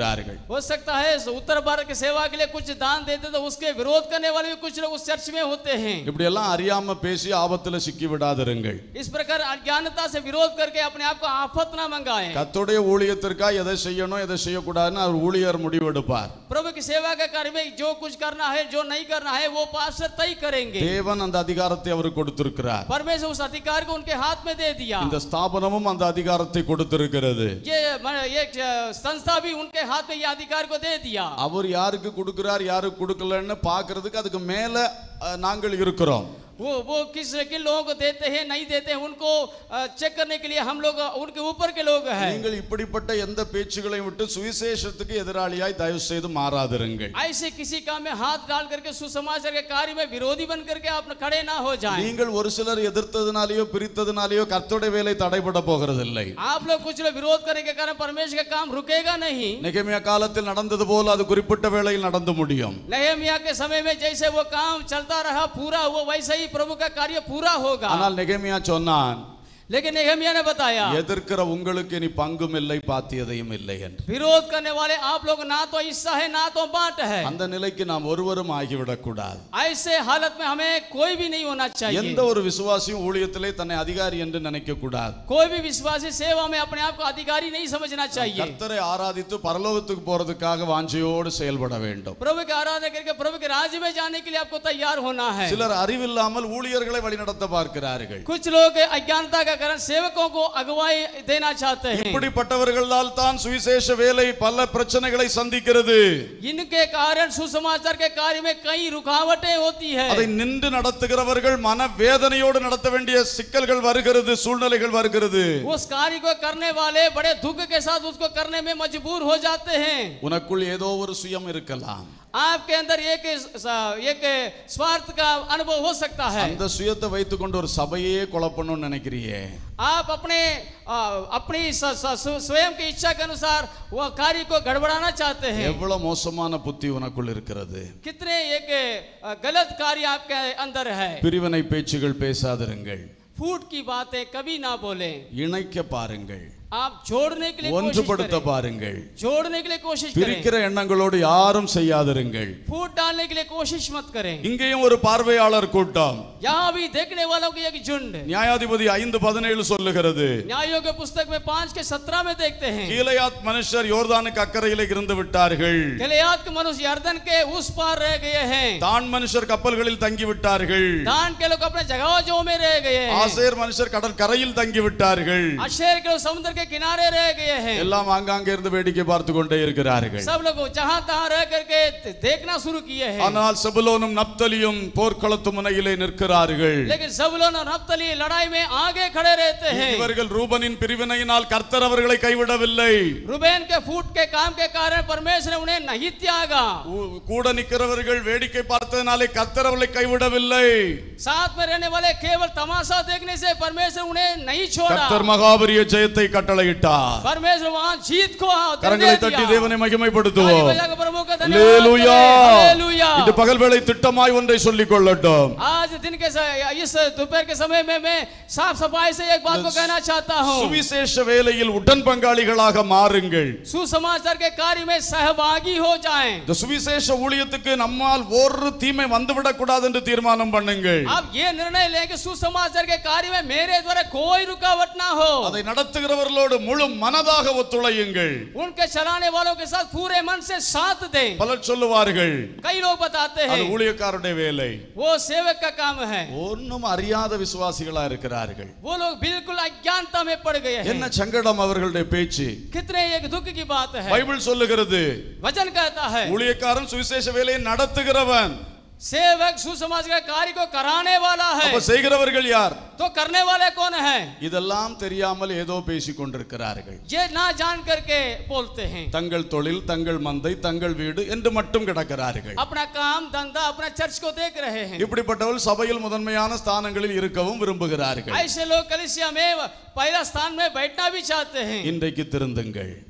இருக்கிறார்கள் हो सकता है इस उत्तर भारत की सेवा के लिए कुछ दान देते तो उसके विरोध करने वाले भी कुछ लोग उस चर्च में होते हैं இப்படி எல்லாம் அறியாம பேசி ஆபத்துல சிக்கி விடாதிருங்கள் इस प्रकार अज्ञानता से विरोध करके अपने आप को आफत ना मंगाएं கர்த்தருடைய ஊழியத்திற்கா எதை செய்யணும் எதை செய்யக்கூடாதுன்னு அவர் ஊழியர் முடிவெடுப்பார் प्रभु की सेवा के कार्य में जो कुछ करना है जो नहीं करना है वो पास्टर तय करेंगे தேவன் அந்த அதிகாரத்தை அவருக்கு கொடுத்திருக்கிறார் परमेश्वर उस अधिकार को उनके हाथ में दे दिया இந்த ஸ்தாபனமும் அந்த அதிகாரத்தை கொடுத்திருக்கிறது ये म- ये संस्था भी उनके हाथ में ये अधिकार को दे दिया அவர் யாருக்கு கொடுக்கிறார் யாருக்கு கொடுக்கலன்னு பார்க்கிறதுக்கு அதுக்கு மேல அஹ், நாங்கள் இருக்கிறோம் वो वो किस किन लोगों को देते हैं नहीं देते हैं उनको चेक करने के लिए हम लोग उनके ऊपर के लोग हैं நீங்கள் இப்படிப்பட்ட எந்த பேச்சுகளையும் விட்டு சுவிசேஷத்துக்கு எதிராளியாய் தயவு செய்து மாறாதிருங்கள் ऐसे किसी काम में हाथ डाल करके सुसमाचार के कार्य में विरोधी बन करके आप खड़े ना हो जाएं நீங்கள் ஒரு சிலர் எதிர்த்ததுனாலேயோ பிரித்ததுனாலேயோ கர்த்தருடைய வேலை தடைபட போகிறதில்லை आप लोग कुछ लोग विरोध करने के कारण परमेश्वर का काम रुकेगा नहीं நெகமியா காலத்தில் நடந்தது போல அது குறிப்பிட்ட வேளையில் நடந்து முடியும் नहमिया के समय में जैसे वो काम चलता रहा पूरा हुआ वैसे ही प्रभु का कार्य पूरा होगा ஆனால் நெகமியா சொன்னான் लेकिन नेहमिया ने बताया எதிர்க்கிற உங்களுக்கு இனி பங்கும் இல்லை பாத்தியதையும் இல்லை என்று विरोध करने वाले आप लोग ना तो हिस्सा है ना तो बांट है அந்த நிலைக்கு நாம் ஒருவரும் ஆகிவிடக் கூடாது ऐसे हालत में हमें कोई भी नहीं होना चाहिए எந்த ஒரு விசுவாசியும் ஊழியத்திலே தன்னை அதிகாரி என்று நினைக்க கூடாது कोई भी विश्वासी सेवा में अपने आप को अधिकारी नहीं समझना चाहिए கர்த்தரை ஆராதித்து பரலோகத்துக்கு போறதுக்காக வாஞ்சையோடு செயல்பட வேண்டும் प्रभु के आराधना करके प्रभु के राज्य में जाने के लिए आपको तैयार होना है சிலர் அறிவில்லாமல் ஊழியர்களை வழிநடத்த பார்க்கிறார்கள் कुछ लोग अज्ञानता के कारण सेवकों को अगुवाई देना चाहते हैं இப்படிப்பட்டவர்களால் தான் சுவிசேஷ வேலை பல பிரச்சனைகளை சந்திக்கிறது इनके कारण सुसमाचार के कार्य में कई रुकावटें होती है அதை நின்று நடத்துகிறவர்கள் மன வேதனையோடு நடத்த வேண்டிய சிக்கல்கள் வருகிறது சூழ்நிலைகள் வருகிறது उस कार्य को करने वाले बड़े दुख के साथ उसको करने में मजबूर हो जाते हैं உனக்குள் ஏதோ ஒரு சுயம் இருக்கலாம் आपके अंदर एक एक स्वार्थ का अनुभव हो सकता है அந்த சுயத்தை வைத்துக்கொண்டு ஒரு சபையே குழப்பணும்னு நினைக்கிறியே आप अपने आ, अपनी स- स- सु- स्वयं की इच्छा के अनुसार वह कार्य को गड़बड़ाना चाहते हैं எவ்வளவு மோசமான புத்தி உனக்குள் இருக்கிறது कितने एक आ, गलत कार्य आपके अंदर है பிரிவினை பேச்சுகள் பேசாதிருங்கள் फूट की बातें कभी ना बोलें இணைக்க பாருங்கள் आप जोड़ने के लिए कोशिश ஒன்றுபடுத்த करें பாருங்கள் जोड़ने के लिए कोशिश करें பிரிக்கிற எண்ணங்களோடு யாரும் செய்யாதிருங்கள் फूट डालने के लिए कोशिश मत करें இங்கேயும் ஒரு பார்வையாளர் கூட்டம் यहाँ भी देखने वालों की एक झुंड நியாயாதிபதி ஐந்து பதினேழு சொல்லுகிறது न्यायों के पुस्तक में पांच के सत्रह में देखते हैं கீழையாத் மனுஷர் யோர்தானுக்கு அக்கறையிலே இருந்து விட்டார்கள் गलियात के मनुष्य यर्दन के उस पार रह गए हैं தான் மனுஷர் கப்பல்களில் தங்கி விட்டார்கள் दान के लोग अपने जगहों में रह गए हैं ஆசேர் மனுஷர் கடல் கரையில் தங்கி விட்டார்கள் अशेर के लोग समुद्र के किनारे रह गए हैं எல்லாம் ஆங்காங்கே இருந்து வேடிக்கை பார்த்து கொண்டே இருக்கிறார்கள் सब लोग जहां तहां रह करके देखना शुरू किए हैं ஆனால் செபுலோனும் நப்தலியும் போர்க்களத்து முனையிலே நிற்கிறார்கள் लेकिन सबलोन और नप्तली लड़ाई में आगे खड़े रहते हैं இவர்கள் ரூபனின் பிரிவினையினால் கர்த்தர் அவர்களை கைவிடவில்லை रुबेन के फूट के काम के कारण परमेश्वर ने उन्हें नहीं त्यागा ஊ- கூட நிற்கிறவர்கள் வேடிக்கை பார்த்ததுனாலே கர்த்தர் அவர்களை கைவிடவில்லை साथ में रहने वाले केवल तमाशा देखने से परमेश्वर उन्हें नहीं छोड़ा கர்த்தர் மகாபரிய ஜெயத்தை கட்டளையிட்டார் परमेश्वर वहां जीत को दे கரங்களை दिया। தட்டி தேவனை ताली மகிமைப்படுத்துவோம் बजाकर प्रभु का धन्यवाद அல்லேலூயா करें। हालेलूया। இந்த பகல் வேளை திட்டமாய் ஒன்றை சொல்லிக் கொள்ளட்டும் आज दिन के स- इस दोपहर के समय में मैं साफ सफाई से एक बात को कहना चाहता हूँ சுவிசேஷ வேலையில் உடன் பங்காளிகளாக மாறுங்கள் सुसमाचार के कार्य में सहभागी हो जाएं இந்த சுவிசேஷ ஊழியத்துக்கு நம்மால் ஒரு தீமை வந்துவிடக் கூடாது என்று தீர்மானம் பண்ணுங்கள் अब ये निर्णय लें कि सुसमाचार के कार्य में मेरे द्वारा कोई रुकावट ना हो அதை நடத்துகிறவர்களோடு முழு மனதாக ஒத்துழையுங்கள் उनके चलाने वालों के साथ पूरे मन से साथ दें பலர் சொல்லுவார்கள் कई लोग बताते அது हैं ஊழியக்காரருடைய வேலை वो सेवक का काम है ஒன்றும் அறியாத விசுவாசிகளா இருக்கிறார்கள் वो लोग बिल्कुल अज्ञानता में पड़ गए என்ன हैं சங்கடம் அவர்களுடைய பேச்சு कितने एक दुख की बात है பைபிள் சொல்லுகிறது वचन कहता है ஊழியக்காரன் சுவிசேஷ வேலையை நடத்துகிறவன் सेवक सुसमाज का कार्य को कराने वाला है அப்ப செய்கிறவர்கள் யார் तो करने वाले कौन है இதெல்லாம் தெரியாமல் ஏதோ பேசிக் கொண்டிருக்கிறார்கள் ये ना जान करके बोलते हैं தங்கள் தொழில் தங்கள் மந்தை தங்கள் வீடு என்று மட்டும் கிடக்கிறார்கள் अपना काम धंधा अपना चर्च को देख रहे हैं இப்படிப்பட்டவர்கள் சபையில் முதன்மையான ஸ்தானங்களில் இருக்கவும் விரும்புகிறார்கள் ऐसे लोग कलिसिया में पहला स्थान में बैठना भी चाहते हैं இன்றைக்கு திருந்துங்கள் आज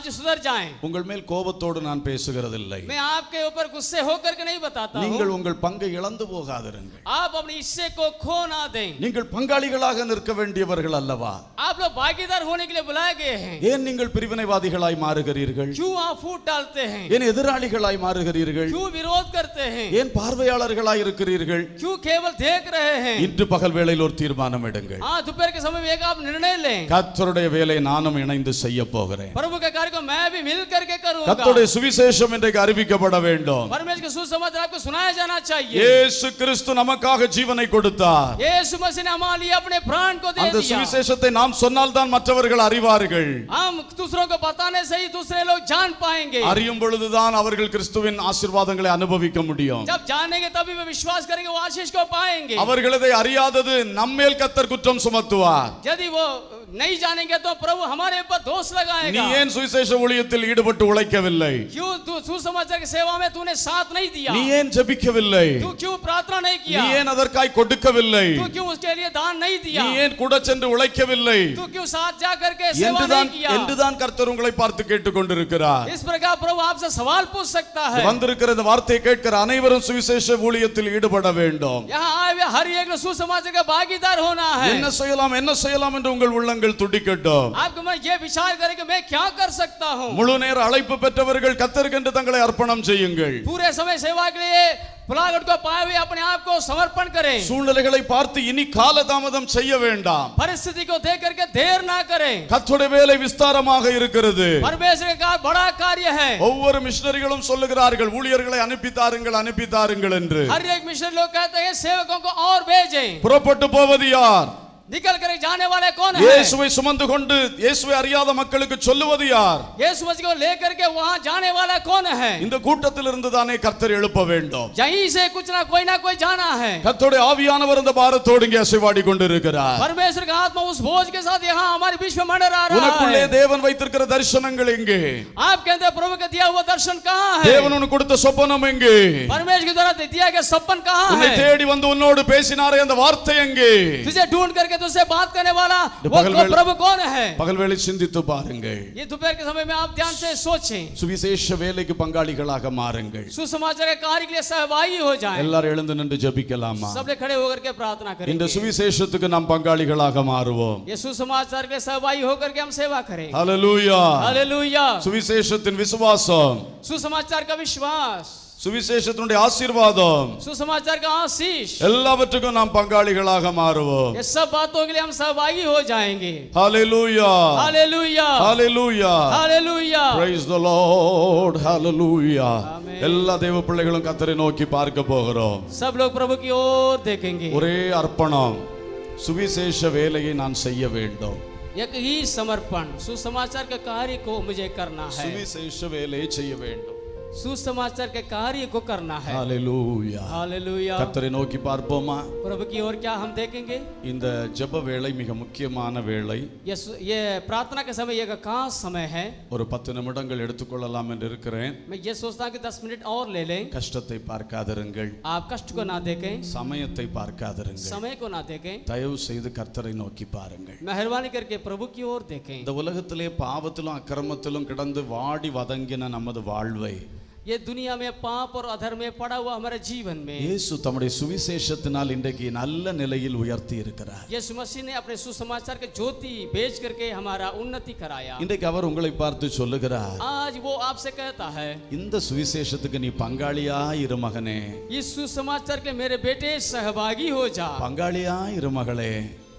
आज सुधर जाएं உங்கள் மேல் கோபத்தோடு நான் பேசுகிறதில்லை मैं आपके ऊपर गुस्से होकर के नहीं बताता நீங்கள் हूँ உங்கள் பங்கை இழந்து போகாதிருங்கள் आप अपने हिस्से को खो ना दें நீங்கள் பங்காளிகளாக நிற்க வேண்டியவர்கள் அல்லவா आप लोग भागीदार होने के लिए बुलाए गए हैं ஏன் நீங்கள் பிரிவினைவாதிகளாய் மாறுகிறீர்கள் क्यों आप फूट डालते हैं ஏன் எதிராளிகளாய் மாறுகிறீர்கள் क्यों विरोध करते हैं ஏன் பார்வையாளர்களாய் இருக்கிறீர்கள் क्यों केवल देख रहे हैं இன்று பகல் வேளையில் ஒரு தீர்மானம் எடுங்கள் हाँ दोपहर के समय में एक आप निर्णय लें கர்த்தருடைய வேலை நானும் இணைந்து செய்ய போகிறேன் प्रभु के कार्य को मैं भी मिल करके करूंगा கர்த்தருடைய சுவிசேஷம் இன்றைக்கு அறிவிக்கப்பட வேண்டும் परमेश्वर के सुसमाचार आपको सुनाया जाना चाहिए இயேசு கிறிஸ்து நமக்காக ஜீவனை கொடுத்தார் यीशु मसीह ने हमारे लिए अपने प्राण को दे அந்த दिया சுவிசேஷத்தை நாம் சொன்னால்தான் மற்றவர்கள் அறிவார்கள் हम दूसरों को बताने से ही दूसरे लोग जान पाएंगे அறியும் பொழுதுதான் அவர்கள் கிறிஸ்துவின் ஆசீர்வாதங்களை அனுபவிக்க முடியும் जब जानेंगे तभी वे विश्वास करेंगे वो आशीष को पाएंगे அவர்கள் இதை அறியாதது நம்மேல் கத்தர் குற்றம் சுமத்துவார் यदि वो नहीं जानेंगे तो प्रभु हमारे ऊपर दोष நீ लगाएगा ஏன் சுவிசேஷ ஊழியத்தில் ஈடுபட்டு உழைக்கவில்லை क्यों तू सुसमाचार की सेवा में तूने साथ नहीं दिया நீ ஏன் ஜெபிக்கவில்லை तू क्यों प्रार्थना नहीं நீ किया ஏன் அதற்காய் கொடுக்கவில்லை तू क्यों उसके लिए दान नहीं दिया நீ ஏன் கூட சென்று உழைக்கவில்லை तू क्यों साथ जा करके सेवा என்றுதான் नहीं किया என்றுதான் கர்த்தர் உங்களை பார்த்து கேட்டுக்கொண்டிருக்கிறார் इस प्रकार प्रभु आपसे सवाल पूछ सकता है வந்திருக்கிற இந்த வார்த்தையை கேட்கிற அனைவரும் சுவிசேஷ ஊழியத்தில் ஈடுபட வேண்டும் यहाँ आए हुए हर एक ने सुसमाचार का भागीदार होना है என்ன செய்யலாம் என்ன செய்யலாம் என்று உங்கள் உள்ளங்கள் துடிக்கட்டும் आपको मैं ये विचार करें कि मैं क्या कर सकता हूँ முழு நேர அழைப்பு பெற்றவர்கள் கத்தருக்கென்று தங்களை அர்ப்பணம் செய்யுங்கள் पूरे समय सेवा के लिए पुलागट को पाए हुए अपने आप को समर्पण करें சூழ்நிலைகளை பார்த்து இனி காலதாமதம் செய்ய வேண்டாம் परिस्थिति को देख करके देर ना करें கர்த்தருடைய வேலை விஸ்தாரமாக இருக்கிறது परमेश्वर का बड़ा कार्य है ஒவ்வொரு மிஷனரிகளும் சொல்லுகிறார்கள் ஊழியர்களை அனுப்பி தாருங்கள் அனுப்பி தாருங்கள் என்று हर एक मिशन लोग कहते हैं सेवकों को और भेजें புறப்பட்டு போவது யார் निकल कर जाने वाले कौन है இயேசுவை சுமந்து கொண்டு இயேசுவை அறியாத மக்களுக்கு சொல்லுவது யார் यीशु मसीह को लेकर के वहां जाने वाला कौन है இந்த கூட்டத்திலிருந்து தானே கர்த்தர் எழுப்ப வேண்டும் यहीं से कुछ ना कोई ना कोई जाना है கர்த்தருடைய ஆவியானவர் இந்த பாரத்தோடு இங்கே அசைவாடி கொண்டிருக்கிறார் परमेश्वर का आत्मा उस बोझ के साथ यहाँ हमारे बीच में मंडरा रहा உனக்குள்ளே है தேவன் வைத்திருக்கிற தரிசனங்கள் எங்கே आपके अंदर प्रभु का दिया हुआ दर्शन कहाँ है தேவன் உனக்கு கொடுத்த சொப்பனம் எங்கே परमेश्वर के द्वारा दिया गया सपन कहाँ உன்னை है தேடி வந்து உன்னோடு பேசினாரே அந்த வார்த்தை எங்கே तुझे ढूंढ करके तुझसे बात करने वाला ये वो बगल को वाले- प्रभु कौन है பகல் வேளை சிந்தித்து பாருங்கள் ये दोपहर के समय में आप ध्यान से सोचें சுவிசேஷ வேலைக்கு பங்காளிகளாக மாறுங்கள் सुसमाचार के कार्य के लिए सहभागी हो जाएं எல்லாரும் எழுந்து நின்று ஜெபிக்கலாமா सब लोग खड़े होकर के प्रार्थना இந்த करें சுவிசேஷத்துக்கு நாம் பங்காளிகளாக மாறுவோம் ये सुसमाचार के लिए सहभागी होकर के हम सेवा करें ஹalleluya हालेलुया சுவிசேஷத்தின் விசுவாசம் सुसमाचार का विश्वास சுவிசேஷத்தினுடைய ஆசீர்வாதம் सुसमाचार का आशीष எல்லாவற்றுக்கும் நாம் பங்காளிகளாக மாறுவோம் ये सब बातों के लिए हम सहभागी हो जाएंगे hallelujah hallelujah hallelujah hallelujah praise the lord hallelujah Amen. எல்லா தேவ பிள்ளைகளும் கத்தரை நோக்கி பார்க்க போகிறோம் सब लोग प्रभु की ओर देखेंगे ஒரே அர்ப்பணம் சுவிசேஷ வேலையை நான் செய்ய வேண்டும் एक ही समर्पण सुसमाचार के कार्य को मुझे करना है சுவிசேஷ வேலையை செய்ய வேண்டும் सुसमाचार के कार्य को करना है ஹalleluya हालेलुया கத்தரை நோக்கி பார்ப்போமா प्रभु की ओर क्या हम देखेंगे இந்த ஜெப வேளை மிக முக்கியமான வேளை ये सु- ये प्रार्थना के समय एक खास समय है ஒரு பத்து நிமிடங்கள் எடுத்துக்கொள்ளலாம் என்று இருக்கிறேன் मैं ये सोचता हूँ कि दस मिनट और ले लें கஷ்டத்தை பார்க்காதிருங்கள் आप कष्ट को ना देखें சமயத்தை பார்க்காதிருங்கள் समय को ना देखें தயவு செய்து கர்த்தரை நோக்கி பாருங்கள் मेहरबानी करके प्रभु की ओर देखें இந்த உலகத்திலே பாவத்திலும் அக்கிரமத்திலும் கிடந்து வாடி வதங்கின நமது வாழ்வை ये दुनिया में पाप और अधर में पड़ा हुआ हमारे जीवन में இயேசு தம்முடைய சுவிசேஷத்தினால் இன்றைக்கு நல்ல நிலையில் உயர்த்தி இருக்கிறார் यीशु मसीह ने अपने सुसमाचार के ज्योति बेच करके हमारा उन्नति कराया இன்றைக்கு அவர் உங்களை பார்த்து சொல்லுகிறார் आज वो आपसे कहता है இந்த சுவிசேஷத்துக்கு நீ பங்காளியா இரு மகனே इस सुसमाचार के मेरे बेटे सहभागी हो जा பங்காளியா இரு மகளே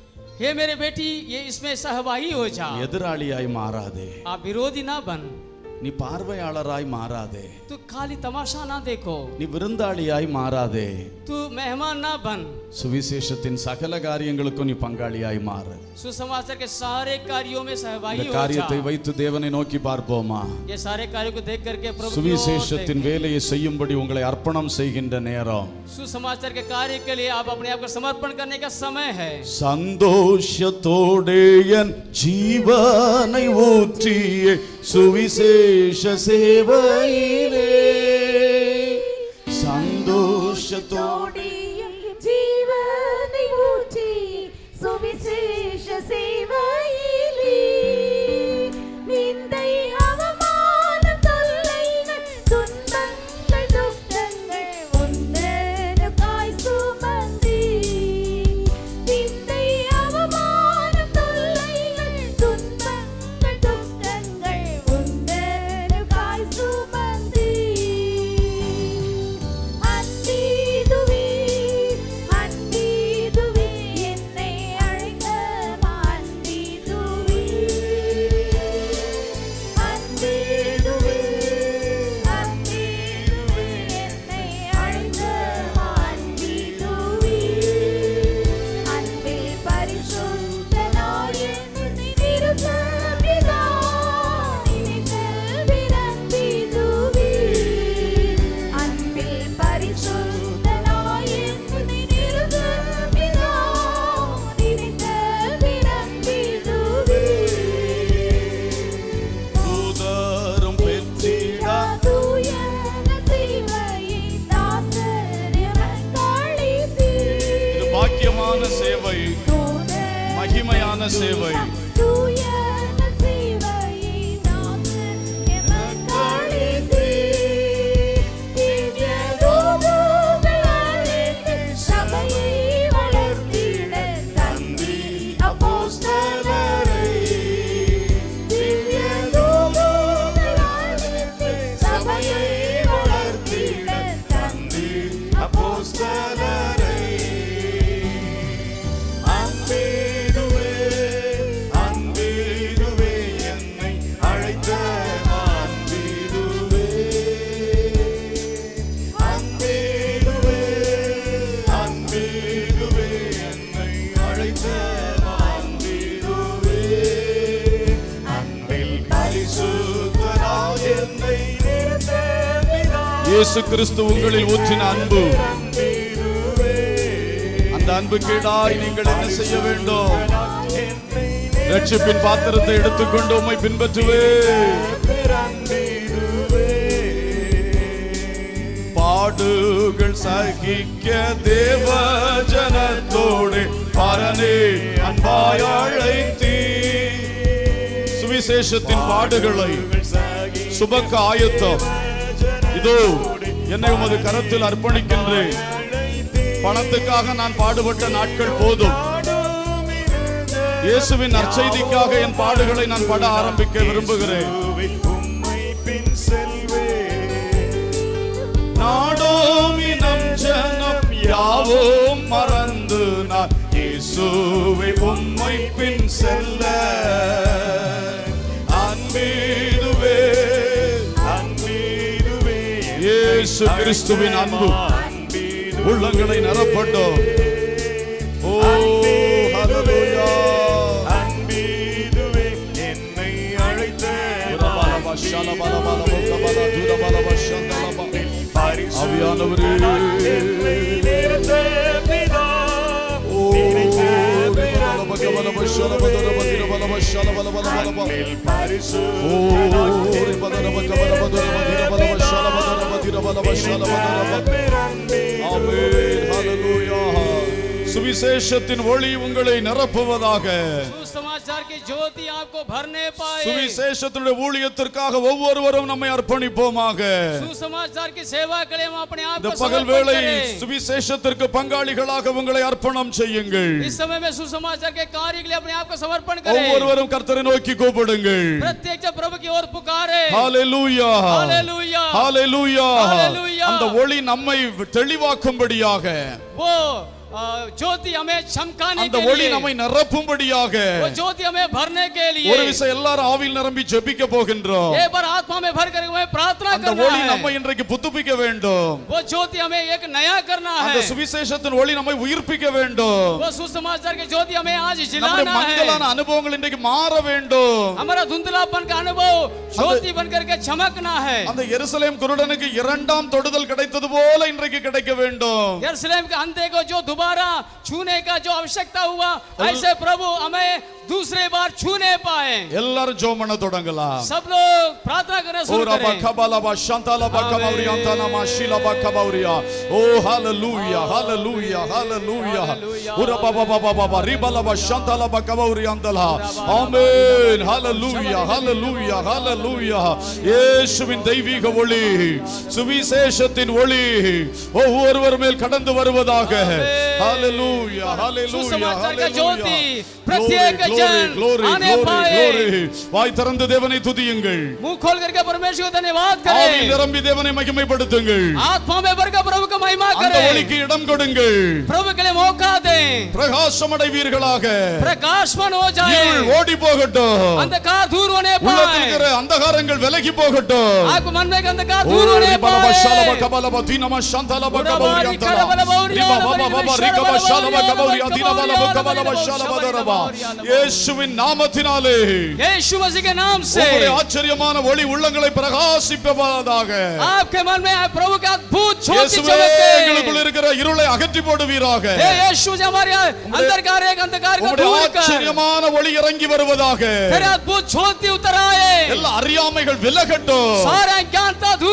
हे मेरे बेटी ये इसमें सहभागी हो जा எதிராளியாய் மாறாதே आप विरोधी ना बन நீ பார்வையாளராய் மாறாதே तू खाली तमाशा ना देखो நீ விருந்தாளியாய் மாறாதே तू मेहमान ना बन சுவிசேஷத்தின் சகல காரியங்களுக்கும் நீ பங்காளியாய் மாறு सुसमाचार के सारे कार्यों में இந்த सहभागी हो जा காரியத்தை வைத்து தேவனை நோக்கி பார்ப்போமா ये सारे कार्यों को देख करके प्रभु की ओर சுவிசேஷத்தின் देखें। வேலையை செய்யும்படி உங்களை அர்ப்பணம் செய்கின்ற நேரம் सुसमाचार के कार्य के लिए आप अपने आप को समर्पण करने का समय है சந்தோஷத்தோடே என் ஜீவனை ஊற்றிய சுவிசேஷ சேவையிலே சந்தோஷத்தோடு ஜீவனை ஊற்றி சுவிசேஷ சேவையிலே நிந்தை அவமானம் சேவை தூய சேவையினாக எனக்களித்து திவ்ய ரூபங்கள் அழைத்து சபையை வளர்த்திட தந்தி அப்போஸ்தலரை திவ்ய ரூபங்கள் அழைத்து சபையை வளர்த்திட தந்தி அப்போஸ்தலரை அன்பேதுவே அன்பேதுவே என்னை அழைத்த அன்பேதுவே அன்பேதுவே அன்பேதுவே என்னை அழைத்த அன்பேதுவே அன்பில் பரிசுத்தராய் என்னை இயேசு கிறிஸ்து உங்களில் ஊற்றின அன்பு அந்த அன்பு கீழாய் நீங்கள் என்ன செய்ய வேண்டும் ரட்சிப்பின் பாத்திரத்தை எடுத்துக்கொண்டு உம்மை பின்பற்றுவே பாடுகள் சகிக்க தேவ ஜனத்தோடு பரனே அன்பாய் அழைத்தீ சுவிசேஷத்தின் பாடுகளை சுபக்க ஆயத்தம் இதோ என்னை உமது கரத்தில் அர்ப்பணிக்கின்றேன் பணத்துக்காக நான் பாடுபட்ட நாட்கள் போதும் இயேசுவின் நற்செய்திக்காக என் பாடுகளை நான் பட ஆரம்பிக்க விரும்புகிறேன் நாடோம் இனம் ஜனம் யாவும் மறந்து நான் இயேசுவை உம்மை பின் செல்ல அன்பீதுவே அன்பீதுவே இயேசு கிறிஸ்துவின் அன்பு உள்ளங்களை நிரப்பட்டோம் ஓ ஹalleluya அன்பீதுவே என்னை அழைத்த உரபலப ஷலபலபல முகபல துரபலப ஷந்தலப ஆவியானவரே என்னை நிறுத்த பிதா ஓ ரிபலப கபலப ஷலபதரப திரபலப ஷலபலபலபலப அன்பில் பரிசு ஓ ரிபதரப கபலப துரப திரபலப ஷலபதரப திரபலப ஷலபதரப ஆமென் ஹalleluya சுவிசேஷத்தின் ஒளி உங்களை நிரப்புவதாக सुसमाचार की ज्योति आपको भरने पाए சுவிசேஷத்தினுடைய ஊழியத்திற்காக ஒவ்வொருவரும் நம்மை அர்ப்பணிப்போமாக सुसमाचार की सेवा करें हम अपने आप இந்த को பகல் समर्पण வேளை करें சுவிசேஷத்திற்கு பங்காளிகளாக உங்களை அர்ப்பணம் செய்யுங்கள் इस समय में सुसमाचार के कार्य के लिए अपने आप को समर्पण करें ஒவ்வொருவரும் கர்த்தரை நோக்கி கூப்பிடுங்கள் प्रत्येक जब प्रभु की ओर पुकारे ஹalleluya हालेलुया ஹalleluya Hallelujah. அந்த ஒளி நம்மை தெளிவாக்கும்படியாக वो अ, ज्योति हमें चमकाने அந்த के ஒளி लिए நம்மை நிரப்பும்படியாக वो ज्योति हमें भरने के लिए ஒரு விஷயம் எல்லாரும் ஆவியில் நிரம்பி ஜெபிக்க போகின்றோம் एक बार आत्मा में भर कर हमें प्रार्थना அந்த करना ஒளி है நம்மை இன்றைக்கு புதுப்பிக்க வேண்டும் वो ज्योति हमें एक नया करना அந்த है சுவிசேஷத்தின் ஒளி நம்மை உயிர்ப்பிக்க வேண்டும் वो सुसमाचार की ज्योति हमें आज நம்முடைய जिलाना है மங்கலான அனுபவங்கள் இன்றைக்கு மாற வேண்டும் हमारा धुंधलापन का अनुभव ज्योति बन करके चमकना है அந்த எருசலேம் குருடனுக்கு இரண்டாம் தொடுதல் கிடைத்தது போல இன்றைக்கு கிடைக்க வேண்டும் यरूशलेम के अंधे को जो दोबारा छूने का जो आवश्यकता हुआ ऐसे प्रभु हमें दूसरे बार छूने पाए எல்லாரும் ஜோம் பண்ண தொடங்கலாம் सब लोग प्रार्थना करना शुरू ஓரா करें பக்கபலபா ஷந்தலபா கபௌரியா தனமா ஷிலபா கபௌரியா ஓ ஹalleluya ஹalleluya ஹalleluya உரபா பாபா பாபா ரிபலபா ஷந்தலபா கபௌரியா தலா ஆமென் ஹalleluya ஹalleluya ஹalleluya இயேசுவின் தெய்வீக ஒளி சுவிசேஷத்தின் ஒளி ஒவ்வொருவர் மேல் கடந்து வருவதாக ஹalleluya ஹalleluya सुसमाचार का ஹalleluya ज्योति प्रत्येक Glory, जन glory, आने glory, पाए glory. வாய் திறந்து தேவனை துதியுங்கள் मुंह खोल करके परमेश्वर को धन्यवाद ஆவியில் करें நிரம்பி தேவனை மகிமைப்படுத்துங்கள் आत्मा में भर कर प्रभु का महिमा அந்த करें ஒளிக்கு இடம் கொடுங்கள் प्रभु के लिए मौका दें பிரகாசம் அடைவீர்களாக प्रकाशमान हो जाए இருள் ஓடி போகட்டும் अंधकार दूर होने உள்ளத்தில் पाए இருக்கிற அந்தகாரங்கள் விலகி போகட்டும் आपको मन में अंधकार ஓ, दूर होने ரிபலப ஷலப पाए கபலப தீனம ஷந்தலப உரபா கபௌரியா ரிகர தலா. பலபௌரியா ரிப பப பப ரிகப பலபௌரியா ஷலப கபௌரியா பலபௌரியா தீனபலப கபலப பலபௌரியா ஷலப பலபௌரியா தரபா. பலபௌரியா இயேசுவின் நாமத்தினாலே यीशु मसीह के नाम से உங்களுடைய ஆச்சரியமான ஒளி உள்ளங்களை பிரகாசிப்பதாக आपके मन में प्रभु का अद्भुत ज्योति இயேசுவே चमके எங்களுக்குள் இருக்கிற இருளை அகற்றி போடுவீராக हे यीशु जी हमारे अंधकार एक अंधकार को உங்களுடைய दूर कर ஆச்சரியமான ஒளி இறங்கி வருவதாக तेरे अद्भुत ज्योति उतर आए எல்லா அறியாமைகள் விலகட்டும் सारा ज्ञानता दूर हो जाए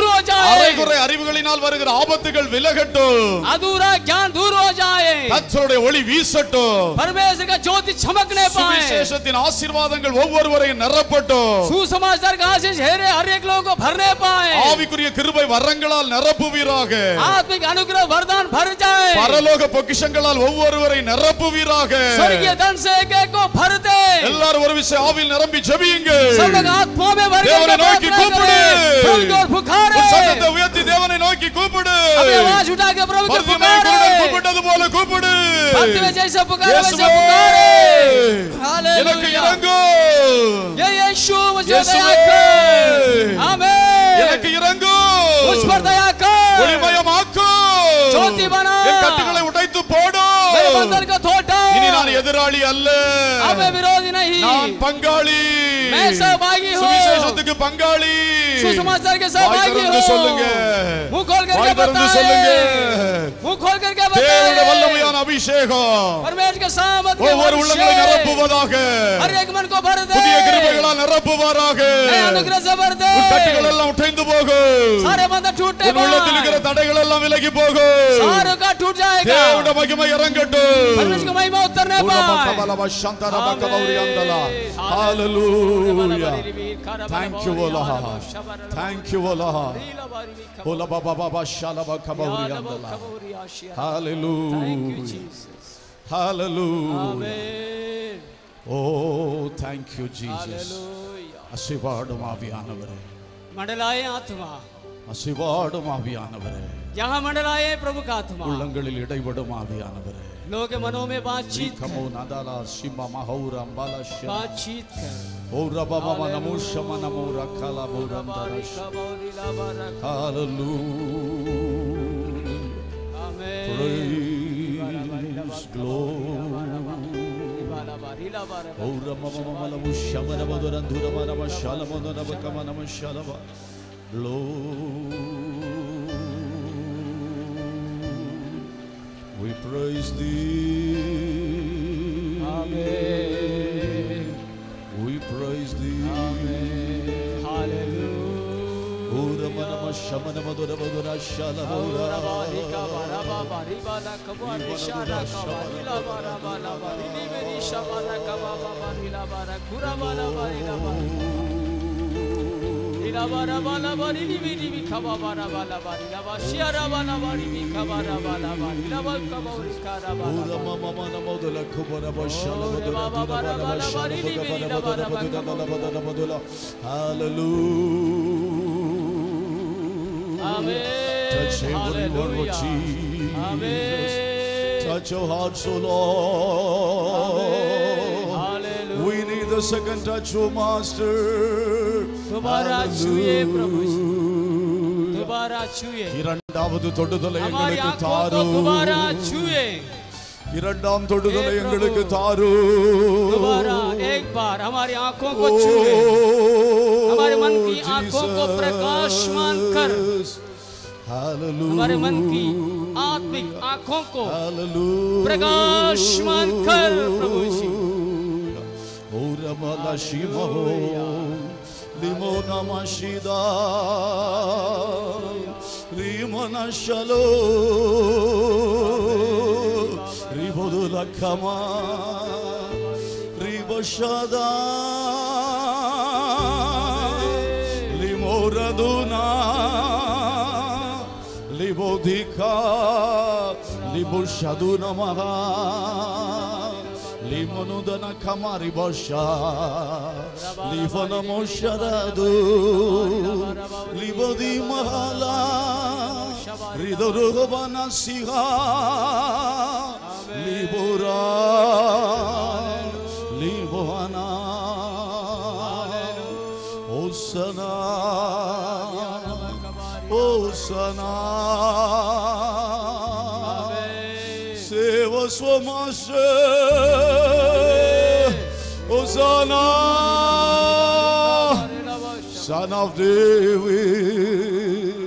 जाए அரைகுறை அறிவுகளினால் வருகிற ஆபத்துகள் விலகட்டும் अधूरा ज्ञान दूर हो जाए கர்த்தருடைய ஒளி வீசட்டும் परमेश्वर का ज्योति चमकने पाए சுவிசேஷத்தின் ஆசீர்வாதங்கள் ஒவ்வொருவரையும் நிரப்பட்டும் सुसमाचार का आशीष हेरे हर एक लोगों को भरने पाए ஆவிக்குரிய கிருபை வரங்களால் நிரப்புவீராக आत्मिक अनुग्रह वरदान भर जाए பரலோக பொக்கிஷங்களால் ஒவ்வொருவரை நிரப்புவீராக स्वर्गीय धन से एक एक को भर दे எல்லாரும் ஒரு விஷயம் ஆவில் நிரம்பி ஜெபியுங்க सब लोग आत्मा में भर தேவனை करके நோக்கி प्रार्थना கூப்பிடு. करें। प्रभु की ओर पुकारे உன் சத்தத்தை உயர்த்தி தேவனை நோக்கி கூப்பிடு अपनी आवाज उठा के प्रभु की பர்திமாய் குருடன் पुकारे கூப்பிட்டது போல கூப்பிடு भक्ति में जैसे पुकारे वैसे இயேசுவே, पुकारे எனக்கு हालेलुया இறங்கும் ये यीशु मुझे இயேசுவே, दया कर எனக்கு आमेन இறங்கும் मुझ पर दया कर ஒளிமயமாக்கும் ஜோதி பனா. என் கட்டுகளை உடைத்து போடும் मेरे बंधन को थोटा இனி நான் எதிராளி அல்ல अब मैं विरोधी नहीं நான் பங்காளி मैं सहभागी हूँ சுவிசேஷத்துக்கு பங்காளி सुसमाचार के வாய் सहभागी திறந்து हूँ சொல்லுங்க मुंह खोल करके வாய் திறந்து बताए சொல்லுங்க मुंह खोल करके தேவனுடைய बताए வல்லமையான அபிஷேகம் परमेश्वर के सामत के ஒவ்வொரு உள்ளங்களை अभिषेक நிரப்புவதாக हर एक मन को भर दे புதிய கிருபைகளால் நிரப்புவாராக नए अनुग्रह से भर दे உன் கட்டுகள் எல்லாம் உடைந்து போகும் सारे बंधन टूटे உன் உள்ளத்தில் இருக்கிற தடைகள் எல்லாம் விலகி போகும் सारों का टूट जाएगा தேவனுடைய மகிமை இறங்கட்டும் परमेश्वर की महिमा उतरने पाए Hallelujah. Thank you, O Lord. Thank you, O Lord. Ola ba ba ba ba shala ba ka ba uri andala. Hallelujah. Hallelujah. Oh, thank you, Jesus. அசிவாடும் ஆவியானவரே मंडलाए आत्मा அசிவாடும் ஆவியானவரே यहाँ मंडलाए प्रभु का आत्मा உள்ளங்களில் இடைபடும் ஆவியானவரே लोगों के मनों में बातचीत कर கமோ நதாலா சிம்ம மஹௌர அம்பாலா ஷ बातचीत कर ஓர பப மனமு ஷம நமு ரக்கல புரந்தரஷ Hallelujah. Amen Praise, glory. Ora mama mama la mushama na madora ndura mana mashala madora bakama na mashala ba. Lord, we praise thee. Amen. We praise thee. Hallelujah. Ora mana mashama na madora madora shala Ora madora. barika bara ba bari bala kaba rishara kaba rila bara bala bari li meri shabara kaba ba bari la bara kura bala bari la bara Ila bara bala bari li meri bi kaba bara bala bari la ba shiara bala bari bi kaba ra bala bari la ba kaba uri kara bala Ora bari. mama mana madora kubara bashala Ore madora baba dura bara bara bara bashala bari li madora meri la bara bara madora ba madora kaba. madora madora madora. Hallelujah. Amen. Touch every one, Lord Hallelujah. Jesus. Amen. Touch your hearts, O Lord. Hallelujah. We need the second touch, O Master. दोबारा छूए प्रभु जी। Hallelujah. दोबारा छुए இரண்டாவது தொடுதலை हमारी எங்களுக்கு आंखों को தாரு दोबारा छुए இரண்டாம் தொடுதலை हे प्रभु। எங்களுக்கு தாரு दोबारा एक बार हमारी आंखों को Oh, छुए हमारे मन की आंखों को Jesus. प्रकाशमान कर। Hallelujah. हमारे मन की आत्मिक आंखों को Hallelujah. प्रकाशमान कर प्रभु जी Ora mala shimo limona mashida limona shalo ribodula kama riboshada limoraduna libodika liboshaduna maha limonudana kamari bosha livona mosharadu libodi mahala ridorubana siha libora libona osana osana Seva Swamashe Hosanna Son of David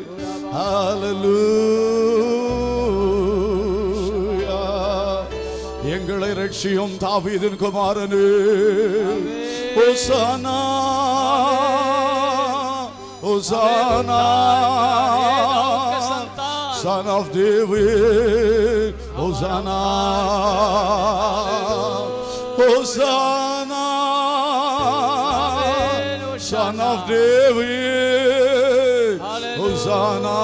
Hallelujah எங்களை ரட்சியும் தாவீதின் குமாரனே Hosanna Hosanna, के संतान Son of David, Hosanna, Hosanna, Amen, Son Hosanna. of David, Hallelujah. Hosanna,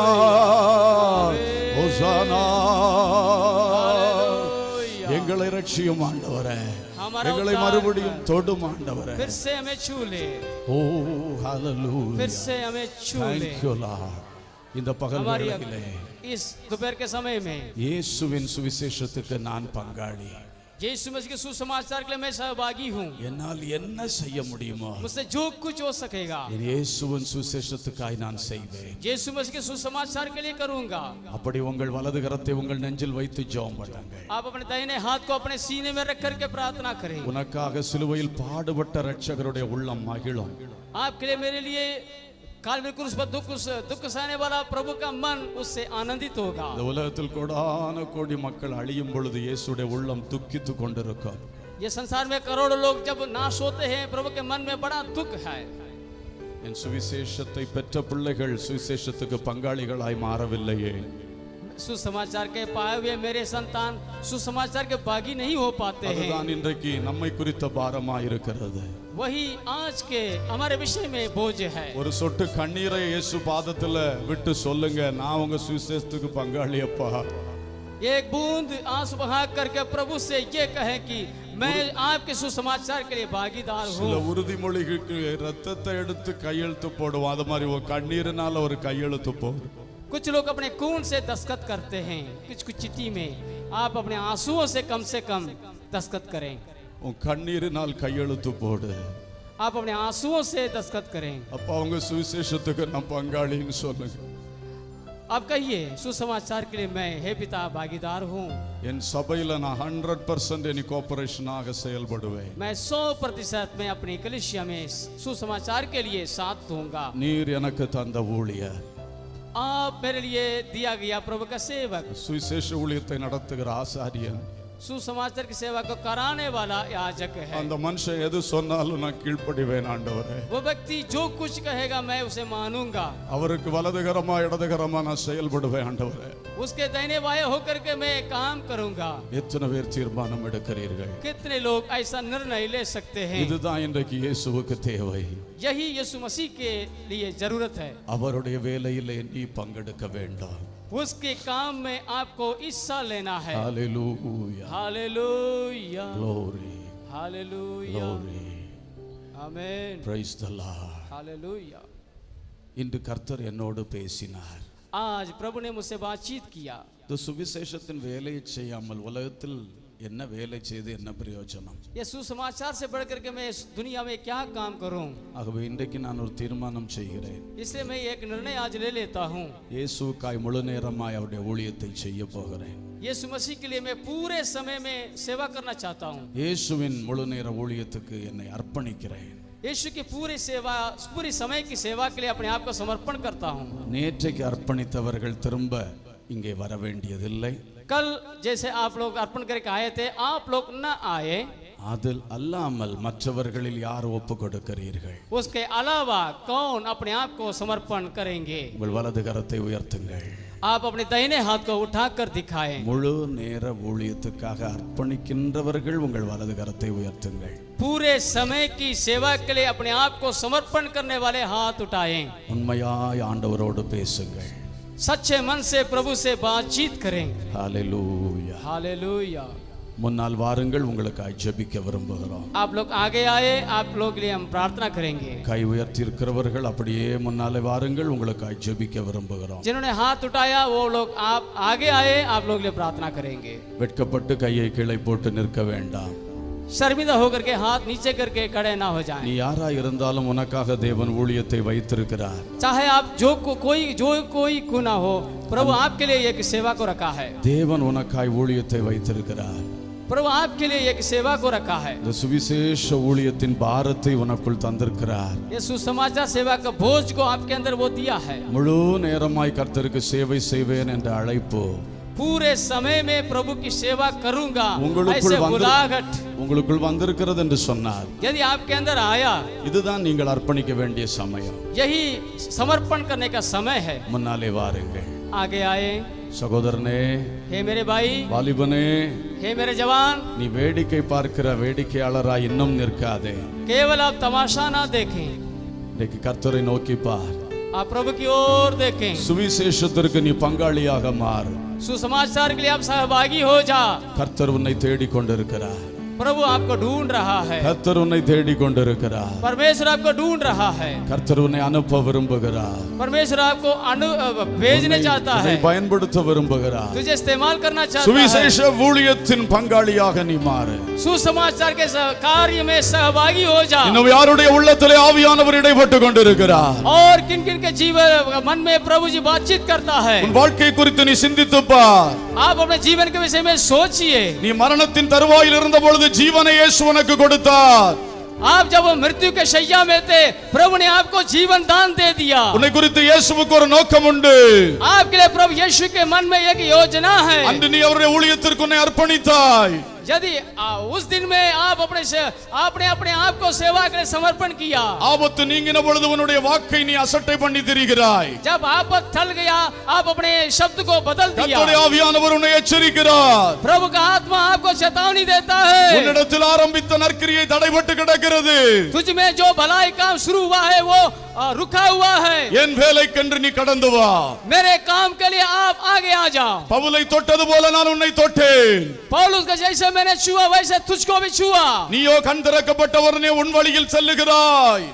Amen. Hosanna. Hallelujah. எங்களை ரட்சியும் ஆண்டவரே हमारा எங்களை उद्धार மறுபடியும் தொடும் ஆண்டவரே फिर से हमें छू ले ஓ ஹalleluya फिर से हमें छू ले Thank you, Lord. இந்த பகல் हमारी வேளையிலே इस दोपहर के समय में இயேசுவின் சுவிசேஷத்துக்கு நான் பங்காளி यीशु मसीह के सुसमाचार के लिए मैं सहभागी हूँ என்னால் என்ன செய்ய முடியுமோ मुझसे जो कुछ हो सकेगा என் இயேசுவின் சுவிசேஷத்துக்காய் நான் செய்வேன் यीशु मसीह के सुसमाचार के लिए करूंगा அப்படி உங்கள் வலது கரத்தை உங்கள் நெஞ்சில் வைத்து ஜெபம் பண்ணுங்க आप अपने दाहिने हाथ को अपने सीने में रख करके प्रार्थना करें உனக்காக சிலுவையில் பாடுபட்ட ரட்சகருடைய உள்ளம் மகிழும் आपके लिए मेरे लिए काल क्रूस पर दुख दुख सहने वाला प्रभु का मन उससे आनंदित होगा இந்த உலகத்தில் கோடான கோடி மக்கள் அழியும் பொழுது இயேசுடைய உள்ளம் துக்கித்து கொண்டிருக்கும் ये संसार में करोड़ों लोग जब नाश होते हैं प्रभु के मन में बड़ा दुख है என் சுவிசேஷத்தை பெற்ற பிள்ளைகள் சுவிசேஷத்துக்கு பங்காளிகளாய் மாறவில்லையே सुसमाचार के पाए हुए मेरे संतान सुसमाचार के बागी नहीं हो पाते हैं அதுதான் இன்றைக்கு நம்மை குறித்த பாரமாய் இருக்கிறது वही आज के हमारे विषय में बोझ है ஒரு சொட்டு கண்ணீரை இயேசு பாதத்துல விட்டு சொல்லுங்க நான் உங்க சுவிசேஷத்துக்கு பங்காளி அப்பா एक बूंद आंसू बहा करके प्रभु से ये कहे कि मैं आपके सुसमाचार के लिए भागीदार சில हूँ உறுதிமொழிகளுக்கு ரத்தத்தை எடுத்து கையெழுத்து போடுவோம் அது மாதிரி ஒரு கண்ணீரினால ஒரு கையெழுத்து போடும் कुछ लोग अपने खून से दस्खत करते हैं कुछ कुछ चिट्ठी में आप अपने आंसुओं से कम से कम दस्खत करें உன் கண்ணீரினால் கையெழுத்து போடு आप अपने आंसुओं से दस्खत करें அப்பா உங்க சுவிசேஷத்துக்கு நான் பங்காளின்னு சொல்லுங்க आप कहिए सुसमाचार के लिए मैं हे पिता भागीदार हूँ என் சபையில நான் ஹண்ட்ரட் பர்சன்ட் இனி கோஆபரேஷனாக செயல்படுவேன் मैं सौ प्रतिशत में अपनी कलिशिया में सुसमाचार के लिए साथ दूंगा நீர் எனக்கு தந்த ஊழியர் आप मेरे लिए दिया गया प्रभु का सेवक சுவிசேஷ ஊழியத்தை நடத்துகிற ஆசாரியன் सुसमाचार की सेवा को कराने वाला याजक है அந்த மனுஷன் எது சொன்னாலும் நான் கீழ்ப்படிவேன் ஆண்டவரே वो व्यक्ति जो कुछ कहेगा मैं उसे मानूंगा அவருக்கு வலதுகரமா இடதுகரமா நான் செயல்படுவேன் ஆண்டவரே उसके दाहिने बाएं होकर के मैं काम करूंगा எத்தனை பேர் தீர்மானம் எடுக்கிறீர்கள் कितने लोग ऐसा निर्णय ले सकते हैं இதுதான் இன்றைக்கு இயேசுவுக்கு தேவை यही यीशु मसीह के लिए जरूरत है அவருடைய வேலையிலே நீ பங்கெடுக்க வேண்டாம் उसके काम में आपको हिस्सा लेना है Hallelujah. Hallelujah Glory. Hallelujah Glory. Amen Praise the Lord. Hallelujah இன்று கர்த்தர் என்னோடு பேசினார் आज प्रभु ने मुझसे बातचीत किया இந்த சுவிசேஷத்தின் வேலையை செய்யாமல் உலகத்தில் என்ன வேலை செய்து என்ன பிரயோஜனம் ये सुसमाचार से बढ़ करके मैं इस दुनिया में क्या काम करूं ஆகவே இன்றைக்கு நான் ஒரு தீர்மானம் செய்கிறேன் इसलिए मैं एक निर्णय आज ले लेता हूं இயேசுக்காய் முழு நேரமாய் அவருடைய ஊழியத்தை செய்ய போகிறேன் यीशु मसीह के लिए मैं पूरे समय में सेवा करना चाहता हूं இயேசுவின் முழு நேர ஊழியத்துக்கு என்னை அர்ப்பணிக்கிறேன் यीशु की पूरी सेवा पूरी समय की सेवा के लिए अपने आप को समर्पण करता हूं நேற்றைக்கு அர்ப்பணித்தவர்கள் திரும்ப இங்கே வர வேண்டியதில்லை कल जैसे आप लोग अर्पण करके आए थे आप लोग न आए அதில் அல்லாமல் மற்றவர்களில் யார் ஒப்பு கொடுக்கிறீர்கள் उसके अलावा कौन अपने आप को समर्पण करेंगे உங்கள் வலது கரத்தை உயர்த்துங்கள் आप अपने दाहिने हाथ को उठाकर दिखाएं முழு நேர ஊழியத்துக்காக அர்ப்பணிக்கின்றவர்கள் உங்கள் வலது கரத்தை உயர்த்துங்கள் पूरे समय की सेवा के लिए अपने आप को समर्पण करने वाले हाथ उठाएं உண்மையாய் ஆண்டவரோடு பேசுங்கள் सच्चे मन से प्रभु से बातचीत करें ஹalleluya हालेलुया முன்னால் வாருங்கள் உங்களுக்காய் ஜெபிக்க விரும்புகிறோம் आप लोग आगे आए आप लोग के लिए हम प्रार्थना करेंगे கை உயர்த்தியிருக்கிறவர்கள் அப்படியே முன்னாலே வாருங்கள் உங்களுக்காய் ஜெபிக்க விரும்புகிறோம் जिन्होंने हाथ उठाया वो लोग आप आगे आए आप लोग के लिए प्रार्थना करेंगे வெட்கப்பட்டு கையை கீழே போட்டு நிற்க வேண்டாம் शर्मिंदा होकर के हाथ नीचे करके खड़े ना हो जाएं நீ யாரா இருந்தாலும் உனக்காக தேவன் ஊழியத்தை வைத்திருக்கிறார் चाहे आप जो को कोई जो कोई क्यों ना हो प्रभु आपके लिए एक सेवा को रखा है தேவன் உனக்காய் ஊழியத்தை வைத்திருக்கிறார் प्रभु आपके लिए एक सेवा को रखा है இந்த சுவிசேஷ ஊழியத்தின் பாரத்தை உனக்குள் தந்திருக்கிறார் ये सुसमाचार सेवा का बोझ को आपके अंदर वो दिया है முழு நேரமாய் கர்த்தருக்கு சேவை செய்வேன் என்ற அழைப்பு पूरे समय में प्रभु की सेवा करूंगा ऐसे உங்களுக்குள் வந்து बुलाहट உங்களுக்குள் வந்திருக்கிறது என்று சொன்னார் यदि आपके अंदर आया இதுதான் நீங்கள் அர்ப்பணிக்க வேண்டிய சமயம் यही समर्पण करने का समय है முன்னாலே வாருங்கள் आगे आए சகோதரனே हे मेरे भाई வாலிபனே हे मेरे जवान நீ வேடிக்கை பார்க்கிற வேடிக்கையாளராய் இன்னும் நிற்காதே केवल आप तमाशा ना देखें இன்னைக்கு கர்த்தரை நோக்கி பார் आप प्रभु की ओर देखें சுவிசேஷத்திற்கு நீ பங்காளியாக மாறு सुसमाचार के लिए आप सहभागी हो जा கர்த்தர் உன்னை தேடிக் கொண்டிருக்கிறார் प्रभु आपको ढूंढ रहा है கர்த்தர் உன்னை தேடிக் கொண்டிருக்கிறார் परमेश्वर आपको ढूंढ रहा है கர்த்தர் உன்னை அனுப்ப விரும்புகிறார் परमेश्वर आपको अनु अ, भेजने चाहता உன்னை है பயன்படுத்த விரும்புகிறார் तुझे इस्तेमाल करना चाहता है சுவிசேஷ ஊழியத்தின் பங்காளியாக நீ மாறு सुसमाचार के सह- कार्य में सहभागी हो जा இன்னும் யாருடைய உள்ளத்திலே ஆவியானவர் இடைப்பட்டு கொண்டிருக்கிறார் और किन किन के जीवन मन में प्रभु जी बातचीत करता है உன் வாழ்க்கை குறித்து நீ சிந்தித்து பார் आप अपने जीवन के विषय में सोचिए நீ மரணத்தின் தருவாயில் இருந்த பொழுது ஜீவனை இயேசு உனக்கு கொடுத்தார் आप जब मृत्यु के शैया में थे प्रभु ने आपको जीवन दान दे दिया உன்னை குறித்து இயேசுவுக்கு ஒரு நோக்கம் உண்டு आपके लिए प्रभु यीशु के मन में एक योजना है அன்று நீ அவருடைய ஊழியத்திற்கு உன்னை அர்ப்பணித்தாய் यदि आ, उस दिन में आप अपने से आपने अपने आप को सेवा के लिए समर्पण किया ஆபத்து நீங்கின பொழுது உன்னுடைய வாக்கை நீ அசட்டை பண்ணி திரிகிறாய் जब आपत टल गया आप अपने शब्द को बदल கர்த்தருடைய दिया ஆவியானவர் உன்னை எச்சரிக்கிறார் प्रभु का आत्मा आपको चेतावनी देता है உன்னிடத்தில் ஆரம்பித்த நற்கிரியை தடைபட்டு கிடக்கிறது तुझ में जो भलाई काम शुरू हुआ है वो आ, रुका हुआ है என் வேலைக்கென்று நீ கடந்து வா मेरे काम के लिए आप आगे आ जाओ பவுலை தொட்டது போல நான் உன்னை தொட்டேன் पौलुस का जैसे मैंने छुआ वैसे तुझको भी छुआ நீயோ கண் திறக்கப்பட்டவரனே உன் வழியில் செல்லுகிறாய்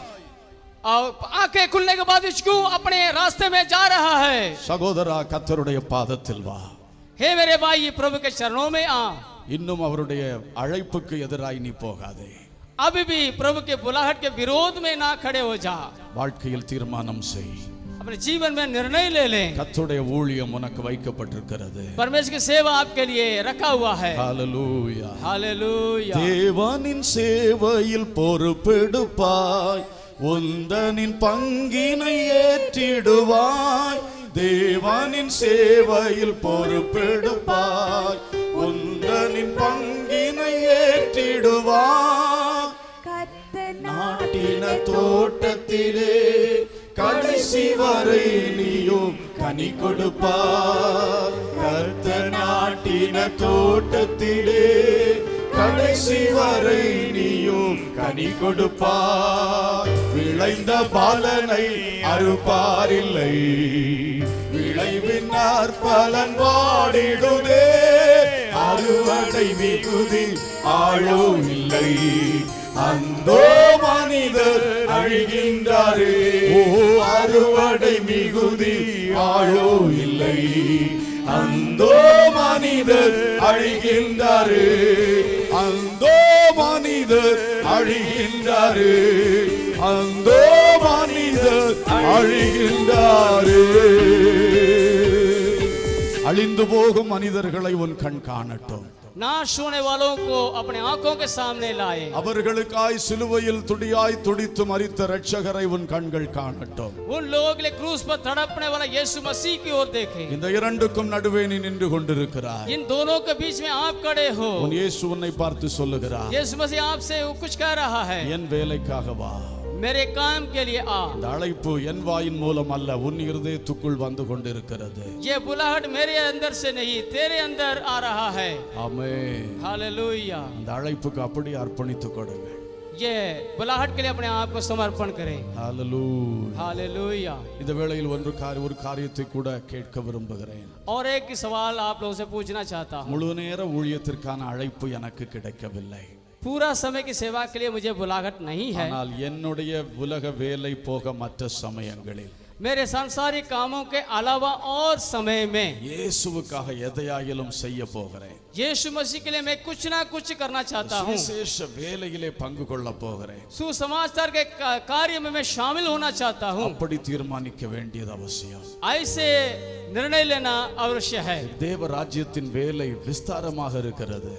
और आंखें खुलने के बाद इसको अपने रास्ते में जा रहा है சகோதரா கர்த்தருடைய பாதத்தில் வா हे मेरे भाई ये प्रभु के चरणों में आ இன்னும் அவருடைய அழைப்புக்கு எதிராய் நீ போகாதே अभी भी प्रभु के बुलाहट के विरोध में ना खड़े हो जा வாழ்க்கையில் தீர்மானம் செய் अपने जीवन में निर्णय ले लें கர்த்தருடைய ஊழியம் உனக்கு வைக்கப்பட்டிருக்கிறது परमेश्वर की सेवा आपके लिए रखा हुआ है ஹalleluya हालेलूया தேவனின் சேவையில் பொறுப்பெடுப்பாய் உந்தனின் பங்கினை ஏற்றிடுவாய் தேவனின் சேவையில் பொறுப்பெடுப்பாய் உந்தனின் பங்கினை ஏற்றிடுவாய் நாட்டின தோட்டத்திலே கடைசி வரை நீயும் கனி கொடுப்பார் கர்த்த நாட்டின தோட்டத்திலே கடைசி வரை நீயும் கனி கொடுப்பார் விளைந்த பாலனை அறுப்பாரில்லை விளைவின் பலன் வாடிடுதே அறுவடை மிகுதி ஆழோ இல்லை அந்தோ மனிதர் அழிகின்றாரே ஓ அறுவடை மிகுதி ஆழோ இல்லை அந்தோ மனிதர் அழிகின்றாரே அந்தோ மனிதர் அழிகின்றாரே அந்தோ மனிதர் அழிகின்றாரே அழிந்து போகும் மனிதர்களை உன் கண் காணட்டும் नाश होने वालों को अपने आंखों के सामने लाए அவர்களுக்காய் சிலுவையில் துடியாய் துடித்து மரித்த இரட்சகரை உன் கண்கள் காணட்டும் उन लोगों के लिए क्रूस पर तड़पने वाला यीशु मसीह की ओर देखें இந்த இரண்டுக்கும் நடுவே நீ நின்று கொண்டிருக்கிறாய் इन दोनों के बीच में आप खड़े हो உன் இயேசு உன்னை பார்த்து சொல்லுகிறார் यीशु मसीह आपसे कुछ कह रहा है என் வேலைக்காக வா मेरे काम के लिए आ இந்த அழைப்பு என் வாயின் மூலம் அல்ல உன் இருதயத்துக்குள் வந்து கொண்டிருக்கிறது ये बुलाहट मेरे अंदर से नहीं तेरे अंदर आ रहा है ஆமே हालेलुया அந்த அழைப்புக்கு அப்படி அர்ப்பணித்துக் கொடுங்க ये बुलाहट के लिए अपने आप को समर्पण करें ஹalleluya हालेलुया இந்த வேளையில் ஒன்று காரி ஒரு காரியத்தை கூட கேட்க விரும்புகிறேன் और एक सवाल आप लोगों से पूछना चाहता हूँ முழு நேர ஊழியத்திற்கான அழைப்பு எனக்கு கிடைக்கவில்லை पूरा समय की सेवा के लिए मुझे बुलाहट नहीं है ஆனால் என்னுடைய உலக வேலை போக மற்ற சமயங்களில் मेरे सांसारिक कामों के अलावा और समय में இயேசுவுக்காக எதையாயிலும் செய்ய போகிறேன் यीशु मसीह के लिए मैं कुछ ना कुछ करना चाहता हूँ சுவிசேஷ வேலையிலே பங்கு கொள்ள போகிறேன் सुसमाचार के का- कार्य में मैं शामिल होना चाहता हूँ அப்படி தீர்மானிக்க வேண்டியது அவசியம் ऐसे निर्णय लेना अवश्य है தேவ ராஜ்யத்தின் வேலை விஸ்தாரமாக இருக்கிறது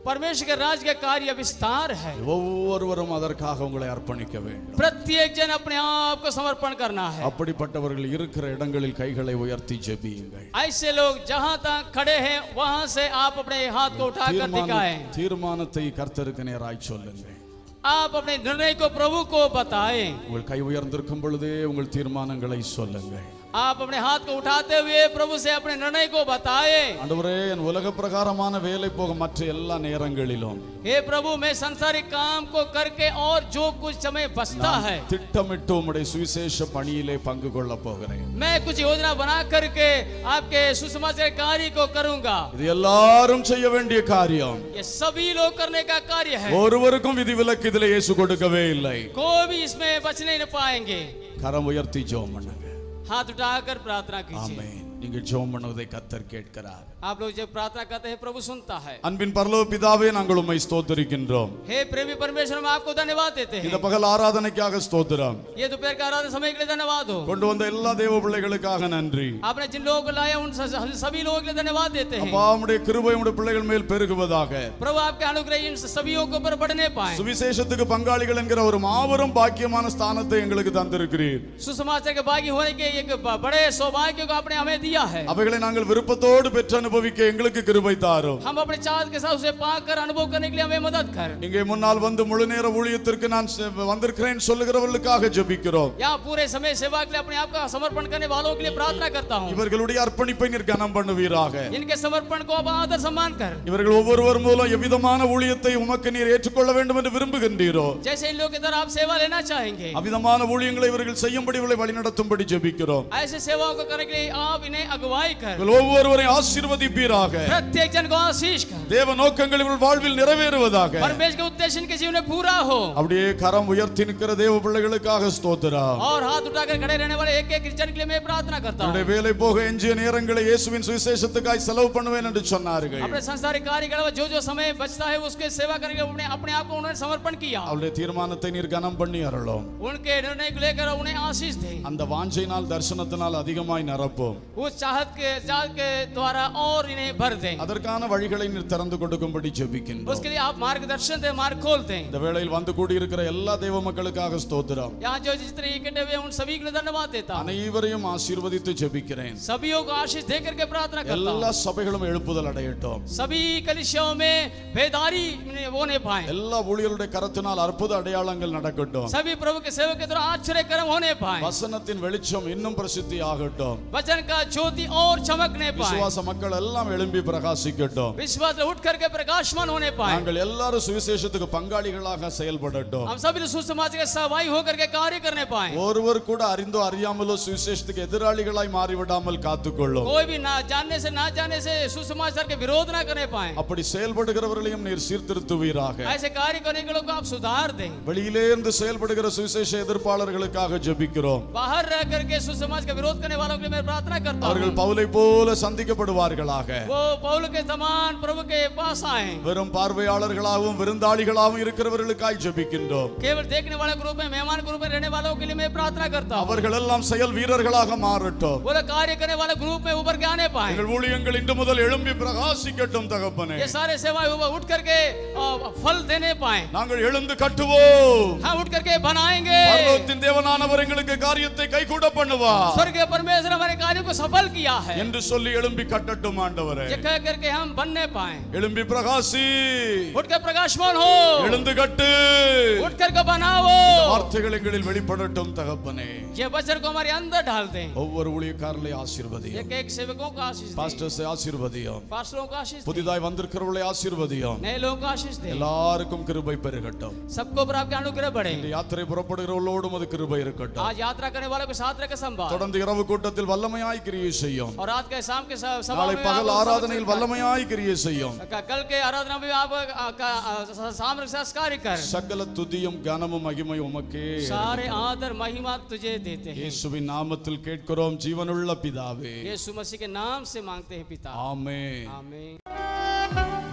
परमेश्वर के राज के कार्य विस्तार है ஒவ்வொருவரும் அதற்காக உங்களை அர்ப்பணிக்க வேண்டும் प्रत्येक जन अपने आप को समर्पण करना है அப்படிப்பட்டவர்கள் இருக்கிற இடங்களில் கைகளை உயர்த்தி ஜெபியுங்கள் ऐसे लोग जहां तक खड़े हैं वहां से आप अपने हाथ को उठाकर தீர்மான- दिखाएं தீர்மானத்தை கர்த்தருக்கு நேராய் சொல்லுங்கள் आप अपने निर्णय को प्रभु को बताएं உங்கள் கை உயர்ந்திருக்கும் பொழுதே உங்கள் தீர்மானங்களை சொல்லுங்கள் आप अपने हाथ को उठाते हुए प्रभु से अपने निर्णय को बताएं ஆண்டவரே என் உலக பிரகாரமான வேலை போக மற்ற எல்லா நேரங்களிலும் हे प्रभु मैं संसारिक काम को करके और जो कुछ समय बचता है திட்டமிட்டு உம்முடைய சுவிசேஷ பணியிலே பங்கு கொள்ள போகிறேன் मैं कुछ योजना बना करके आपके सुसमाचार कार्य को करूंगा இது எல்லாரும் செய்ய வேண்டிய காரியம் ये सभी लोग करने का कार्य है ஒருவருக்கும் விதிவிலக்கு இதில் இயேசு கொடுக்கவே இல்லை कोई भी इसमें बच नहीं पाएंगे கரம் உயர்த்தி ஜெபம் பண்ணுங்க हाथ उठाकर प्रार्थना कीजिए ஆமென் நீங்க ஜெபம் பண்ணுவதை கர்த்தர் கேட்கிறார் आप लोग जब प्रार्थना करते हैं प्रभु सुनता है அன்பின் பரலோக பிதாவே நாங்கள் உம்மை ஸ்தோத்திரிக்கின்றோம் हे प्रेमी परमेश्वर हम आपको धन्यवाद देते இந்த हैं பகல் ஆராதனைக்காக ஸ்தோத்திரம் ये दोपहर का आराधना समय के लिए धन्यवाद हो கொண்டு வந்த எல்லா தேவ பிள்ளைகளுக்காக நன்றி आपने जिन लोगों को लाया उन स- हम सभी लोगों के लिए धन्यवाद देते हैं அப்பா உம்முடைய கிருபை உம்முடைய பிள்ளைகள் மேல் பெருகுவதாக प्रभु आपके अनुग्रह इन सभी के ऊपर बढ़ने पाए சுவிசேஷத்துக்கு பங்காளிகள் என்கிற ஒரு மாபெரும் பாக்கியமான ஸ்தானத்தை எங்களுக்கு தந்திருக்கிறீர் सुसमाचार के भागी होने के एक ब- बड़े सौभाग्य को आपने हमें दिया है அவைகளை நாங்கள் விருப்பத்தோடு பெற்று அனுபவிக்க எங்களுக்கு கிருபை தாரும் हम अपने चाहत के साथ उसे पाकर अनुभव करने के लिए हमें मदद कर இங்கே முன்னால் வந்து முழு நேர ஊழியத்திற்கு நான் செ- வந்திருக்கிறேன் சொல்லுகிறவர்களுக்காக ஜெபிக்கிறோம் यहाँ पूरे समय सेवा के लिए अपने आप का समर्पण करने वालों के लिए प्रार्थना करता हूँ இவர்களுடைய அர்ப்பணிப்பை நீர் கனம் பண்ணுவீராக इनके समर्पण को आप आदर सम्मान कर இவர்கள் ஒவ்வொருவர் மூலம் எவ்விதமான ஊழியத்தை உமக்கு நீர் ஏற்றுக்கொள்ள வேண்டும் என்று விரும்புகின்றீரோ जैसे इन लोगों के द्वारा आप सेवा लेना चाहेंगे அவ்விதமான ஊழியங்களை இவர்கள் செய்யும்படி இவர்களை வழிநடத்தும்படி ஜெபிக்கிறோம் ऐसे सेवाओं को करने के लिए आप इन्हें अगुवाई कर இவர்கள் ஒவ்வொருவரையும் ஆசீர்வதிப்பீராக प्रत्येक जन को आशीष कर தேவ நோக்கங்கள் இவர்கள் வாழ்வில் நிறைவேறுவதாக परमेश्वर के उद्देश्य इनके जीवन में पूरा हो அப்படியே கரம் உயர்த்தி நிற்கிற தேவ பிள்ளைகளுக்காக ஸ்தோத்திரம் और हाथ उठाकर खड़े रहने वाले एक एक जन के लिए मैं प्रार्थना करता हूँ என்னுடைய வேலை போக எஞ்சிய நேரங்களை இயேசுவின் சுவிசேஷத்துக்காய் செலவு பண்ணுவேன் என்று சொன்னார்கள் अपने संसारिक कार्य के अलावा जो जो समय बचता है उसके सेवा करने के लिए अपने अपने आप को उन्होंने समर्पण किया அவருடைய தீர்மானத்தை நீர் கனம் பண்ணி அருளும் उनके निर्णय को लेकर उन्हें आशीष दे அந்த வாஞ்சையினால் தரிசனத்தினால் அதிகமாய் நிரப்பும் उस चाहत के चाहत के द्वारा और इन्हें भर दें அதற்கான வழிகளை நீர் திறந்து கொடுக்கும்படி ஜெபிக்கின்றோம் उसके लिए आप मार्गदर्शन दें मार्ग खोल दें இந்த வேளையில் வந்து கூடியிருக்கிற எல்லா தேவ மக்களுக்காக ஸ்தோத்திரம் यहाँ जो जितने इकट्ठे हुए हैं, उन सभी के लिए धन्यवाद देता हूँ அனைவரையும் ஆசீர்வதித்து ஜெபிக்கிறேன் सभीयों को आशीष दे करके प्रार्थना करता எல்லா हूँ சபைகளும் எழுப்புதல் அடையட்டும் सभी कलिसियों में बेदारी होने पाए எல்லா ஊழியருடைய கரத்தினால் அற்புத அடையாளங்கள் நடக்கட்டும் सभी प्रभु के सेवक के द्वारा आश्चर्य कर्म होने पाए வசனத்தின் வெளிச்சம் இன்னும் பிரசித்தி ஆகட்டும் वचन का ज्योति और चमकने पाए விசுவாச மக்கள் எல்லாம் எழும்பி பிரகாசிக்கட்டும் विश्वास से उठ करके प्रकाशमान होने पाए நாங்கள் எல்லாரும் சுவிசேஷத்துக்கு பங்காளிகளாக செயல்படட்டும் हम सभी सुसमाज के सहभागी होकर के कार्य करने पाए ஒருவர் கூட அறிந்தோ அறியாமலோ சுவிசேஷத்துக்கு எதிராளிகளாய் மாறிவிடாமல் காத்துக்கொள்ளும் कोई भी ना जानने से ना जानने से सुसमाचार के विरोध ना करने पाए அப்படி செயல்படுகிறவர்களையும் நீர் சீர்திருத்துவீராக ऐसे कार्य करने के लोग को आप सुधार दें வெளியிலே இருந்து செயல்படுகிற சுவிசேஷ எதிர்ப்பாளர்களுக்காக ஜெபிக்கிறோம் बाहर रह करके सुसमाज का विरोध करने वालों के लिए मैं प्रार्थना करता அவர்கள் हूँ பவுலை போல சந்திக்கப்படுவார்களாக वो पौल के समान प्रभु के पास आए வெறும் பார்வையாளர்களாகவும் விருந்தாளிகளாகவும் இருக்கிறவர்களுக்காய் ஜெபிக்கின்றோம் केवल देखने वाले ग्रुप में मेहमान ग्रुप में रहने वालों के लिए मैं प्रार्थना करता हूँ அவர்கள் எல்லாம் செயல் வீரர்களாக மாறட்டும் वो लोग कार्य करने वाले ग्रुप में उभर के आने पाए எங்கள் ஊழியங்கள் இன்று முதல் எழும்பி பிரகாசிக்கட்டும் தகப்பனே ये सारे सेवाएं उभर- उठ करके अ, फल देने पाए நாங்கள் எழுந்து கட்டுவோம் हम उठ करके बनाएंगे பரலோகத்தின் தேவனானவர் எங்களுக்கு காரியத்தை கைகூட பண்ணுவார் स्वर्ग के परमेश्वर हमारे कार्य को सफल किया है என்று சொல்லி எழும்பி கட்டட்டும் ஆண்டவரே ये कह करके हम बनने पाए எழும்பி பிரகாசி उठ कर प्रकाशमान हो எழுந்து கட்டு उठ करके बनाओ வார்த்தைகள் எங்களில் வெளிப்படட்டும் தகப்பனே ये वचन को हमारे अंदर डाल दें ஒவ்வொரு ஊழியக்காரர்களை ஆசீர்வதியும் एक एक सेवकों को आशीष दें பாஸ்டர்ஸை ஆசீர்வதியும் पास्टरों को आशीष दें புதிதாய் வந்திருக்கிறவர்களை ஆசீர்வதியும் नए लोगों को आशीष दें எல்லாருக்கும் கிருபை பெருகட்டும் सबको ऊपर आपके अनुग्रह बढ़े இந்த யாத்திரை புறப்படுகிறவர்களோடும் அது கிருபை இருக்கட்டும் आज यात्रा करने वालों को साथ रखे संभाल தொடர்ந்து இரவு கூட்டத்தில் வல்லமையாய் கிரியை செய்யும் और रात के शाम के स- सभा நாளை में பகல் आप ஆராதனையில் வல்லமையாய் கிரியை செய்யும் क- कल के आराधना में आप अ, का- अ, सामने संस्कार कर சகல துதியும் கனமும் மகிமை உமக்கே सारे आदर महिमा तुझे देते हैं இயேசுவின் நாமத்தில் கேட்கிறோம் ஜீவனுள்ள பிதாவே यीशु मसीह के नाम से मांगते हैं पिता ஆமென் आमीन